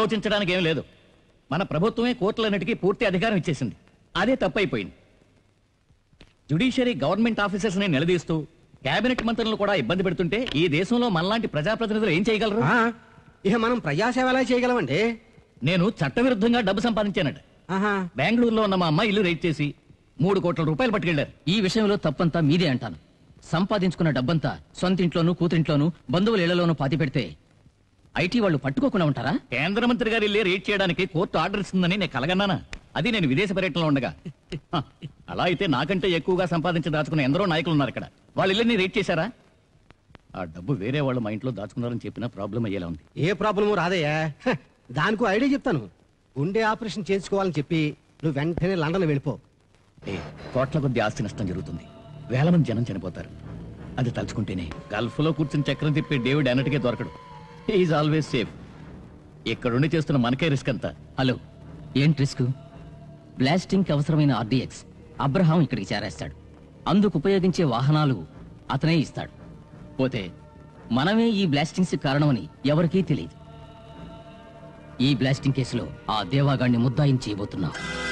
ఆలోచించడానికి ఏం లేదు మన ప్రభుత్వమే కోర్టులన్నిటికీ పూర్తి అధికారం ఇచ్చేసింది అదే తప్పైపోయింది జుడిషియరీ గవర్నమెంట్ ఆఫీసర్స్ ని నిలదీస్తూ కేబినెట్ మంత్రులను కూడా ఇబ్బంది పెడుతుంటే ఈ దేశంలో మనలాంటి ప్రజాప్రతినిధులు ఏం చేయగలరు ఆ, ఇక మనం ప్రజాసేవ ఎలా చేయగలమండి నేను చట్టవిరుద్ధంగా డబ్బు సంపాదించానట ఆహా బెంగళూరులో ఉన్న మా అమ్మ ఇల్లు రైట్ చేసి మూడు కోట్ల రూపాయలు పట్టుకెళ్లారు ఈ విషయంలో తప్పంతా మీదే అంటాను సంపాదించుకున్న డబ్బంతా సొంత ఇంట్లోనూ కూతురింట్లోనూ బంధువుల ఇళ్లలోనూ పాతి పెడితే ఐటీ వాళ్ళు పట్టుకోకుండా ఉంటారా కేంద్ర మంత్రి గారి ఇల్లే రేట్ చేయడానికి కోర్టు ఆర్డర్ ఇస్తుందని నేను కలగన్నానా అది నేను విదేశ పర్యటనలో ఉండగా హ, అలా అయితే నాకంటే ఎక్కువగా సంపాదించి దాచుకున్న ఎందరో నాయకులు ఉన్నారు ఇక్కడ వాళ్ళ ఇల్లుని రేట్ చేశారా ఆ డబ్బు వేరే వాళ్ళు మా ఇంట్లో దాచుకున్నారని చెప్పినా ప్రాబ్లం అయ్యేలా ఉంది ఏ ప్రాబ్లము రాదయ్యా హ, దానికో ఐడియా చెప్తాను గుండె ఆపరేషన్ చేయించుకోవాలని చెప్పి నువ్వు వెంటనే లండన్ వెళ్ళిపో ఏ, కోట్ల కొద్ది ఆస్తి నష్టం జరుగుతుంది వేల మంది జనం చనిపోతారు అది తలుచుకుంటేనే గల్ఫ్ లో కూర్చుని చక్రం తిప్పే డేవిడ్ అన్నటికే దొరకడు ఈజ్ ఆల్వేస్ సేఫ్ ఇక్కడుండి చేస్తున్న మనకే రిస్క్ అంతా హలో ఏంటి రిస్క్ బ్లాస్టింగ్ కి అవసరమైన ఆర్డీఎక్స్ అబ్రహాం ఇక్కడికి చేరేస్తాడు అందుకు ఉపయోగించే వాహనాలు అతనే ఇస్తాడు పోతే మనమే ఈ బ్లాస్టింగ్స్ కారణమని ఎవరికీ తెలియదు ఈ బ్లాస్టింగ్ కేసులో ఆ దేవాగాడిని ముద్దాయిం చేయబోతున్నాం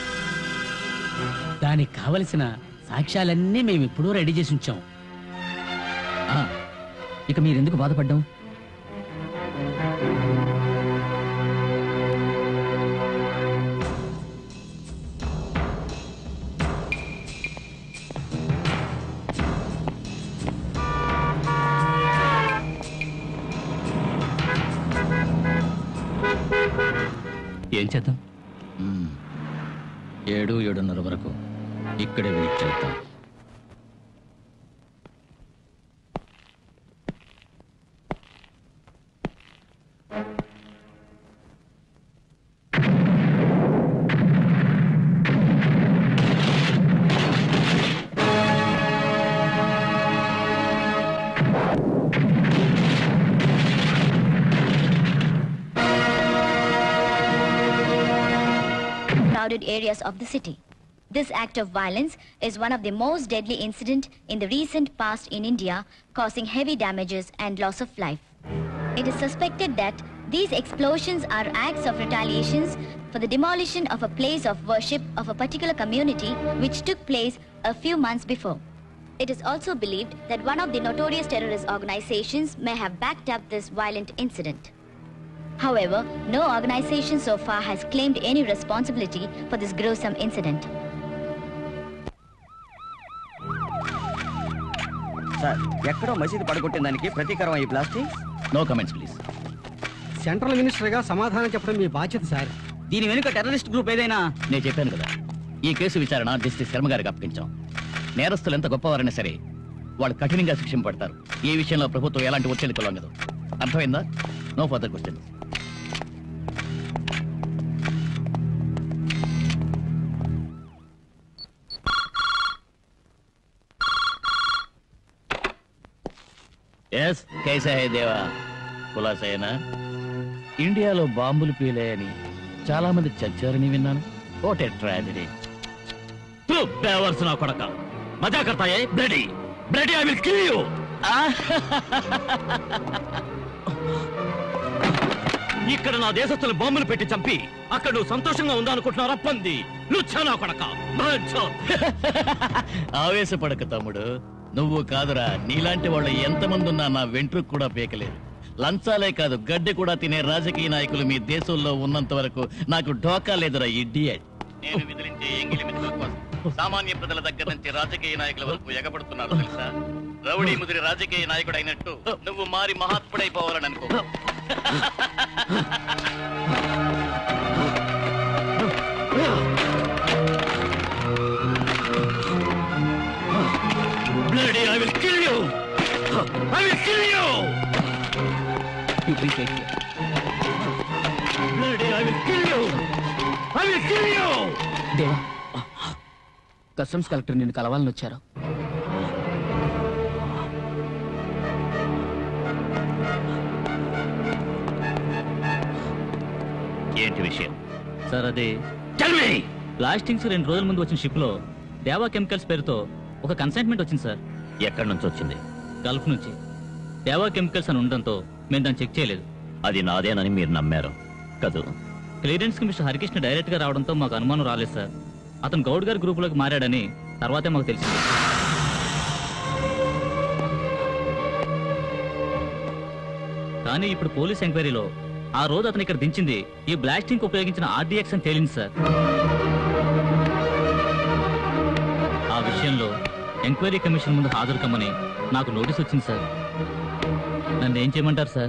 దానికి కావలసిన సాక్ష్యాలన్నీ మేము ఎప్పుడూ రెడీ చేసి ఉంచాం ఆ, ఇక మీరెందుకు బాధపడ్డాం ఏం చేద్దాం మ్మ్. ఏడు ఏడున్నర వరకు ఇక్కడే వెయిట్ చేద్దాం crowded areas of the city. This act of violence is one of the most deadly incident in the recent past in India, causing heavy damages and loss of life. It is suspected that these explosions are acts of retaliations for the demolition of a place of worship of a particular community which took place a few months before. It is also believed that one of the notorious terrorist organizations may have backed up this violent incident. However, no organization so far has claimed any responsibility for this gruesome incident. Sir ఎక్కడో మసీదు పడగొట్టిన దానికి ప్రతీకారం ఈ plastic no comments please central minister గా సమాధానం చెప్పడం మీ బాధ్యత సార్ దీని వెనుక టెర్రరిస్ట్ గ్రూప్ ఏదైనా నేను చెప్పాను కదా ఈ కేసు విచారణ జస్టిస్ శర్మ గారికి అప్పగించాం నేరస్తులు ఎంత గొప్పవారైనా సరే వాళ్ళు కఠినంగా శిక్షింపబడతారు ఈ విషయంలో ప్రభుత్వం ఎలాంటి ఒత్తిడి కొలగదు అర్థమైందా నో ఫర్దర్ క్వశ్చన్ ఎస్ కైసా హై దేవా కులాసైనా ఇండియాలో బాంబులు పేలాయని చాలా మంది చచ్చారని విన్నాను ఓటే ట్రాజడీ తు, బేవర్స్ నా కొడక మజా కర్తాయే bloody bloody I will kill you ఇక్కడ నా దేశస్తులు బాంబులు పెట్టి చంపి అక్కడ నువ్వు సంతోషంగా ఉందా అనుకుంటున్నారా పంది లుచ్చా నా కొడక బ్రడ్చో. ఆవేశపడక తమ్ముడు నువ్వు కాదురా నీలాంటి వాళ్ళు ఎంతమంది ఉన్నా నా వెంట్రుకు కూడా పీకలేదు లంచాలే కాదు గడ్డి కూడా తినే రాజకీయ నాయకులు మీ దేశంలో ఉన్నంత వరకు నాకు ఢోకా లేదురా ఇడ్డియట్ నేను విదిలించే ఎంగిలి మెతుకుల కోసం సామాన్య ప్రజల దగ్గర నుంచి రాజకీయ నాయకుల వరకు ఎగబడుతున్నారు తెలుసా రౌడీ ముదిరి రాజకీయ నాయకుడు అయినట్టు నువ్వు మారి మహాత్ముడైపోవాలని అనుకో Bloody, I will kill you! I will kill you! Bloody, I will kill you! I will kill you! Deva customs collector నిన్ను కలవాలని వచ్చారు ఏంటి విషయం సార్ అది Tell me! బ్లాస్టింగ్స్ రెండు రోజుల ముందు వచ్చిన షిప్ లో దేవా కెమికల్స్ పేరుతో ఒక కన్సైన్మెంట్ వచ్చింది సార్ ఎక్కడి నుంచి వచ్చింది గల్ఫ్ నుంచి దేవా కెమికల్స్ అని ఉండడంతో మేము దాన్ని చెక్ చేయలేదు అది నాదేనని మీరు నమ్మారు కదూ క్లియరెన్స్ కి మిస్టర్ హరికృష్ణ డైరెక్ట్ గా రావడంతో మాకు అనుమానం రాలేదు సార్ అతను గౌడ్ గారి గ్రూపులోకి మారాడని తర్వాతే మాకు తెలిసింది కానీ ఇప్పుడు పోలీస్ ఎంక్వైరీలో ఆ రోజు అతను ఇక్కడ దించింది ఈ బ్లాస్టింగ్ ఉపయోగించిన ఆర్డీఎక్స్ అని తేలింది సార్ ఆ విషయంలో ఎంక్వైరీ కమిషన్ ముందు హాజరు కమ్మని నాకు నోటీస్ వచ్చింది సార్ నన్ను ఏం చేయమంటారు సార్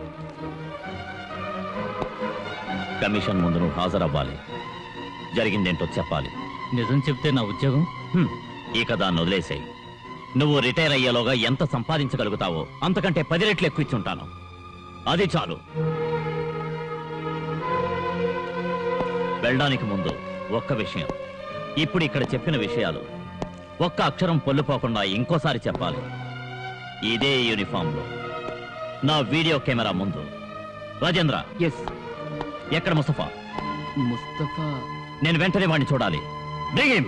కమిషన్ ముందు నువ్వు హాజరవ్వాలి జరిగిందేంటో చెప్పాలి నిజం చెప్తే నా ఉద్యోగం హ్మ్, ఇక దాన్ని వదిలేసాయి నువ్వు రిటైర్ అయ్యేలోగా ఎంత సంపాదించగలుగుతావో అంతకంటే పది రెట్లు ఎక్కువ ఇచ్చుంటాను అది చాలు వెళ్ళడానికి ముందు ఒక్క విషయం ఇప్పుడు ఇక్కడ చెప్పిన విషయాలు ఒక్క అక్షరం పొల్లుపోకుండా ఇంకోసారి చెప్పాలి ఇదే యూనిఫామ్లో నా వీడియో కెమెరా ముందు రాజేంద్ర ఎస్ ఎక్కడ ముస్తఫా ముస్తఫా నేను వెంటనే వాడిని చూడాలి Bring him.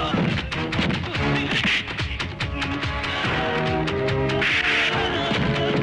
Ah!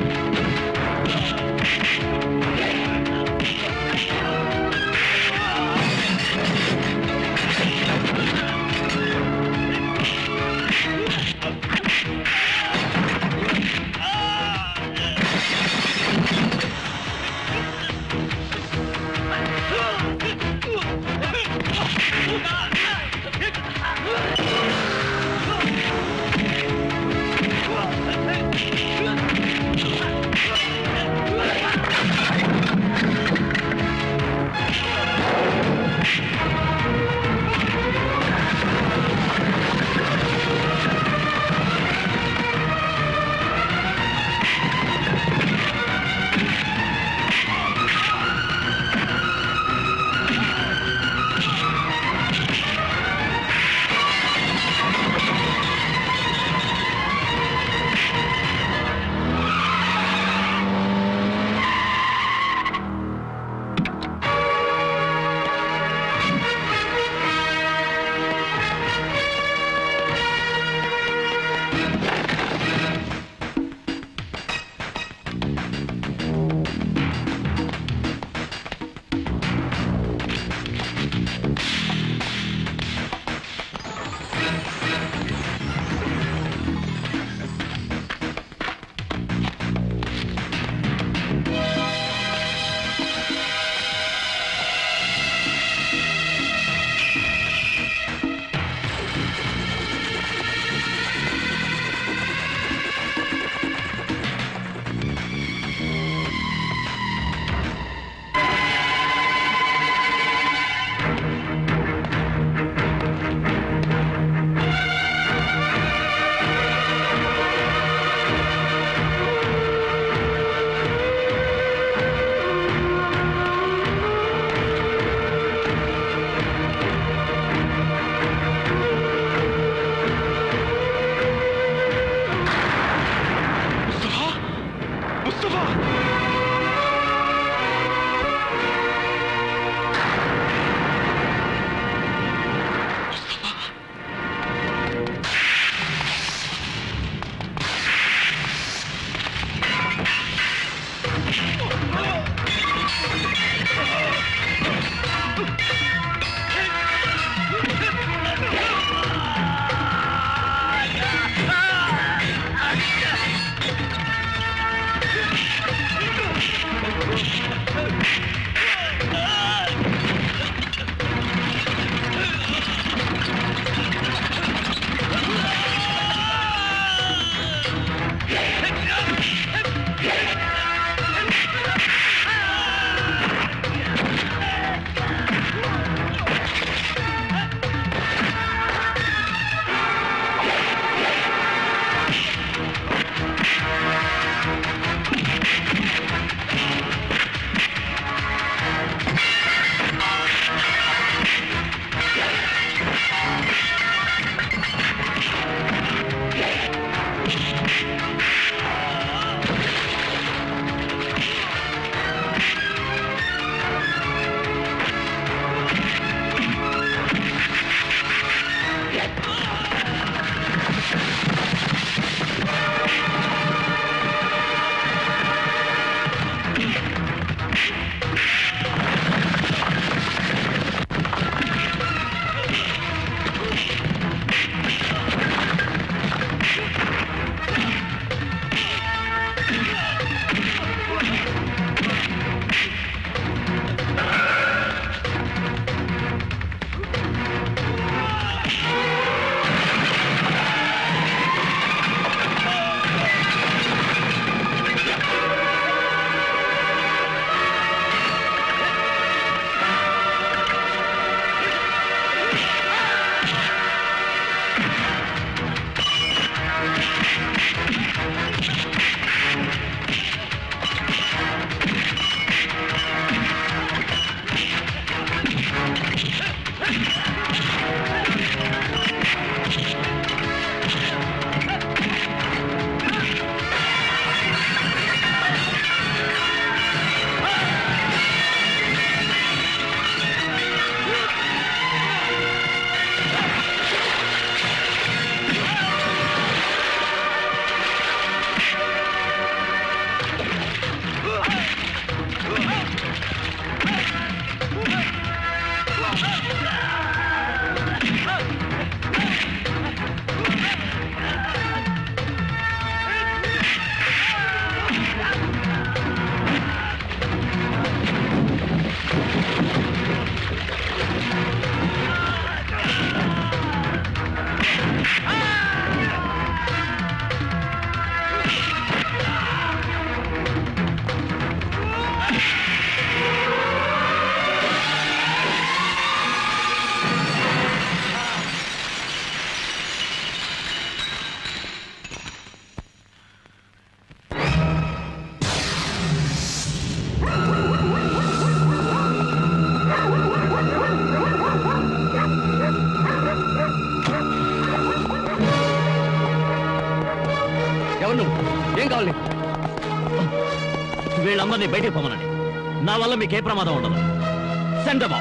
ఎవరు నువ్వు ఏం కావాలి వీళ్ళందరినీ బయటికి పొమ్మనండి నా వల్ల మీకు ఏ ప్రమాదం ఉండదు send out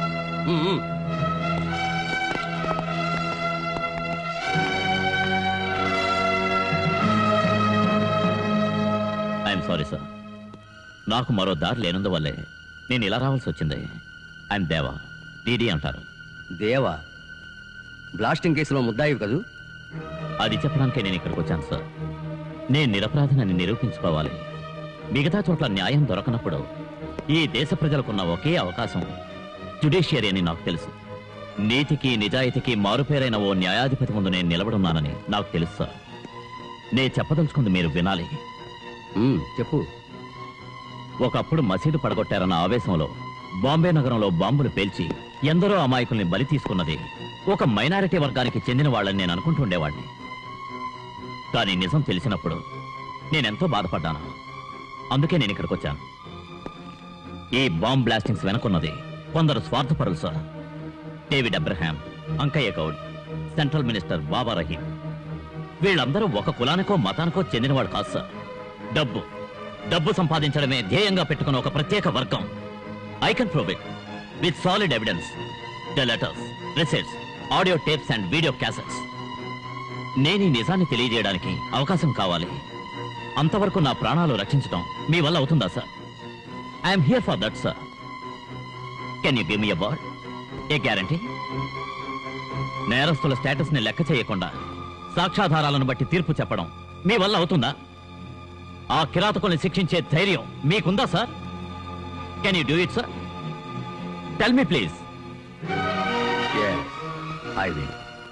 I'm sorry sir నాకు మరో దారి లేనందువల్లే నేను ఇలా రావాల్సి వచ్చింది ఐఎమ్ దేవా డీడీ అంటారు దేవా బ్లాస్టింగ్ కేసులో ముద్దాయి కదూ అది చెప్పడానికే నేను ఇక్కడికి వచ్చాను సార్ నేను నిరపరాధినని నిరూపించుకోవాలి మిగతా చోట్ల న్యాయం దొరకనప్పుడు ఈ దేశ ప్రజలకున్న ఒకే అవకాశం జ్యుడిషియరీ అని నాకు తెలుసు నీతికి నిజాయితీకి మారుపేరైన ఓ న్యాయాధిపతి ముందు నేను నిలబడున్నానని నాకు తెలుసు సార్ నేను చెప్పదలుచుకుంది మీరు వినాలి చెప్పు ఒకప్పుడు మసీదు పడగొట్టారన్న ఆవేశంలో బాంబే నగరంలో బాంబులు పేల్చి ఎందరో అమాయకుల్ని బలి తీసుకున్నది ఒక మైనారిటీ వర్గానికి చెందిన వాళ్ళని నేను అనుకుంటుండేవాడిని కానీ నిజం తెలిసినప్పుడు నేనెంతో బాధపడ్డాను అందుకే నేను ఇక్కడికి వచ్చాను ఈ బాంబ్ బ్లాస్టింగ్స్ వెనకున్నది కొందరు స్వార్థపరులు sir David Abraham Ankaiah Goud central minister Baba Rahim వీళ్ళందరూ ఒక కులానికో మతానికో చెందినవాడు కాదు సార్ డబ్బు డబ్బు సంపాదించడమే ధ్యేయంగా పెట్టుకున్న ఒక ప్రత్యేక వర్గం I can prove it with solid evidence the letters receipts audio tapes and video cassettes నేను ఈ నిజాన్ని తెలియజేయడానికి అవకాశం కావాలి అంతవరకు నా ప్రాణాలు రక్షించడం మీ వల్ల అవుతుందా sir I'm here for that sir can you give me a word a guarantee నేరస్తుల స్టేటస్ ని లెక్క చేయకుండా సాక్ష్యాధారాలను బట్టి తీర్పు చెప్పడం మీ వల్ల అవుతుందా ఆ కిరాతకుల్ని శిక్షించే ధైర్యం మీకుందా sir can you do it sir tell me please I will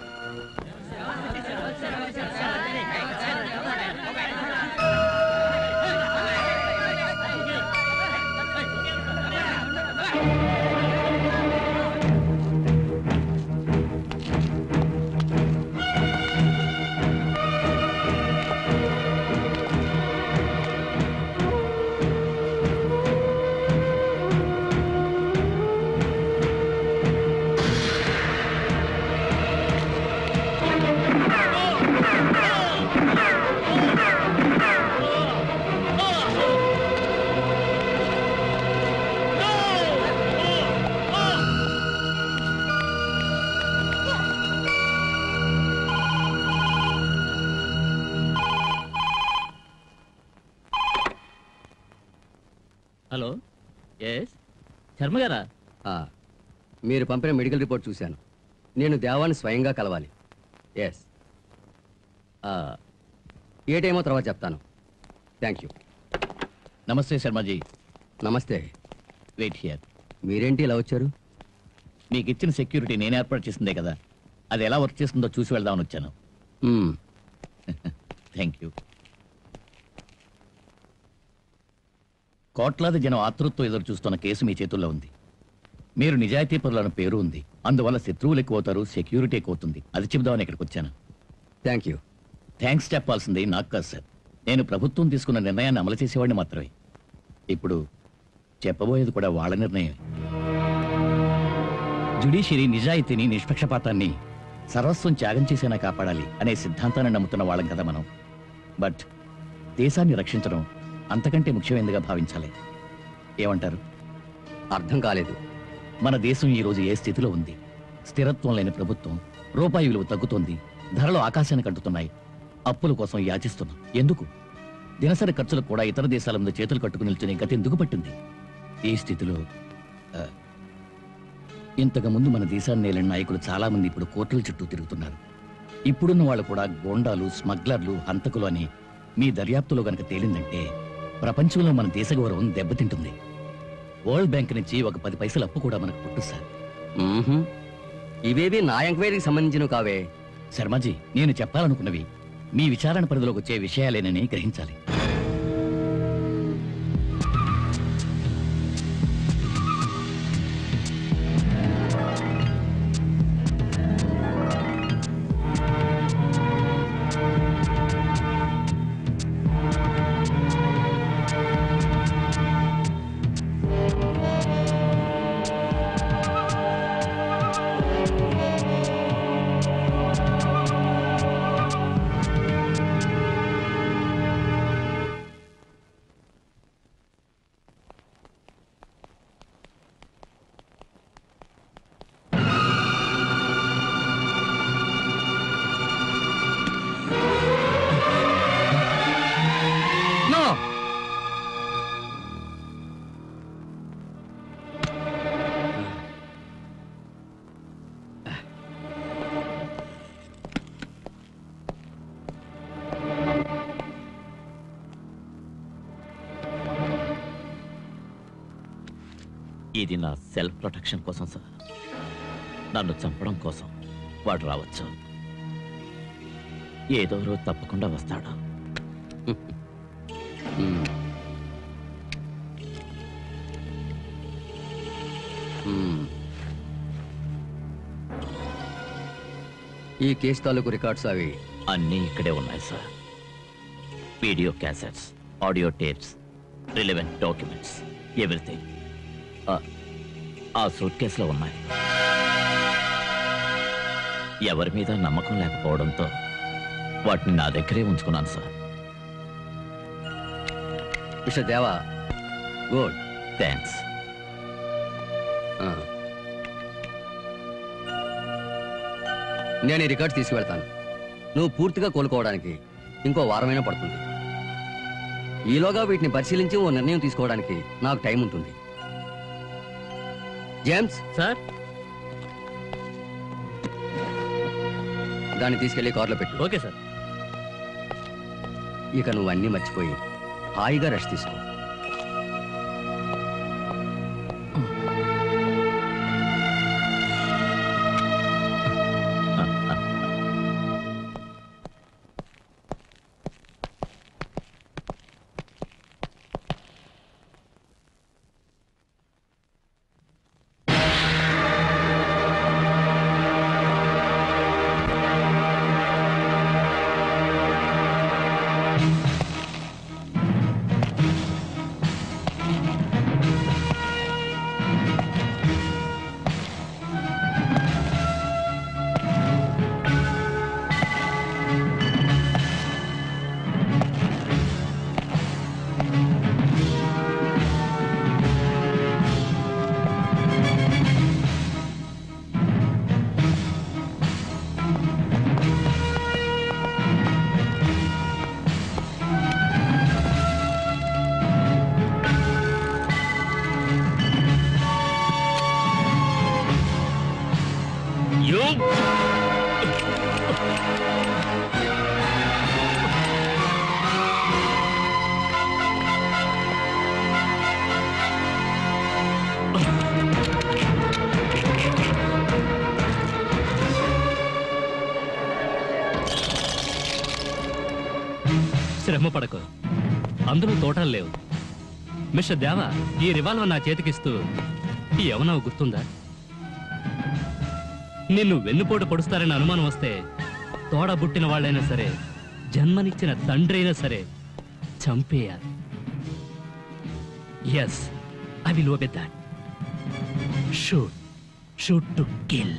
hello yes Sharma గారా మీరు పంపిన మెడికల్ రిపోర్ట్ చూశాను నేను దేవాన్ని స్వయంగా కలవాలి ఎస్ ఏ టైమో తర్వాత చెప్తాను థ్యాంక్ యూ నమస్తే శర్మాజీ నమస్తే వెయిట్ హియర్ మీరేంటి ఇలా వచ్చారు మీకు ఇచ్చిన సెక్యూరిటీ నేను ఏర్పాటు చేసిందే కదా అది ఎలా వర్క్ చేస్తుందో చూసి వెళ్దామని వచ్చాను థ్యాంక్ యూ కోట్లాది జనం ఆతృత్వం ఎదురు చూస్తున్న కేసు మీ చేతుల్లో ఉంది మీరు నిజాయితీ పరులన్న పేరు ఉంది అందువల్ల శత్రువులు ఎక్కువ అవుతారు సెక్యూరిటీ ఎక్కువ అవుతుంది అది చెబుదామని ఇక్కడికి వచ్చాను థ్యాంక్ యూ థ్యాంక్స్ చెప్పాల్సింది నాకు కాదు సార్ నేను ప్రభుత్వం తీసుకున్న నిర్ణయాన్ని అమలు చేసేవాడిని మాత్రమే ఇప్పుడు చెప్పబోయేది కూడా వాళ్ళ నిర్ణయం జుడిషియరీ నిజాయితీని నిష్పక్షపాతాన్ని సర్వస్వం త్యాగం చేసేనా కాపాడాలి అనే సిద్ధాంతాన్ని నమ్ముతున్న వాళ్ళం కదా మనం బట్ దేశాన్ని రక్షించడం అంతకంటే ముఖ్యమైనదిగా భావించాలి ఏమంటారు అర్థం కాలేదు మన దేశం ఈ రోజు ఏ స్థితిలో ఉంది స్థిరత్వం లేని ప్రభుత్వం రూపాయి విలువ తగ్గుతోంది ధరలు ఆకాశానికి అంటుతున్నాయి అప్పుల కోసం యాచిస్తున్నాం ఎందుకు దినసరి ఖర్చులకు కూడా ఇతర దేశాల ముందు చేతులు కట్టుకుని నిల్చునే గతి ఎందుకు పట్టింది ఈ స్థితిలో ఆ, ఇంతకు ముందు మన దేశాన్ని నేలిన నాయకులు చాలా మంది ఇప్పుడు కోర్టుల చుట్టూ తిరుగుతున్నారు ఇప్పుడున్న వాళ్ళు కూడా గోండాలు స్మగ్లర్లు హంతకులు అని మీ దర్యాప్తులో గనక తేలిందంటే ప్రపంచంలో మన దేశ గౌరవం దెబ్బతింటుంది వరల్డ్ బ్యాంక్ నుంచి ఒక పది పైసలు అప్పు కూడా మనకు పుట్టు సార్ ఇవేవి నా ఎంక్వైరీకి సంబంధించినవి కావే శర్మాజీ నేను చెప్పాలనుకున్నవి మీ విచారణ పరిధిలోకి వచ్చే విషయాలేనని గ్రహించాలి ఇది నా సెల్ఫ్ ప్రొటెక్షన్ కోసం సార్ నన్ను చంపడం కోసం వాడు రావచ్చు ఏదో రోజు తప్పకుండా వస్తాడు మ్మ్. మ్మ్. ఈ కేసు తాలూకు రికార్డ్స్ అవి అన్నీ ఇక్కడే ఉన్నాయి sir video cassettes audio tapes relevant documents everything ఆ సూట్ కేసులో ఉన్నాయి ఎవరి మీద నమ్మకం లేకపోవడంతో వాటిని నా దగ్గరే ఉంచుకున్నాను sir mister Deva good thanks నేను ఈ రికార్డ్స్ తీసుకువెళ్తాను నువ్వు పూర్తిగా కోలుకోవడానికి ఇంకో వారమైనా పడుతుంది ఈలోగా వీటిని పరిశీలించి ఓ నిర్ణయం తీసుకోవడానికి నాకు టైం ఉంటుంది జేమ్స్ సార్ దాన్ని తీసుకెళ్లి కారులో పెట్టు ఓకే సార్ ఇక నువ్వు అన్నీ మర్చిపోయి హాయిగా రెస్ట్ తీసుకో శ్రమ పడకు అందులో తోటలు లేవు మిస్టర్ దేవా ఈ రివాల్వర్ నా చేతికిస్తూ ఈ యవనవు గుర్తుందా నిన్ను వెన్నుపోటు పొడుస్తారని అనుమానం వస్తే తోడబుట్టిన వాళ్ళైనా సరే జన్మనిచ్చిన తండ్రి అయినా సరే చంపేయాలి yes I will obey that shoot shoot to kill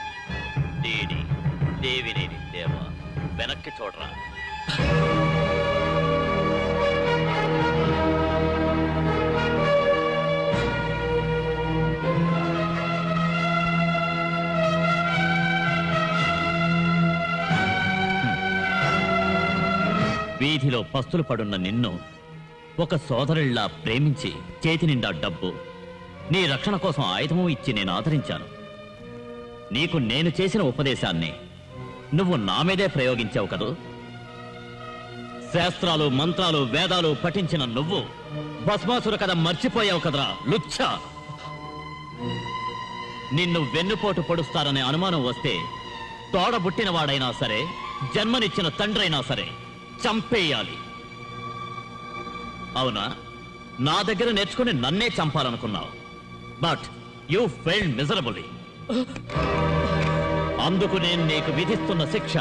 DD Devineni Deva వెనక్కి చూడరా వీధిలో పస్తులు పడున్న నిన్ను ఒక సోదరుల్లా ప్రేమించి చేతి నిండా డబ్బు నీ రక్షణ కోసం ఆయుధము ఇచ్చి నేను ఆదరించాను నీకు నేను చేసిన ఉపదేశాన్ని నువ్వు నా మీదే ప్రయోగించావు కదూ శాస్త్రాలు మంత్రాలు వేదాలు పఠించిన నువ్వు భస్మాసుర కథ మర్చిపోయావు కదరా లుచ్చ నిన్ను వెన్నుపోటు పొడుస్తారనే అనుమానం వస్తే తోడబుట్టిన వాడైనా సరే జన్మనిచ్చిన తండ్రైనా సరే చంపేయాలి అవునా నా దగ్గర నేర్చుకుని నన్నే చంపాలనుకున్నావు బట్ యూ ఫెయిల్డ్ మిజరబుల్లీ అందుకు నేను నీకు విధిస్తున్న శిక్ష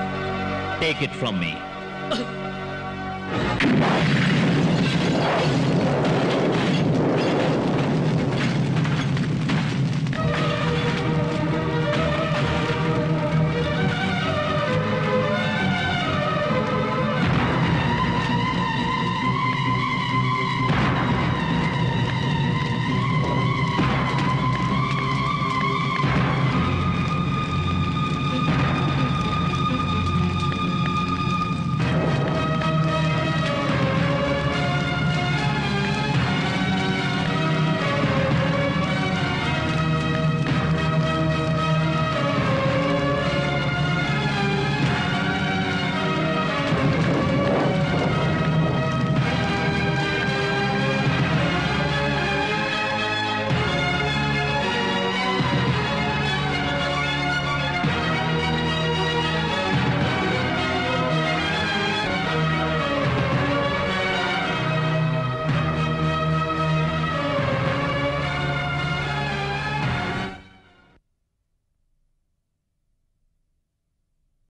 టేక్ ఇట్ ఫ్రమ్ మీ